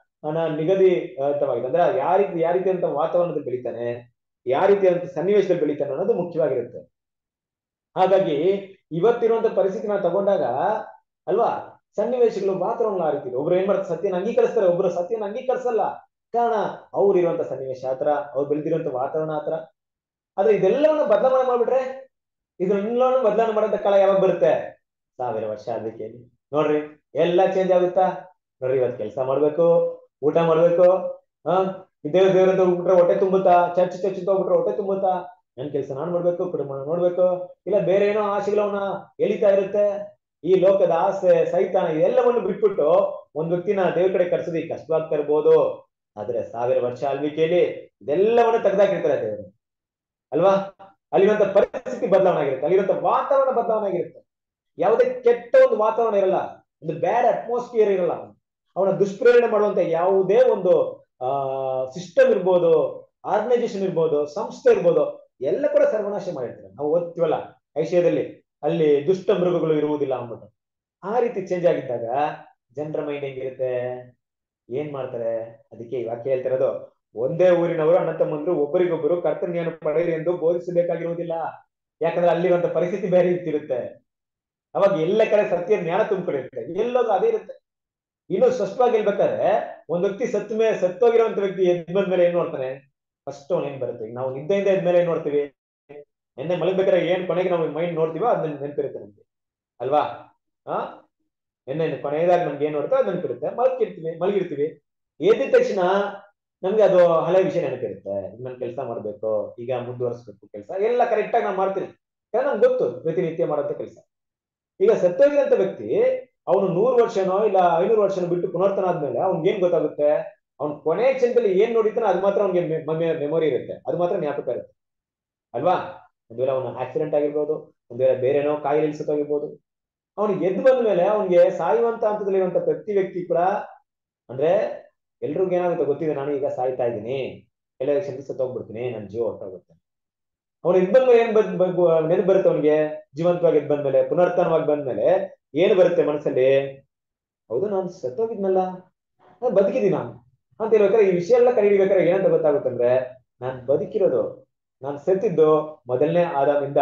ನಿಗದಿತವಾಗಿದೆ ಅಂದ್ರೆ ಯಾವ ರೀತಿ ಯಾವ ರೀತಿಯಂತ ವಾತಾವರಣದಲ್ಲಿ ಬೆಳಿತಾನೆ ಯಾವ ರೀತಿಯಂತ ಸನ್ನಿವೇಶದಲ್ಲಿ ಬೆಳಿತಾನೆ ಅನ್ನೋದು ಮುಖ್ಯವಾಗಿರುತ್ತೆ ಹಾಗಾಗಿ ಇವತ್ತಿರುವಂತ ಪರಿಸ್ಥಿತಿ ನಾವು ತಗೊಂಡಾಗ ಅಲ್ವಾ ಸನ್ನಿವೇಶಗಳು ವಾತಾವರಣ ಆ ರೀತಿ ಇದೆ. ಒಬ್ರು ಏನ್ ಮಾಡ್ತಾರೆ ಸತ್ಯನ ಅಂಗೀಕರಿಸ್ತಾರೆ ಒಬ್ರು ಸತ್ಯನ ಅಂಗೀಕರಿಸಲ್ಲ ಕಾರಣ ಅವ್ರು ಇರುವಂತ ಸನ್ನಿವೇಶ ಆತರ ಅವ್ರು ಬೆಳೆದಿರುವಂತ ವಾತಾವರಣ ಆತರ ಆದ್ರೆ ಇದೆಲ್ಲವನ್ನು ಬದಲಾವಣೆ ಮಾಡ್ಬಿಟ್ರೆ ಇದನ್ನೆಲ್ಲವನ್ನು ಬದಲಾವಣೆ ಮಾಡೋಂಥ ಕಾಲ ಯಾವಾಗ ಬರುತ್ತೆ ಸಾವಿರ ವರ್ಷ ಅದಕ್ಕೆ ನೋಡ್ರಿ ಎಲ್ಲ ಚೇಂಜ್ ಆಗುತ್ತಾ ನೋಡ್ರಿ ಇವತ್ತು ಕೆಲಸ ಮಾಡ್ಬೇಕು ಊಟ ಮಾಡ್ಬೇಕು ಹಾ ದೇವ್ರ ದೇವ್ರಂತ ಹೋಗ್ಬಿಟ್ರೆ ಹೊಟ್ಟೆ ತುಂಬುತ್ತಾ ಚರ್ಚ್ ಚರ್ಚ್ ಅಂತ ಹೋಗ್ಬಿಟ್ರೆ ಹೊಟ್ಟೆ ತುಂಬುತ್ತಾ ನನ್ ಕೆಲಸ ನಾನ್ ಮಾಡ್ಬೇಕು ಕುಟುಂಬ ನೋಡ್ಬೇಕು ಇಲ್ಲ ಬೇರೆ ಏನೋ ಆಸೆಗಳವನ್ನ ಎಳಿತಾ ಇರುತ್ತೆ ಈ ಲೋಕದ ಆಸೆ ಸೈತಾನ ಇದೆಲ್ಲವನ್ನು ಬಿಟ್ಬಿಟ್ಟು ಒಂದ್ ವ್ಯಕ್ತಿನ ದೇವ್ರ ಕಡೆ ಕರ್ಸೋದಿ ಕಷ್ಟವಾಗ್ತಾ ಇರ್ಬೋದು ಆದ್ರೆ ಸಾವಿರ ವರ್ಷ ಆಳ್ವಿಕೆಯಲ್ಲಿ ಇದೆಲ್ಲವನ್ನು ತೆಗೆದಾಕಿರ್ತಾರೆ ದೇವರು ಅಲ್ವಾ ಅಲ್ಲಿರುವಂತ ಪರಿಸ್ಥಿತಿ ಬದಲಾವಣೆ ಆಗಿರುತ್ತೆ ಅಲ್ಲಿರುವಂತ ವಾತಾವರಣ ಬದಲಾವಣೆ ಆಗಿರುತ್ತೆ ಯಾವುದೇ ಕೆಟ್ಟ ಒಂದು ವಾತಾವರಣ ಇರಲ್ಲ ಒಂದು ಬ್ಯಾಡ್ ಅಟ್ಮಾಸ್ಫಿಯರ್ ಇರಲ್ಲ ಅವನ ದುಷ್ಪ್ರೇರಣೆ ಮಾಡುವಂತ ಯಾವುದೇ ಒಂದು ಆ ಸಿಸ್ಟಮ್ ಇರ್ಬೋದು ಆರ್ಗನೈಸೇಷನ್ ಇರ್ಬೋದು ಸಂಸ್ಥೆ ಇರ್ಬೋದು ಎಲ್ಲ ಕೂಡ ಸರ್ವನಾಶ ಮಾಡಿರ್ತಾರೆ ನಾವು ಓದ್ತೀವಲ್ಲ ಐಷಯದಲ್ಲಿ ಅಲ್ಲಿ ದುಷ್ಟ ಮೃಗಗಳು ಇರುವುದಿಲ್ಲ ಅಂದ್ಬಿಟ್ಟು ಆ ರೀತಿ ಚೇಂಜ್ ಆಗಿದ್ದಾಗ ಜನರ ಮೈಂಡ್ ಹೆಂಗಿರುತ್ತೆ ಏನ್ ಮಾಡ್ತಾರೆ ಅದಕ್ಕೆ ಈ ವಾಕ್ಯ ಹೇಳ್ತಿರೋದು ಒಂದೇ ಊರಿನವರು ಅಣ್ಣ ತಮ್ಮಂದ್ರು ಒಬ್ಬರಿಗೊಬ್ಬರು ಕರ್ತನ್ಯನ್ನು ಪಡೆಯಿರಿ ಎಂದು ಬೋಧಿಸಬೇಕಾಗಿರುವುದಿಲ್ಲ ಯಾಕಂದ್ರೆ ಅಲ್ಲಿರುವಂತ ಪರಿಸ್ಥಿತಿ ಬೇರೆ ಇರ್ತಿರುತ್ತೆ ಅವಾಗ ಎಲ್ಲ ಕಡೆ ಸತ್ಯ ಜ್ಞಾನ ತುಂಬಿಕೊಂಡಿರುತ್ತೆ ಎಲ್ಲೋದು ಅದೇ ಇರುತ್ತೆ ಇನ್ನು ಸ್ಪಷ್ಟವಾಗಿ ಹೇಳ್ಬೇಕಾದ್ರೆ ಒಂದ್ ವ್ಯಕ್ತಿ ಸತ್ ಮೇಲೆ ಸತ್ತೋಗಿರುವಂತ ವ್ಯಕ್ತಿ ಎದ್ ಬಂದ್ಮೇಲೆ ಏನ್ ನೋಡ್ತಾನೆ ಫಸ್ಟ್ ಅವನ್ ಏನ್ ಬರುತ್ತೆ ಈಗ ನಾವು ನಿದ್ದೆಯಿಂದ ಎದ್ಮೇಲೆ ಏನ್ ನೋಡ್ತೀವಿ ಎಣ್ಣೆ ಮಲಗ್ಬೇಕಾದ್ರೆ ಏನ್ ಕೊನೆಗೆ ನಾವು ಮೈಂಡ್ ನೋಡ್ತೀವೋ ಅದನ್ನ ನೆನಪಿರುತ್ತೆ ನಮ್ಗೆ ಅಲ್ವಾ ಆ ಎಣ್ಣೆ ಕೊನೆಯದಾಗಿ ನಮ್ಗೆ ಏನ್ ನೋಡ್ತೋ ಅದು ನೆನಪಿರುತ್ತೆ ಮಲಗಿರ್ತೀವಿ ಮಲಗಿರ್ತೀವಿ ಎದ್ದ ತಕ್ಷಣ ನಮ್ಗೆ ಅದು ಹಳೆ ವಿಷಯ ನೆನಪಿರುತ್ತೆ ಈಗ ನನ್ ಕೆಲಸ ಮಾಡ್ಬೇಕು ಈಗ ಮುಂದುವರಿಸ್ಬೇಕು ಕೆಲಸ ಎಲ್ಲ ಕರೆಕ್ಟ್ ಆಗಿ ನಾವು ಮಾಡ್ತೀನಿ ಯಾಕಂದ್ರೆ ನಮ್ಗೆ ಗೊತ್ತು ಪ್ರತಿನಿತ್ಯ ಮಾಡೋಂಥ ಕೆಲಸ ಈಗ ಸತ್ತೋಗಿರೋಂಥ ವ್ಯಕ್ತಿ ಅವನು ನೂರು ವರ್ಷನೋ ಇಲ್ಲ ಐನೂರು ವರ್ಷನೋ ಬಿಟ್ಟು ಪುನರ್ತನ ಆದ್ಮೇಲೆ ಅವ್ನಿಗೆ ಏನ್ ಗೊತ್ತಾಗುತ್ತೆ ಅವ್ನ್ ಕೊನೆ ಕ್ಷಣದಲ್ಲಿ ಏನ್ ನೋಡಿತಾನೋ ಅದು ಮಾತ್ರ ಅವ್ನಿಗೆ ಮೆಮೊರಿ ಇರುತ್ತೆ ಅದು ಮಾತ್ರ ಜ್ಞಾಪಕ ಇರುತ್ತೆ ಅಲ್ವಾ ಒಂದ್ ವೇಳೆ ಅವನ ಆಕ್ಸಿಡೆಂಟ್ ಆಗಿರ್ಬೋದು ಒಂದ್ ವೇಳೆ ಬೇರೆನೋ ಕಾಯಿಲೆ ಸುತ್ತೋಗಿರ್ಬೋದು ಅವ್ನಿಗೆ ಎದ್ದು ಬಂದ ಮೇಲೆ ಅವ್ನಿಗೆ ಸಾಯುವಂತ ಹಂತದಲ್ಲಿ ಇರುವಂತ ಪ್ರತಿ ವ್ಯಕ್ತಿ ಕೂಡ ಅಂದ್ರೆ ಎಲ್ರಿಗೂ ಏನಾಗುತ್ತೆ ಗೊತ್ತಿದೆ ನಾನು ಈಗ ಸಾಯ್ತಾ ಇದ್ದೀನಿ ಎಲ್ಲ ಕ್ಷಣ ಸತ್ತೋಗ್ಬಿಡ್ತೀನಿ ನನ್ನ ಜೀವ ಹೊರಟೋಗುತ್ತೆ ಅವ್ನು ಎದ್ ಬಂದ್ಮೇಲೆ ಏನ್ ಬಂದ್ ನೆನಪು ಬರುತ್ತೆ ಅವನಿಗೆ ಜೀವಂತವಾಗಿ ಎದ್ ಬಂದ್ಮೇಲೆ ಪುನರ್ತನವಾಗಿ ಬಂದ್ಮೇಲೆ ಏನು ಬರುತ್ತೆ ಮನಸ್ಸಲ್ಲಿ ಹೌದು ನಾನು ಸತ್ತೋಗಿದ್ನಲ್ಲ ನಾನು ಬದುಕಿದ್ದೀನಿ ನಾನು ಅಂತ ಹೇಳ್ಬೇಕಾದ್ರೆ ಈ ವಿಷಯ ಎಲ್ಲ ಕಂಡುಹಿಡಿಬೇಕಾದ್ರೆ ಏನಂತ ಗೊತ್ತಾಗುತ್ತಂದ್ರೆ ನಾನ್ ಬದುಕಿರೋದು ನಾನ್ ಸತ್ತಿದ್ದು ಮೊದಲನೇ ಆದಾಮಿಂದ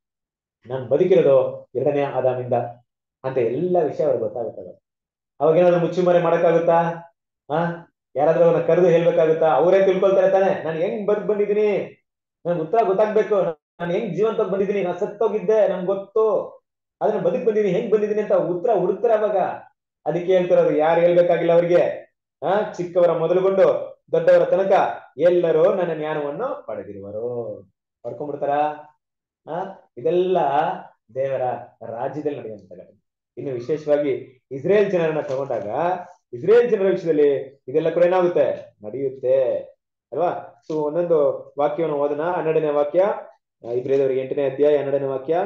ನಾನ್ ಬದುಕಿರೋದು ಎರಡನೇ ಆದಾಮಿಂದ ಅಂತ ಎಲ್ಲ ವಿಷಯ ಅವ್ರಿಗೆ ಗೊತ್ತಾಗುತ್ತಲ್ಲ ಅವಾಗ ಏನಾದ್ರು ಮುಚ್ಚುಮರೆ ಮಾಡಕ್ಕಾಗುತ್ತಾ ಆ ಯಾರಾದ್ರೂ ಅವ್ರನ್ನ ಕರೆದು ಹೇಳ್ಬೇಕಾಗುತ್ತಾ ಅವರೇ ತಿಳ್ಕೊಳ್ತಾರೆ ತಾನೆ ನಾನು ಹೆಂಗ್ ಬದುಕ್ ಬಂದಿದ್ದೀನಿ ನನ್ಗೆ ಉತ್ತರ ಗೊತ್ತಾಗ್ಬೇಕು ನಾನು ಹೆಂಗ್ ಜೀವಂತ ಬಂದಿದ್ದೀನಿ ನಾನು ಸತ್ತೋಗಿದ್ದೆ ನನ್ಗೆ ಗೊತ್ತು ಅದನ್ನ ಬದುಕ್ ಬಂದಿದ್ದೀನಿ ಹೆಂಗ್ ಬಂದಿದ್ದೀನಿ ಅಂತ ಉತ್ತರ ಹುಡುಕ್ತಾರೆ ಅವಾಗ ಅದಕ್ಕೆ ಹೇಳ್ತಿರೋದು ಯಾರು ಹೇಳ್ಬೇಕಾಗಿಲ್ಲ ಅವ್ರಿಗೆ ಆ ಚಿಕ್ಕವರ ಮೊದಲುಗೊಂಡು ದೊಡ್ಡವರ ತನಕ ಎಲ್ಲರೂ ನನ್ನ ಜ್ಞಾನವನ್ನು ಪಡೆದಿರುವರು ಪಡ್ಕೊಂಡ್ಬಿಡ್ತಾರ ಆ ಇದೆಲ್ಲ ದೇವರ ರಾಜ್ಯದಲ್ಲಿ ನಡೆಯುವಂತ ಘಟನೆ ಇನ್ನು ವಿಶೇಷವಾಗಿ ಇಸ್ರೇಲ್ ಜನರನ್ನ ತಗೊಂಡಾಗ ಇಸ್ರೇಲ್ ಜನರ ವಿಷಯದಲ್ಲಿ ಇದೆಲ್ಲ ಕೂಡ ಏನಾಗುತ್ತೆ ನಡೆಯುತ್ತೆ ಅಲ್ವಾ ಸೊ ಒಂದೊಂದು ವಾಕ್ಯವನ್ನು ಓದೋಣ ಹನ್ನೆರಡನೇ ವಾಕ್ಯ ಇಬ್ರೇದವರಿಗೆ ಎಂಟನೇ ಅಧ್ಯಾಯ ಹನ್ನೆರಡನೇ ವಾಕ್ಯ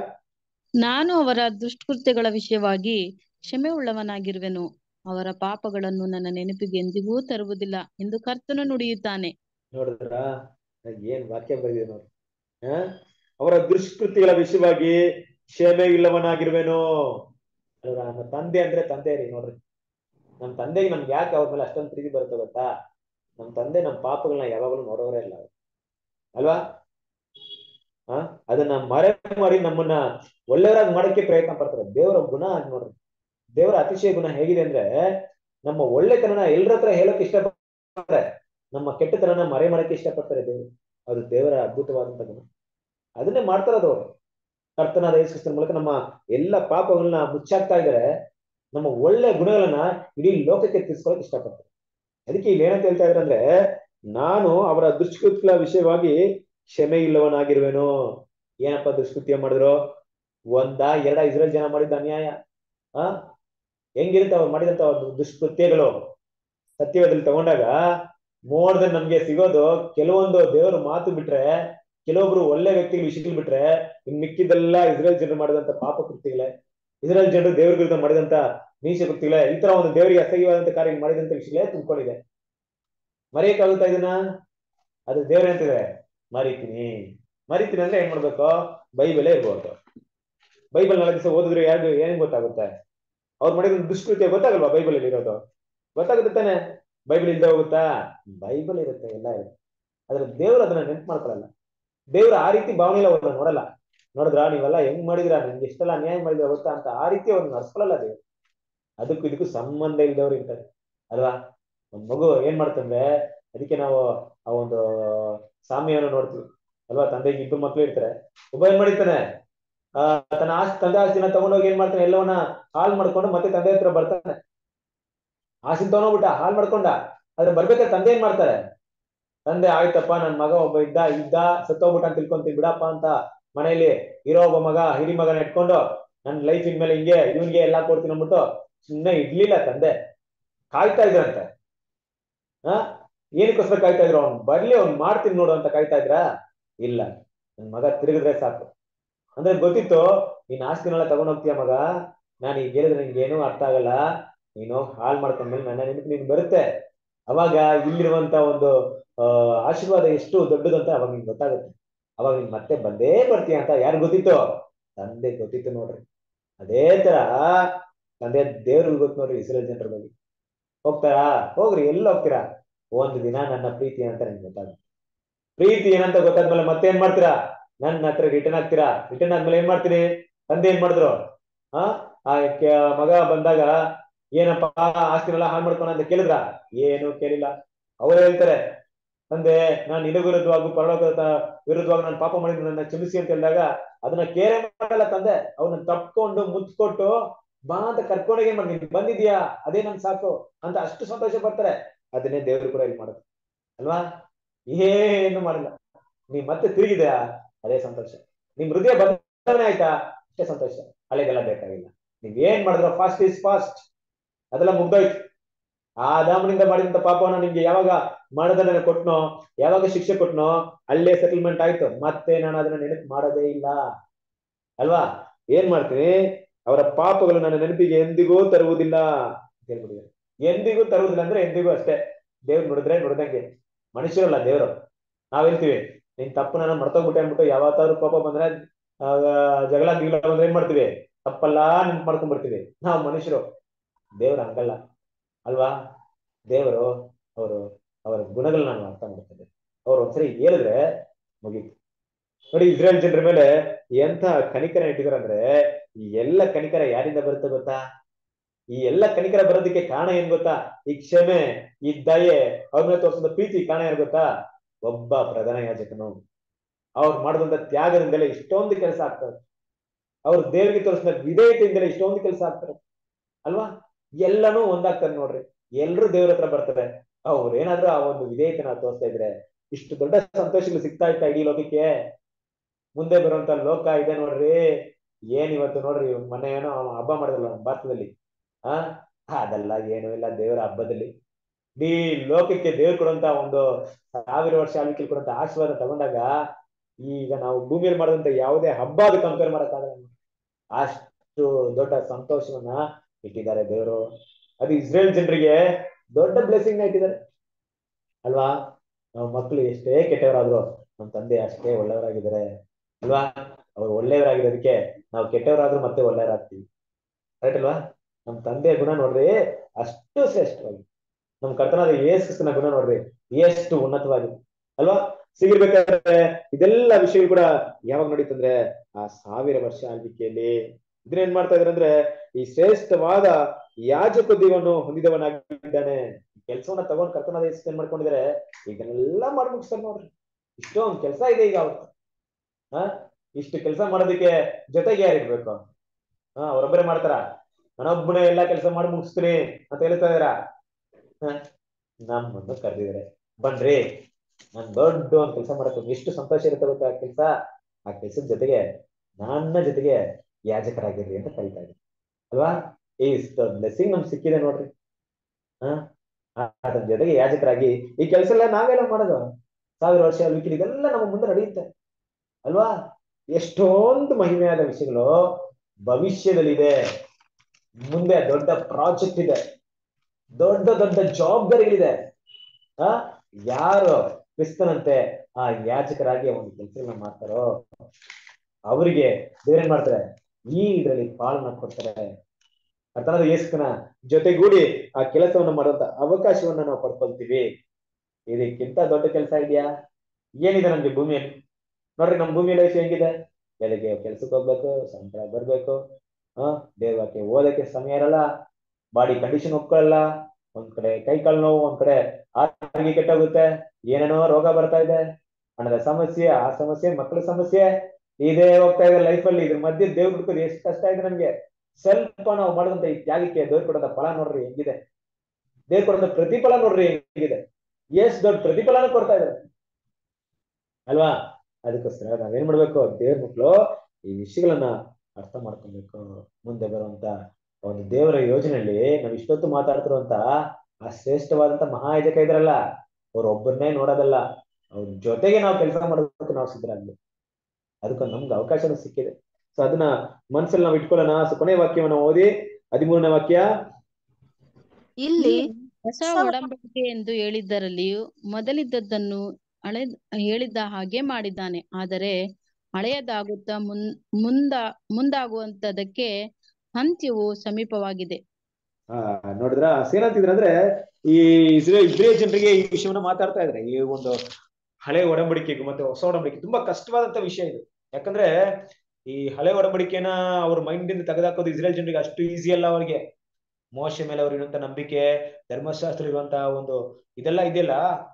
ನಾನು ಅವರ ದುಷ್ಕೃತ್ಯಗಳ ವಿಷಯವಾಗಿ ಕ್ಷಮೆ ಉಳ್ಳವನಾಗಿರುವೆನು ಅವರ ಪಾಪಗಳನ್ನು ನನ್ನ ನೆನಪಿಗೆ ಎಂದಿಗೂ ತರುವುದಿಲ್ಲ ಎಂದು ಕರ್ತನು ನುಡಿಯುತ್ತಾನೆ ನೋಡಿದ್ರ ಏನ್ ವಾಕ್ಯ ಬರೆದಿದೆ ನೋಡಿ ಆ ಅವರ ದುಷ್ಕೃತಿಗಳ ವಿಷಯವಾಗಿ ಕ್ಷಮೆ ಇಲ್ಲವನಾಗಿರುವೆನು ಅಲ್ವಾ ನಮ್ಮ ತಂದೆ ಅಂದ್ರೆ ತಂದೆ ರೀ ನೋಡ್ರಿ ನಮ್ ತಂದೆಗೆ ನಮ್ಗೆ ಯಾಕೆ ಅವ್ರ ಮೇಲೆ ಅಷ್ಟೊಂದು ಪ್ರೀತಿ ಬರುತ್ತೆ ಗೊತ್ತಾ ನಮ್ ತಂದೆ ನಮ್ ಪಾಪಗಳನ್ನ ಯಾವಾಗಲೂ ನೋಡೋರೇ ಇಲ್ಲ ಅವ್ರು. ಅಲ್ವಾ ಆ ಅದನ್ನ ಮರೆ ಮಾಡಿ ನಮ್ಮನ್ನ ಒಳ್ಳೆಯವರಾಗಿ ಮಾಡಕ್ಕೆ ಪ್ರಯತ್ನ ಪಡ್ತಾರೆ ದೇವರ ಗುಣ ಆಗಿ ನೋಡ್ರಿ ದೇವರ ಅತಿಶಯ ಗುಣ ಹೇಗಿದೆ ಅಂದ್ರೆ ನಮ್ಮ ಒಳ್ಳೆತನನ ಎಲ್ಲರ ಹತ್ರ ಹೇಳಕ್ ಇಷ್ಟಪಡ್ತಾರೆ ನಮ್ಮ ಕೆಟ್ಟತನನ ಮರೆ ಮಾಡಕ್ಕೆ ಇಷ್ಟಪಡ್ತಾರೆ ದೇವರು ಅದು ದೇವರ ಅದ್ಭುತವಾದಂತ ಗುಣ ಅದನ್ನೇ ಮಾಡ್ತಾರದು ಅವರು ಕರ್ತನಾದ ಯೇಸುಕ್ರಿಸ್ತನ ಮೂಲಕ ನಮ್ಮ ಎಲ್ಲ ಪಾಪಗಳನ್ನ ಮುಚ್ಚಾಕ್ತಾ ಇದ್ದಾರೆ ನಮ್ಮ ಒಳ್ಳೆ ಗುಣಗಳನ್ನ ಇಡೀ ಲೋಕಕ್ಕೆ ತಿಳಿಸ್ಕೊಳಕ್ ಇಷ್ಟಪಡ್ತಾರೆ ಅದಕ್ಕೆ ಇಲ್ಲಿ ಏನಂತ ಹೇಳ್ತಾ ಇದ್ರೆ ಅಂದ್ರೆ ನಾನು ಅವರ ದುಷ್ಕೃತ್ಯಗಳ ವಿಷಯವಾಗಿ ಕ್ಷಮೆ ಇಲ್ಲವನಾಗಿರುವೆನು ಏನಪ್ಪ ದುಷ್ಕೃತ್ಯ ಮಾಡಿದ್ರು ಒಂದ ಎರಡ ಇಸ್ರೇಲ್ ಜನ ಮಾಡಿದ ಅನ್ಯಾಯ ಆ ಹೆಂಗಿರುತ್ತೆ ಅವ್ರು ಮಾಡಿದಂತ ಒಂದು ದುಷ್ಕೃತ್ಯಗಳು ಸತ್ಯವೇದಲ್ಲಿ ತಗೊಂಡಾಗ ಮೋಡ್ದ ನಮ್ಗೆ ಸಿಗೋದು ಕೆಲವೊಂದು ದೇವರು ಮಾತು ಬಿಟ್ರೆ ಕೆಲವೊಬ್ರು ಒಳ್ಳೆ ವ್ಯಕ್ತಿಗಳು ವಿಷಯಗಳು ಬಿಟ್ರೆ ಇನ್ ಮಿಕ್ಕಿದೆಲ್ಲ ಇಸ್ರೇಲ್ ಜನರು ಮಾಡಿದಂತ ಪಾಪ ಕೃತ್ಯಗಳೇ ಇಸ್ರೇಲ್ ಜನರು ದೇವ್ರ ವಿರುದ್ಧ ಮಾಡಿದಂತ ನೀಚ ಕೃತ್ಯಗಳೇ ಈ ತರ ಒಂದು ದೇವರಿಗೆ ಅಸಹ್ಯವಾದಂತ ಕಾರ್ಯ ಮಾಡಿದಂತ ವಿಷಯಗಳೇ ತುಂಬಿಕೊಂಡಿದೆ ಮರೆಯಕ್ಕಾಗುತ್ತಾ ಇದನ್ನ ಅದು ದೇವ್ರ ಅಂತಿದೆ ಮರಿತೀನಿ ಮರಿತೀನಿ ಅಂದ್ರೆ ಏನ್ ಮಾಡ್ಬೇಕು ಬೈಬಲೇ ಇರ್ಬೋದು ಬೈಬಲ್ ನಾಲ್ಕು ದಿವಸ ಓದಿದ್ರೆ ಯಾರು ಏನ್ ಗೊತ್ತಾಗುತ್ತೆ ಅವ್ರು ಮಾಡಿದ ದುಷ್ಕೃತ್ಯ ಗೊತ್ತಾಗಲ್ವಾ ಬೈಬಲ್ ಅಲ್ಲಿ ಇರೋದು ಗೊತ್ತಾಗುತ್ತೆ ತಾನೆ ಬೈಬಲ್ ಇಲ್ದೆ ಹೋಗುತ್ತಾ ಬೈಬಲ್ ಇರುತ್ತೆ ಎಲ್ಲ ಇರುತ್ತೆ ಆದ್ರೆ ದೇವ್ರು ಅದನ್ನ ನೆನ್ಪು ಮಾಡ್ಕೊಳಲ್ಲ ದೇವ್ರು ಆ ರೀತಿ ಭಾವನೆ ಅವ್ರನ್ನ ನೋಡಲ್ಲ ನೋಡಿದ್ರ ನೀವೆಲ್ಲ ಹೆಂಗ್ ಮಾಡಿದ್ರ ನಿಮ್ಗೆ ಎಷ್ಟೆಲ್ಲ ಅನ್ಯಾಯ ಮಾಡಿದ್ರ ಗೊತ್ತಾ ಅಂತ ಆ ರೀತಿ ಅವ್ರನ್ನ ನಡ್ಸ್ಕೊಳಲ್ಲ ದೇವ್ರು ಅದಕ್ಕೂ ಇದಕ್ಕೂ ಸಂಬಂಧ ಇಲ್ದವ್ರು ಇರ್ತಾರೆ ಅಲ್ವಾ ಒಂದ್ ಮಗು ಏನ್ ಮಾಡ್ತಂದ್ರೆ ಅದಕ್ಕೆ ನಾವು ಆ ಒಂದು ಸಾಮ್ಯವನ್ನು ನೋಡ್ತೀವಿ ಅಲ್ವಾ ತಂದೆಗೆ ಇಬ್ಬರು ಮಕ್ಳು ಇರ್ತಾರೆ ಒಬ್ಬ ಏನ್ ಮಾಡಿರ್ತಾನೆ ಆ ತನ್ನ ಆಸ್ತಿ ತಂದೆ ಆಸ್ತಿನ ತಗೊಂಡೋಗಿ ಏನ್ ಮಾಡ್ತಾನೆ ಎಲ್ಲವನ್ನ ಹಾಲ್ ಮಾಡ್ಕೊಂಡು ಮತ್ತೆ ತಂದೆ ಹತ್ರ ಬರ್ತಾನೆ ಆಸ್ತಿ ತಗೊಂಡೋಗ್ಬಿಟ್ಟ ಹಾಲ್ ಮಾಡ್ಕೊಂಡ ಆದ್ರೆ ಬರ್ಬೇಕಾದ್ರೆ ತಂದೆ ಏನ್ ಮಾಡ್ತಾರೆ ತಂದೆ ಆಯ್ತಪ್ಪ ನನ್ ಮಗ ಒಬ್ಬ ಇದ್ದ ಇದ್ದ ಸತ್ತೋಗ್ಬಿಟ್ಟ ಅಂತ ತಿಳ್ಕೊಂತೀನಿ ಬಿಡಪ್ಪ ಅಂತ ಮನೆಯಲ್ಲಿ ಇರೋ ಒಬ್ಬ ಮಗ ಹಿರಿ ಮಗನ ಇಟ್ಕೊಂಡು ನನ್ ಲೈಫ್ ಇನ್ಮೇಲೆ ಹಿಂಗೆ ಇವನ್ಗೆ ಎಲ್ಲಾ ಕೊಡ್ತೀನಿ ಅಂದ್ಬಿಟ್ಟು ಸುಮ್ಮನೆ ಇಡ್ಲಿಲ್ಲ ತಂದೆ ಕಾಯ್ತಾ ಇದ್ರಂತೆ ಆ ಏನಕ್ಕೋಸ್ಕರ ಕಾಯ್ತಾ ಇದ್ರು ಅವ್ನು ಬರ್ಲಿ ಅವ್ನ್ ಮಾಡ್ತೀನಿ ನೋಡು ಅಂತ ಕಾಯ್ತಾ ಇದ್ರ ಇಲ್ಲ ನನ್ ಮಗ ತಿರುಗಿದ್ರೆ ಸಾಕು ಅಂದ್ರೆ ಗೊತ್ತಿತ್ತು ನೀನ್ ಆಸ್ತಿನೆಲ್ಲ ತಗೊಂಡ್ ಹೋಗ್ತೀಯ ಮಗ ನಾನು ಈಗ ಹೇಳಿದ್ರೆ ನಿನ್ಗೆ ಏನೂ ಅರ್ಥ ಆಗಲ್ಲ ನೀನು ಹಾಲ್ ಮಾಡ್ಕೊಂಡ್ಮೇಲೆ ನನ್ನ ನೆನಪು ನಿನ್ ಬರುತ್ತೆ ಅವಾಗ ಇಲ್ಲಿರುವಂತ ಒಂದು ಆ ಆಶೀರ್ವಾದ ಎಷ್ಟು ದೊಡ್ಡದು ಅಂತ ಅವಾಗ ನಿಂಗೆ ಗೊತ್ತಾಗುತ್ತೆ ಅವಾಗ ನೀನ್ ಮತ್ತೆ ಬಂದೇ ಬರ್ತೀಯ ಅಂತ ಯಾರು ಗೊತ್ತಿತ್ತು ತಂದೆ ಗೊತ್ತಿತ್ತು ನೋಡ್ರಿ ಅದೇ ತರ ತಂದೆ ದೇವ್ರಿಗೆ ಗೊತ್ತು ನೋಡ್ರಿ ಇಸ್ರೇಲ್ ಜನರ ಬಗ್ಗೆ ಹೋಗ್ತಾರಾ ಹೋಗ್ರಿ ಎಲ್ಲಿ ಹೋಗ್ತೀರಾ ಒಂದು ದಿನ ನನ್ನ ಪ್ರೀತಿ ಅಂತ ನಿಮ್ಗೆ ಗೊತ್ತಾಗುತ್ತೆ ಪ್ರೀತಿ ಏನಂತ ಗೊತ್ತಾದ್ಮೇಲೆ ಮತ್ತೆ ಏನ್ ಮಾಡ್ತೀರಾ ನನ್ನ ಹತ್ರ ರಿಟರ್ನ್ ಆಗ್ತೀರಾ ರಿಟರ್ನ್ ಆದ್ಮೇಲೆ ಏನ್ ಮಾಡ್ತೀನಿ ತಂದೆ ಏನ್ ಮಾಡಿದ್ರು ಆ ಆ ಕೆ- ಮಗ ಬಂದಾಗ ಏನಪ್ಪ ಆಸ್ತಿನೆಲ್ಲ ಹಾಳು ಮಾಡ್ಕೊಳ ಅಂತ ಕೇಳಿದ್ರ ಏನು ಕೇಳಿಲ್ಲ ಅವ್ರು ಹೇಳ್ತಾರೆ ತಂದೆ ನಾನು ನಿನ್ನ ವಿರುದ್ಧವಾಗಿ ಪರಲೋಕದ ವಿರುದ್ಧವಾಗಿ ನಾನು ಪಾಪ ಮಾಡಿದ್ದು ನನ್ನ ಕ್ಷಮಿಸಿ ಅಂತ ಹೇಳಿದಾಗ ಅದನ್ನ ಕೇರೆ ಮಾಡಲ್ಲ ತಂದೆ ಅವನ್ನ ತಪ್ಕೊಂಡು ಮುಚ್ಕೊಟ್ಟು ಬಾ ಅಂತ ಕರ್ಕೊಂಡೋಗಿ ಏನ್ ಮಾಡಿ ನೀನ್ ಬಂದಿದ್ಯಾ ಅದೇ ನನ್ ಸಾಕು ಅಂತ ಅಷ್ಟು ಸಂತೋಷ ಪಡ್ತಾರೆ ಅದನ್ನೇ ದೇವ್ರು ಕೂಡ ಇಲ್ಲಿ ಮಾಡೋದು ಅಲ್ವಾ ಏನು ಮಾಡಿಲ್ಲ ನೀವ್ ಮತ್ತೆ ತಿರುಗಿದ್ಯಾ ಅದೇ ಸಂತೋಷ ನಿಮ್ ಹೃದಯ ಬದಲಾವಣೆ ಆಯ್ತಾ ಅಷ್ಟೇ ಸಂತೋಷ ಹಳೆಗೆಲ್ಲ ಬೇಕಾಗಿಲ್ಲ ನೀವ್ ಏನ್ ಮಾಡಿದ್ರ ಫಾಸ್ಟ್ ಇಸ್ ಫಾಸ್ಟ್ ಅದೆಲ್ಲ ಮುಗ್ದೋಯ್ತು ಆ ಆದಾಮನಿಂದ ಮಾಡಿದಂತ ಪಾಪವನ್ನ ನಿಮ್ಗೆ ಯಾವಾಗ ಮಾಡದನ್ನ ಕೊಟ್ನೋ ಯಾವಾಗ ಶಿಕ್ಷೆ ಕೊಟ್ನೋ ಅಲ್ಲೇ ಸೆಟಲ್ಮೆಂಟ್ ಆಯ್ತು ಮತ್ತೆ ನಾನು ಅದನ್ನ ನೆನಪು ಮಾಡೋದೇ ಇಲ್ಲ ಅಲ್ವಾ ಏನ್ ಮಾಡ್ತೀನಿ ಅವರ ಪಾಪಗಳು ನನ್ನ ನೆನಪಿಗೆ ಎಂದಿಗೂ ತರುವುದಿಲ್ಲ ಅಂತ ಹೇಳ್ಬಿಟ್ಟಿದ್ದಾರೆ ಎಂದಿಗೂ ತರುವುದಿಲ್ಲ ಅಂದ್ರೆ ಎಂದಿಗೂ ಅಷ್ಟೇ ದೇವ್ರು ನೋಡಿದ್ರೆ ನೋಡ್ದಂಗೆ ಮನುಷ್ಯರಲ್ಲ ದೇವ್ರು ನಾವ್ ಹೇಳ್ತೀವಿ ನಿನ್ ತಪ್ಪು ನಾನು ಮರ್ತೋಗ್ಬಿಟ್ಟೆ ಅಂದ್ಬಿಟ್ಟು ಯಾವತ್ತಾದ್ರು ಕೋಪ ಬಂದ್ರೆ ಆ, ಜಗಳ ಗಿಗಳ ಬಂದ್ರೆ ಏನ್ ಮಾಡ್ತೀವಿ ತಪ್ಪಲ್ಲ ನೆನ್ಪು ಮಾಡ್ಕೊಂಡ್ ಬರ್ತೀವಿ ನಾವು ಮನುಷ್ಯರು ದೇವ್ರು ಹಂಗಲ್ಲ ಅಲ್ವಾ ದೇವರು ಅವರು ಅವರ ಗುಣಗಳನ್ನ ನಾವು ಅರ್ಥ ಮಾಡ್ತೇವೆ ಅವ್ರು ಒಂದ್ಸರಿ ಹೇಳಿದ್ರೆ ಮುಗೀತು ನೋಡಿ ಇಸ್ರೇಲ್ ಜನರ ಮೇಲೆ ಎಂತ ಕನಿಕರ ಇಟ್ಟಿದಾರೆ ಅಂದ್ರೆ ಈ ಎಲ್ಲ ಕನಿಕರ ಯಾರಿಂದ ಬರುತ್ತೆ ಗೊತ್ತಾ ಈ ಎಲ್ಲ ಕನಿಕರ ಬರೋದಕ್ಕೆ ಕಾರಣ ಏನ್ ಗೊತ್ತಾ ಈ ಕ್ಷಮೆ ಈ ದಯೆ ಅವ್ರ ಮೇಲೆ ತೋರಿಸಿದ ಪ್ರೀತಿ ಕಾರಣ ಏನ್ ಗೊತ್ತಾ ಒಬ್ಬ ಪ್ರಧಾನ ಯಾಜಕನು ಅವ್ರು ಮಾಡಿದಂತ ತ್ಯಾಗದಿಂದಲೇ ಇಷ್ಟೊಂದು ಕೆಲಸ ಆಗ್ತದೆ ಅವ್ರು ದೇವರಿಗೆ ತೋರಿಸಿದ ವಿಧೇಯತೆಯಿಂದಲೇ ಇಷ್ಟೊಂದು ಕೆಲಸ ಆಗ್ತಾರೆ ಅಲ್ವಾ ಎಲ್ಲನೂ ಒಂದಾಗ್ತಾರೆ ನೋಡ್ರಿ ಎಲ್ರು ದೇವ್ರ ಹತ್ರ ಬರ್ತಾರೆ ಅವ್ರು ಏನಾದ್ರೂ ಆ ಒಂದು ವಿಧೇಯತೆನ ತೋರಿಸ್ತಾ ಇದ್ರೆ ಇಷ್ಟು ದೊಡ್ಡ ಸಂತೋಷಗಳು ಸಿಗ್ತಾ ಇತ್ತ ಇಡೀ ಲೋಕಕ್ಕೆ ಮುಂದೆ ಬರುವಂತ ಲೋಕ ಇದೆ ನೋಡ್ರಿ ಏನ್ ಇವತ್ತು ನೋಡ್ರಿ ಮೊನ್ನೆ ಏನೋ ಹಬ್ಬ ಮಾಡಿದ್ರಲ್ಲ ನಮ್ಮ ಭಾರತದಲ್ಲಿ ಆ ಅದೆಲ್ಲ ಏನೂ ಇಲ್ಲ ದೇವರ ಹಬ್ಬದಲ್ಲಿ ಇಡೀ ಲೋಕಕ್ಕೆ ದೇವ್ರು ಕೊಡುವಂತ ಒಂದು ಸಾವಿರ ವರ್ಷ ಆಳ್ವಿಕೆ ಕೊಡುವಂತ ಆಶೀರ್ವಾದ ತಗೊಂಡಾಗ ಈಗ ನಾವು ಭೂಮಿಯಲ್ಲಿ ಮಾಡಿದಂತ ಯಾವುದೇ ಹಬ್ಬ ಅದು ಕಂಪೇರ್ ಮಾಡಕ್ಕಾಗಲ್ಲ ಅಷ್ಟು ದೊಡ್ಡ ಸಂತೋಷವನ್ನ ಇಟ್ಟಿದ್ದಾರೆ ದೇವರು ಅದು ಇಸ್ರೇಲ್ ಜನರಿಗೆ ದೊಡ್ಡ ಬ್ಲೆಸ್ಸಿಂಗ್ ಇಟ್ಟಿದ್ದಾರೆ ಅಲ್ವಾ ನಾವು ಮಕ್ಕಳು ಎಷ್ಟೇ ಕೆಟ್ಟವರಾದ್ರು ನಮ್ಮ ತಂದೆ ಅಷ್ಟೇ ಒಳ್ಳೆಯವರಾಗಿದ್ದಾರೆ ಅಲ್ವಾ ಅವ್ರು ಒಳ್ಳೆಯವರಾಗಿರೋದಕ್ಕೆ ನಾವು ಕೆಟ್ಟವರಾದ್ರೂ ಮತ್ತೆ ಒಳ್ಳೆಯವರಾಗ್ತೀವಿ ರೈಟ್ ಅಲ್ವಾ ನಮ್ಮ ತಂದೆಯ ಗುಣ ನೋಡ್ರಿ ಅಷ್ಟು ಶ್ರೇಷ್ಠವಾಗಿ ನಮ್ ಕರ್ತನಾದ ಯೇಸುಕ್ರಿಸ್ತನ ಗುಣ ನೋಡ್ರಿ ಎಷ್ಟು ಉನ್ನತವಾಗಿದೆ ಅಲ್ವಾ ಸಿಗಿರ್ಬೇಕಾದ್ರೆ ಇದೆಲ್ಲ ವಿಷಯಗಳು ಕೂಡ ಯಾವಾಗ ನಡೀತಂದ್ರೆ ಆ ಸಾವಿರ ವರ್ಷ ಆಳ್ವಿಕೆಯಲ್ಲಿ ಇದನ್ನ ಏನ್ ಮಾಡ್ತಾ ಇದಾರೆ ಅಂದ್ರೆ ಈ ಶ್ರೇಷ್ಠವಾದ ಯಾಜಕ ದೇವನು ಹೊಂದಿದವನಾಗಿದ್ದಾನೆ ಕೆಲಸವನ್ನ ತಗೊಂಡ್ ಕರ್ತನಾದ ಯೇಸು ಏನ್ ಮಾಡ್ಕೊಂಡಿದ್ದಾರೆ ಇದನ್ನೆಲ್ಲ ಮಾಡಿ ಮುಗಿಸ್ತಾರೆ ನೋಡ್ರಿ ಇಷ್ಟೊಂದು ಕೆಲಸ ಇದೆ ಈಗ ಅವ್ರು ಹಾ ಇಷ್ಟು ಕೆಲಸ ಮಾಡೋದಕ್ಕೆ ಜೊತೆಗೆ ಯಾರಿರ್ಬೇಕು ಹಾ ಅವರೊಬ್ಬರೇ ಮಾಡ್ತಾರ ನಾನೊಬ್ಬನೇ ಎಲ್ಲಾ ಕೆಲಸ ಮಾಡಿ ಮುಗಿಸ್ತೀನಿ ಅಂತ ಹೇಳ್ತಾ ಇದಾರ ನಮ್ಮನ್ನು ಕರೆದಿದ್ದಾರೆ ಬನ್ರಿ ನಾನ್ ದೊಡ್ಡ ಒಂದ್ ಕೆಲಸ ಮಾಡಕ್ಕೆ ಎಷ್ಟು ಸಂತೋಷ ಇರುತ್ತೆ ಗೊತ್ತಾ ಆ ಕೆಲಸ ಆ ಕೆಲಸದ ಜೊತೆಗೆ ನನ್ನ ಜೊತೆಗೆ ಯಾಜಕರಾಗಿರ್ರಿ ಅಂತ ಕರೀತಾ ಇದ್ದಾರೆ ಅಲ್ವಾ ಇಷ್ಟು ಬ್ಲೆಸ್ಸಿಂಗ್ ನಮ್ಗೆ ಸಿಕ್ಕಿದೆ ನೋಡ್ರಿ ಹಾ ಅದ್ರ ಜೊತೆಗೆ ಯಾಜಕರಾಗಿ ಈ ಕೆಲಸ ಎಲ್ಲ ನಾವೆಲ್ಲ ಮಾಡೋದು ಸಾವಿರ ವರ್ಷ ವಿಕಿಲ್ ಇದೆಲ್ಲ ನಮ್ಮ ಮುಂದೆ ನಡೆಯುತ್ತೆ ಅಲ್ವಾ ಎಷ್ಟೊಂದು ಮಹಿಮೆಯಾದ ವಿಷಯಗಳು ಭವಿಷ್ಯದಲ್ಲಿದೆ ಮುಂದೆ ದೊಡ್ಡ ಪ್ರಾಜೆಕ್ಟ್ ಇದೆ ದೊಡ್ಡ ದೊಡ್ಡ ಜವಾಬ್ದಾರಿಗಳಿದೆ ಆ ಯಾರು ಕ್ರಿಸ್ತನಂತೆ ಆ ಯಾಜಕರಾಗಿ ಒಂದು ಕೆಲಸಗಳನ್ನ ಮಾಡ್ತಾರೋ ಅವರಿಗೆ ದೇವ್ರೇನ್ ಮಾಡ್ತಾರೆ ಈ ಇದರಲ್ಲಿ ಪಾಲನ ಕೊಡ್ತಾರೆ ಅರ್ಥನಾದ ಯೇಸುಕನ ಜೊತೆಗೂಡಿ ಆ ಕೆಲಸವನ್ನ ಮಾಡುವಂತ ಅವಕಾಶವನ್ನ ನಾವು ಪಡ್ಕೊಳ್ತೀವಿ ಇದಕ್ಕಿಂತ ದೊಡ್ಡ ಕೆಲಸ ಇದೆಯಾ ಏನಿದೆ ನಮ್ಗೆ ಭೂಮಿಯಲ್ಲಿ ನೋಡ್ರಿ ನಮ್ ಭೂಮಿ ಲೈಫ್ ಹೆಂಗಿದೆ ಬೆಳಿಗ್ಗೆ ಕೆಲ್ಸಕ್ಕೆ ಹೋಗ್ಬೇಕು ಸಾಯಂಕಾಲ ಬರ್ಬೇಕು ಆ ದೇವಕ್ಕೆ ಓದಕ್ಕೆ ಸಮಯ ಇರಲ್ಲ ಬಾಡಿ ಕಂಡೀಷನ್ ಒಪ್ಕೊಳ್ಳಲ್ಲ ಒಂದ್ ಕಡೆ ಕೈ ಕಾಲು ನೋವು ಒಂದ್ ಕಡೆ ಆರೋಗ್ಯ ಕೆಟ್ಟೋಗುತ್ತೆ ಏನೇನೋ ರೋಗ ಬರ್ತಾ ಇದೆ ಹಣದ ಸಮಸ್ಯೆ ಆ ಸಮಸ್ಯೆ ಮಕ್ಕಳ ಸಮಸ್ಯೆ ಇದೇ ಹೋಗ್ತಾ ಇದೆ ಲೈಫ್ ಅಲ್ಲಿ ಇದ್ರ ಮಧ್ಯೆ ದೇವ್ರು ಹುಡ್ಕೋದು ಎಷ್ಟು ಕಷ್ಟ ಇದೆ ನಮ್ಗೆ ಸ್ವಲ್ಪ ನಾವು ಮಾಡಿದಂತ ಈ ತ್ಯಾಗಕ್ಕೆ ದೇವ್ರು ಕೊಡೋದ ಫಲ ನೋಡ್ರಿ ಹೆಂಗಿದೆ ದೇವ್ರು ಕೊಡೋದ ಪ್ರತಿಫಲ ನೋಡ್ರಿ ಹೆಂಗಿದೆ ಎಷ್ಟ್ ದೊಡ್ಡ ಪ್ರತಿಫಲನ ಕೊಡ್ತಾ ಇದಾರೆ ಅಲ್ವಾ ಅದಕ್ಕೋಸ್ಕರ ನಾವೇನ್ ಮಾಡ್ಬೇಕು ದೇವ್ರ ಮಕ್ಕಳು ಈ ವಿಷಯಗಳನ್ನ ಅರ್ಥ ಮಾಡ್ಕೊಬೇಕು ಮುಂದೆ ಬರುವಂತ ಒಂದು ದೇವರ ಯೋಜನೆಯಲ್ಲಿ ನಾವ್ ಇಷ್ಟೊತ್ತು ಮಾತಾಡ್ತಿರುವಂತ ಆ ಶ್ರೇಷ್ಠವಾದಂತ ಮಹಾಯಾಜಕ ಇದ್ರಲ್ಲ ಅವ್ರೊಬ್ಬರನ್ನೇ ನೋಡೋದಲ್ಲ ಅವ್ರ ಜೊತೆಗೆ ನಾವು ಕೆಲಸ ಮಾಡೋದಕ್ಕೆ ನಾವು ಸಿದ್ಧರಾಗ್ಬೇಕು ಅದಕ್ಕೊಂದು ನಮ್ಗೆ ಅವಕಾಶ ಸಿಕ್ಕಿದೆ ಸೊ ಅದನ್ನ ಮನಸ್ಸಲ್ಲಿ ನಾವು ಇಟ್ಕೊಳ್ಳೋಣ ಸೊ ಕೊನೆ ವಾಕ್ಯವನ್ನ ಓದಿ ಹದಿಮೂರನೇ ವಾಕ್ಯ ಇಲ್ಲಿ ಹೊಸ ಒಡಂಬಡಿಕೆ ಎಂದು ಹೇಳಿದ್ದರಲ್ಲಿಯೂ ಮೊದಲಿದ್ದದ್ದನ್ನು ಹಳೆ ಹೇಳಿದ್ದ ಹಾಗೆ ಮಾಡಿದ್ದಾನೆ ಆದರೆ ಹಳೆಯದಾಗುತ್ತಾ ಮುನ್ ಮುಂದ ಮುಂದಾಗುವಂತದಕ್ಕೆ ಅಂತ್ಯವು ಸಮೀಪವಾಗಿದೆ ಆ ನೋಡಿದ್ರ ಏನಂತಿದ್ರ ಅಂದ್ರೆ ಈ ಇಸ್ರೇ ಇಬ್ರೇ ಜನರಿಗೆ ಈ ವಿಷಯವನ್ನ ಮಾತಾಡ್ತಾ ಇದ್ರೆ ಈ ಒಂದು ಹಳೆ ಒಡಂಬಡಿಕೆಗೂ ಮತ್ತೆ ಹೊಸ ಒಡಂಬಡಿಕೆ ತುಂಬಾ ಕಷ್ಟವಾದಂತ ವಿಷಯ ಇದು ಯಾಕಂದ್ರೆ ಈ ಹಳೆ ಒಡಂಬಡಿಕೆನ ಅವ್ರ ಮೈಂಡ್ ಇಂದ ತೆಗೆದಾಕೋದು ಇಸ್ರೇಲ್ ಜನರಿಗೆ ಅಷ್ಟು ಈಸಿ ಅಲ್ಲ ಅವ್ರಿಗೆ ಮೋಶ ಮೇಲೆ ಅವ್ರ ಇರುವಂತ ನಂಬಿಕೆ ಧರ್ಮಶಾಸ್ತ್ರ ಇರುವಂತ ಒಂದು ಇದೆಲ್ಲ ಇದೆಯಲ್ಲ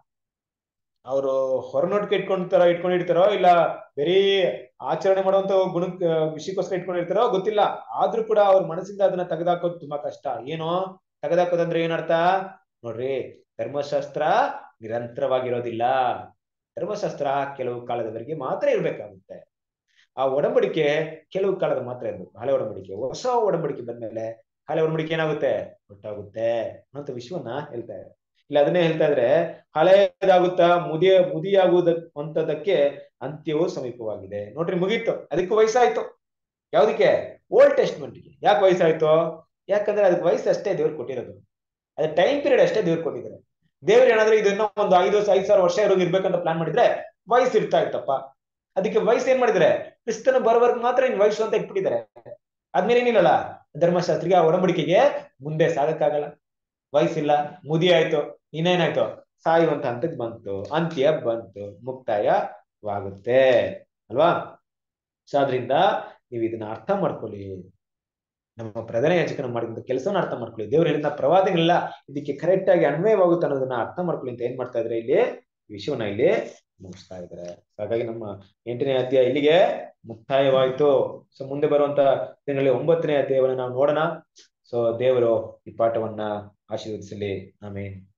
ಅವರು ಹೊರನೋಟಕ್ಕೆ ಇಟ್ಕೊಂಡಿರ್ತಾರೋ ಇಟ್ಕೊಂಡಿರ್ತಾರೋ ಇಲ್ಲ ಬರೀ ಆಚರಣೆ ಮಾಡುವಂತ ಗುಣ ವಿಷಯಕ್ಕೋಸ್ಕರ ಇಟ್ಕೊಂಡಿರ್ತಾರೋ ಗೊತ್ತಿಲ್ಲ ಆದ್ರೂ ಕೂಡ ಅವ್ರ ಮನಸ್ಸಿಂದ ಅದನ್ನ ತೆಗೆದಾಕೋದು ತುಂಬಾ ಕಷ್ಟ ಏನು ತೆಗೆದಾಕೋದಂದ್ರೆ ಏನರ್ಥ ನೋಡ್ರಿ ಧರ್ಮಶಾಸ್ತ್ರ ನಿರಂತರವಾಗಿರೋದಿಲ್ಲ ಧರ್ಮಶಾಸ್ತ್ರ ಕೆಲವು ಕಾಲದವರೆಗೆ ಮಾತ್ರ ಇರ್ಬೇಕಾಗುತ್ತೆ ಆ ಒಡಂಬಡಿಕೆ ಕೆಲವು ಕಾಲದ ಮಾತ್ರ ಇರ್ಬೇಕು ಹಳೆ ಒಡಂಬಡಿಕೆ ಹೊಸ ಒಡಂಬಡಿಕೆ ಬಂದ್ಮೇಲೆ ಹಳೆ ಒಡಂಬಡಿಕೆ ಏನಾಗುತ್ತೆ ಒಟ್ಟಾಗುತ್ತೆ ಅನ್ನೋಂಥ ವಿಷಯವನ್ನ ಹೇಳ್ತಾ ಇದ್ದಾರೆ ಇಲ್ಲ ಅದನ್ನೇ ಹೇಳ್ತಾ ಇದ್ರೆ ಹಳೆಯದಾಗುತ್ತಾ ಮುದಿಯ ಮುದಿಯಾಗುವುದ ಅಂತದಕ್ಕೆ ಅಂತ್ಯವು ಸಮೀಪವಾಗಿದೆ ನೋಡ್ರಿ ಮುಗೀತು ಅದಕ್ಕೆ ವಯಸ್ಸಾಯ್ತು ಯಾವ್ದಕ್ಕೆ ಓಲ್ಡ್ ಟೆಸ್ಟ್ಮೆಂಟ್ಗೆ ಯಾಕೆ ವಯಸ್ಸಾಯ್ತು ಯಾಕಂದ್ರೆ ಅದಕ್ಕೆ ವಯಸ್ಸು ಅಷ್ಟೇ ದೇವ್ರು ಕೊಟ್ಟಿರೋದು ಅದೇ ಟೈಮ್ ಪೀರಿಯಡ್ ಅಷ್ಟೇ ದೇವ್ರು ಕೊಟ್ಟಿದ್ದಾರೆ ದೇವ್ರು ಏನಾದ್ರೆ ಇದನ್ನ ಒಂದು ಐದು ಐದು ಸಾವಿರ ವರ್ಷ ಇರೋದು ಇರ್ಬೇಕಂತ ಪ್ಲಾನ್ ಮಾಡಿದ್ರೆ ವಯಸ್ಸು ಇರ್ತಾ ಇತ್ತಪ್ಪ ಅದಕ್ಕೆ ವಯಸ್ಸು ಏನ್ ಮಾಡಿದ್ರೆ ಕ್ರಿಸ್ತನ ಬರೋವರೆಗೆ ಮಾತ್ರ ಇನ್ ವಯಸ್ಸು ಅಂತ ಇಟ್ಬಿಟ್ಟಿದ್ದಾರೆ ಆದ್ಮೇಲೆ ಏನಿಲ್ಲಲ್ಲ ಧರ್ಮಶಾಸ್ತ್ರಿಗೆ ಆ ಒಡಂಬಡಿಕೆಗೆ ಮುಂದೆ ಸಾಗಕ್ಕಾಗಲ್ಲ ವಯಸ್ಸಿಲ್ಲ ಮುದಿ ಆಯ್ತು ಇನ್ನೇನಾಯ್ತು ಸಾಯುವಂತ ಹಂತಕ್ಕೆ ಬಂತು ಅಂತ್ಯ ಬಂತು ಮುಕ್ತಾಯವಾಗುತ್ತೆ ಅಲ್ವಾ ಸೊ ಆದ್ರಿಂದ ನೀವು ಇದನ್ನ ಅರ್ಥ ಮಾಡ್ಕೊಳ್ಳಿ ನಮ್ಮ ಪ್ರಧಾನ ಯಾಜಕನ ಮಾಡಿದಂತ ಕೆಲಸವನ್ನ ಅರ್ಥ ಮಾಡ್ಕೊಳ್ಳಿ ದೇವ್ರು ಹೇಳಿದ ಪ್ರವಾದಗಳಿಲ್ಲ ಇದಕ್ಕೆ ಕರೆಕ್ಟ್ ಆಗಿ ಅನ್ವಯವಾಗುತ್ತೆ ಅನ್ನೋದನ್ನ ಅರ್ಥ ಮಾಡ್ಕೊಳ್ಳಿ ಅಂತ ಏನ್ ಮಾಡ್ತಾ ಇದ್ರೆ ಇಲ್ಲಿ ಈ ವಿಷಯವನ್ನ ಇಲ್ಲಿ ಮುಗಿಸ್ತಾ ಇದ್ದಾರೆ ಹಾಗಾಗಿ ನಮ್ಮ ಎಂಟನೇ ಅಧ್ಯಾಯ ಇಲ್ಲಿಗೆ ಮುಕ್ತಾಯವಾಯ್ತು ಸೊ ಮುಂದೆ ಬರುವಂತ ದಿನಗಳಲ್ಲಿ ಒಂಬತ್ತನೇ ಅಧ್ಯಾಯವನ್ನ ನಾವು ನೋಡೋಣ ಸೊ ದೇವರು ಈ ಪಾಠವನ್ನ ಆಶೀರ್ವದಿಸಲಿ ಆಮೇಲೆ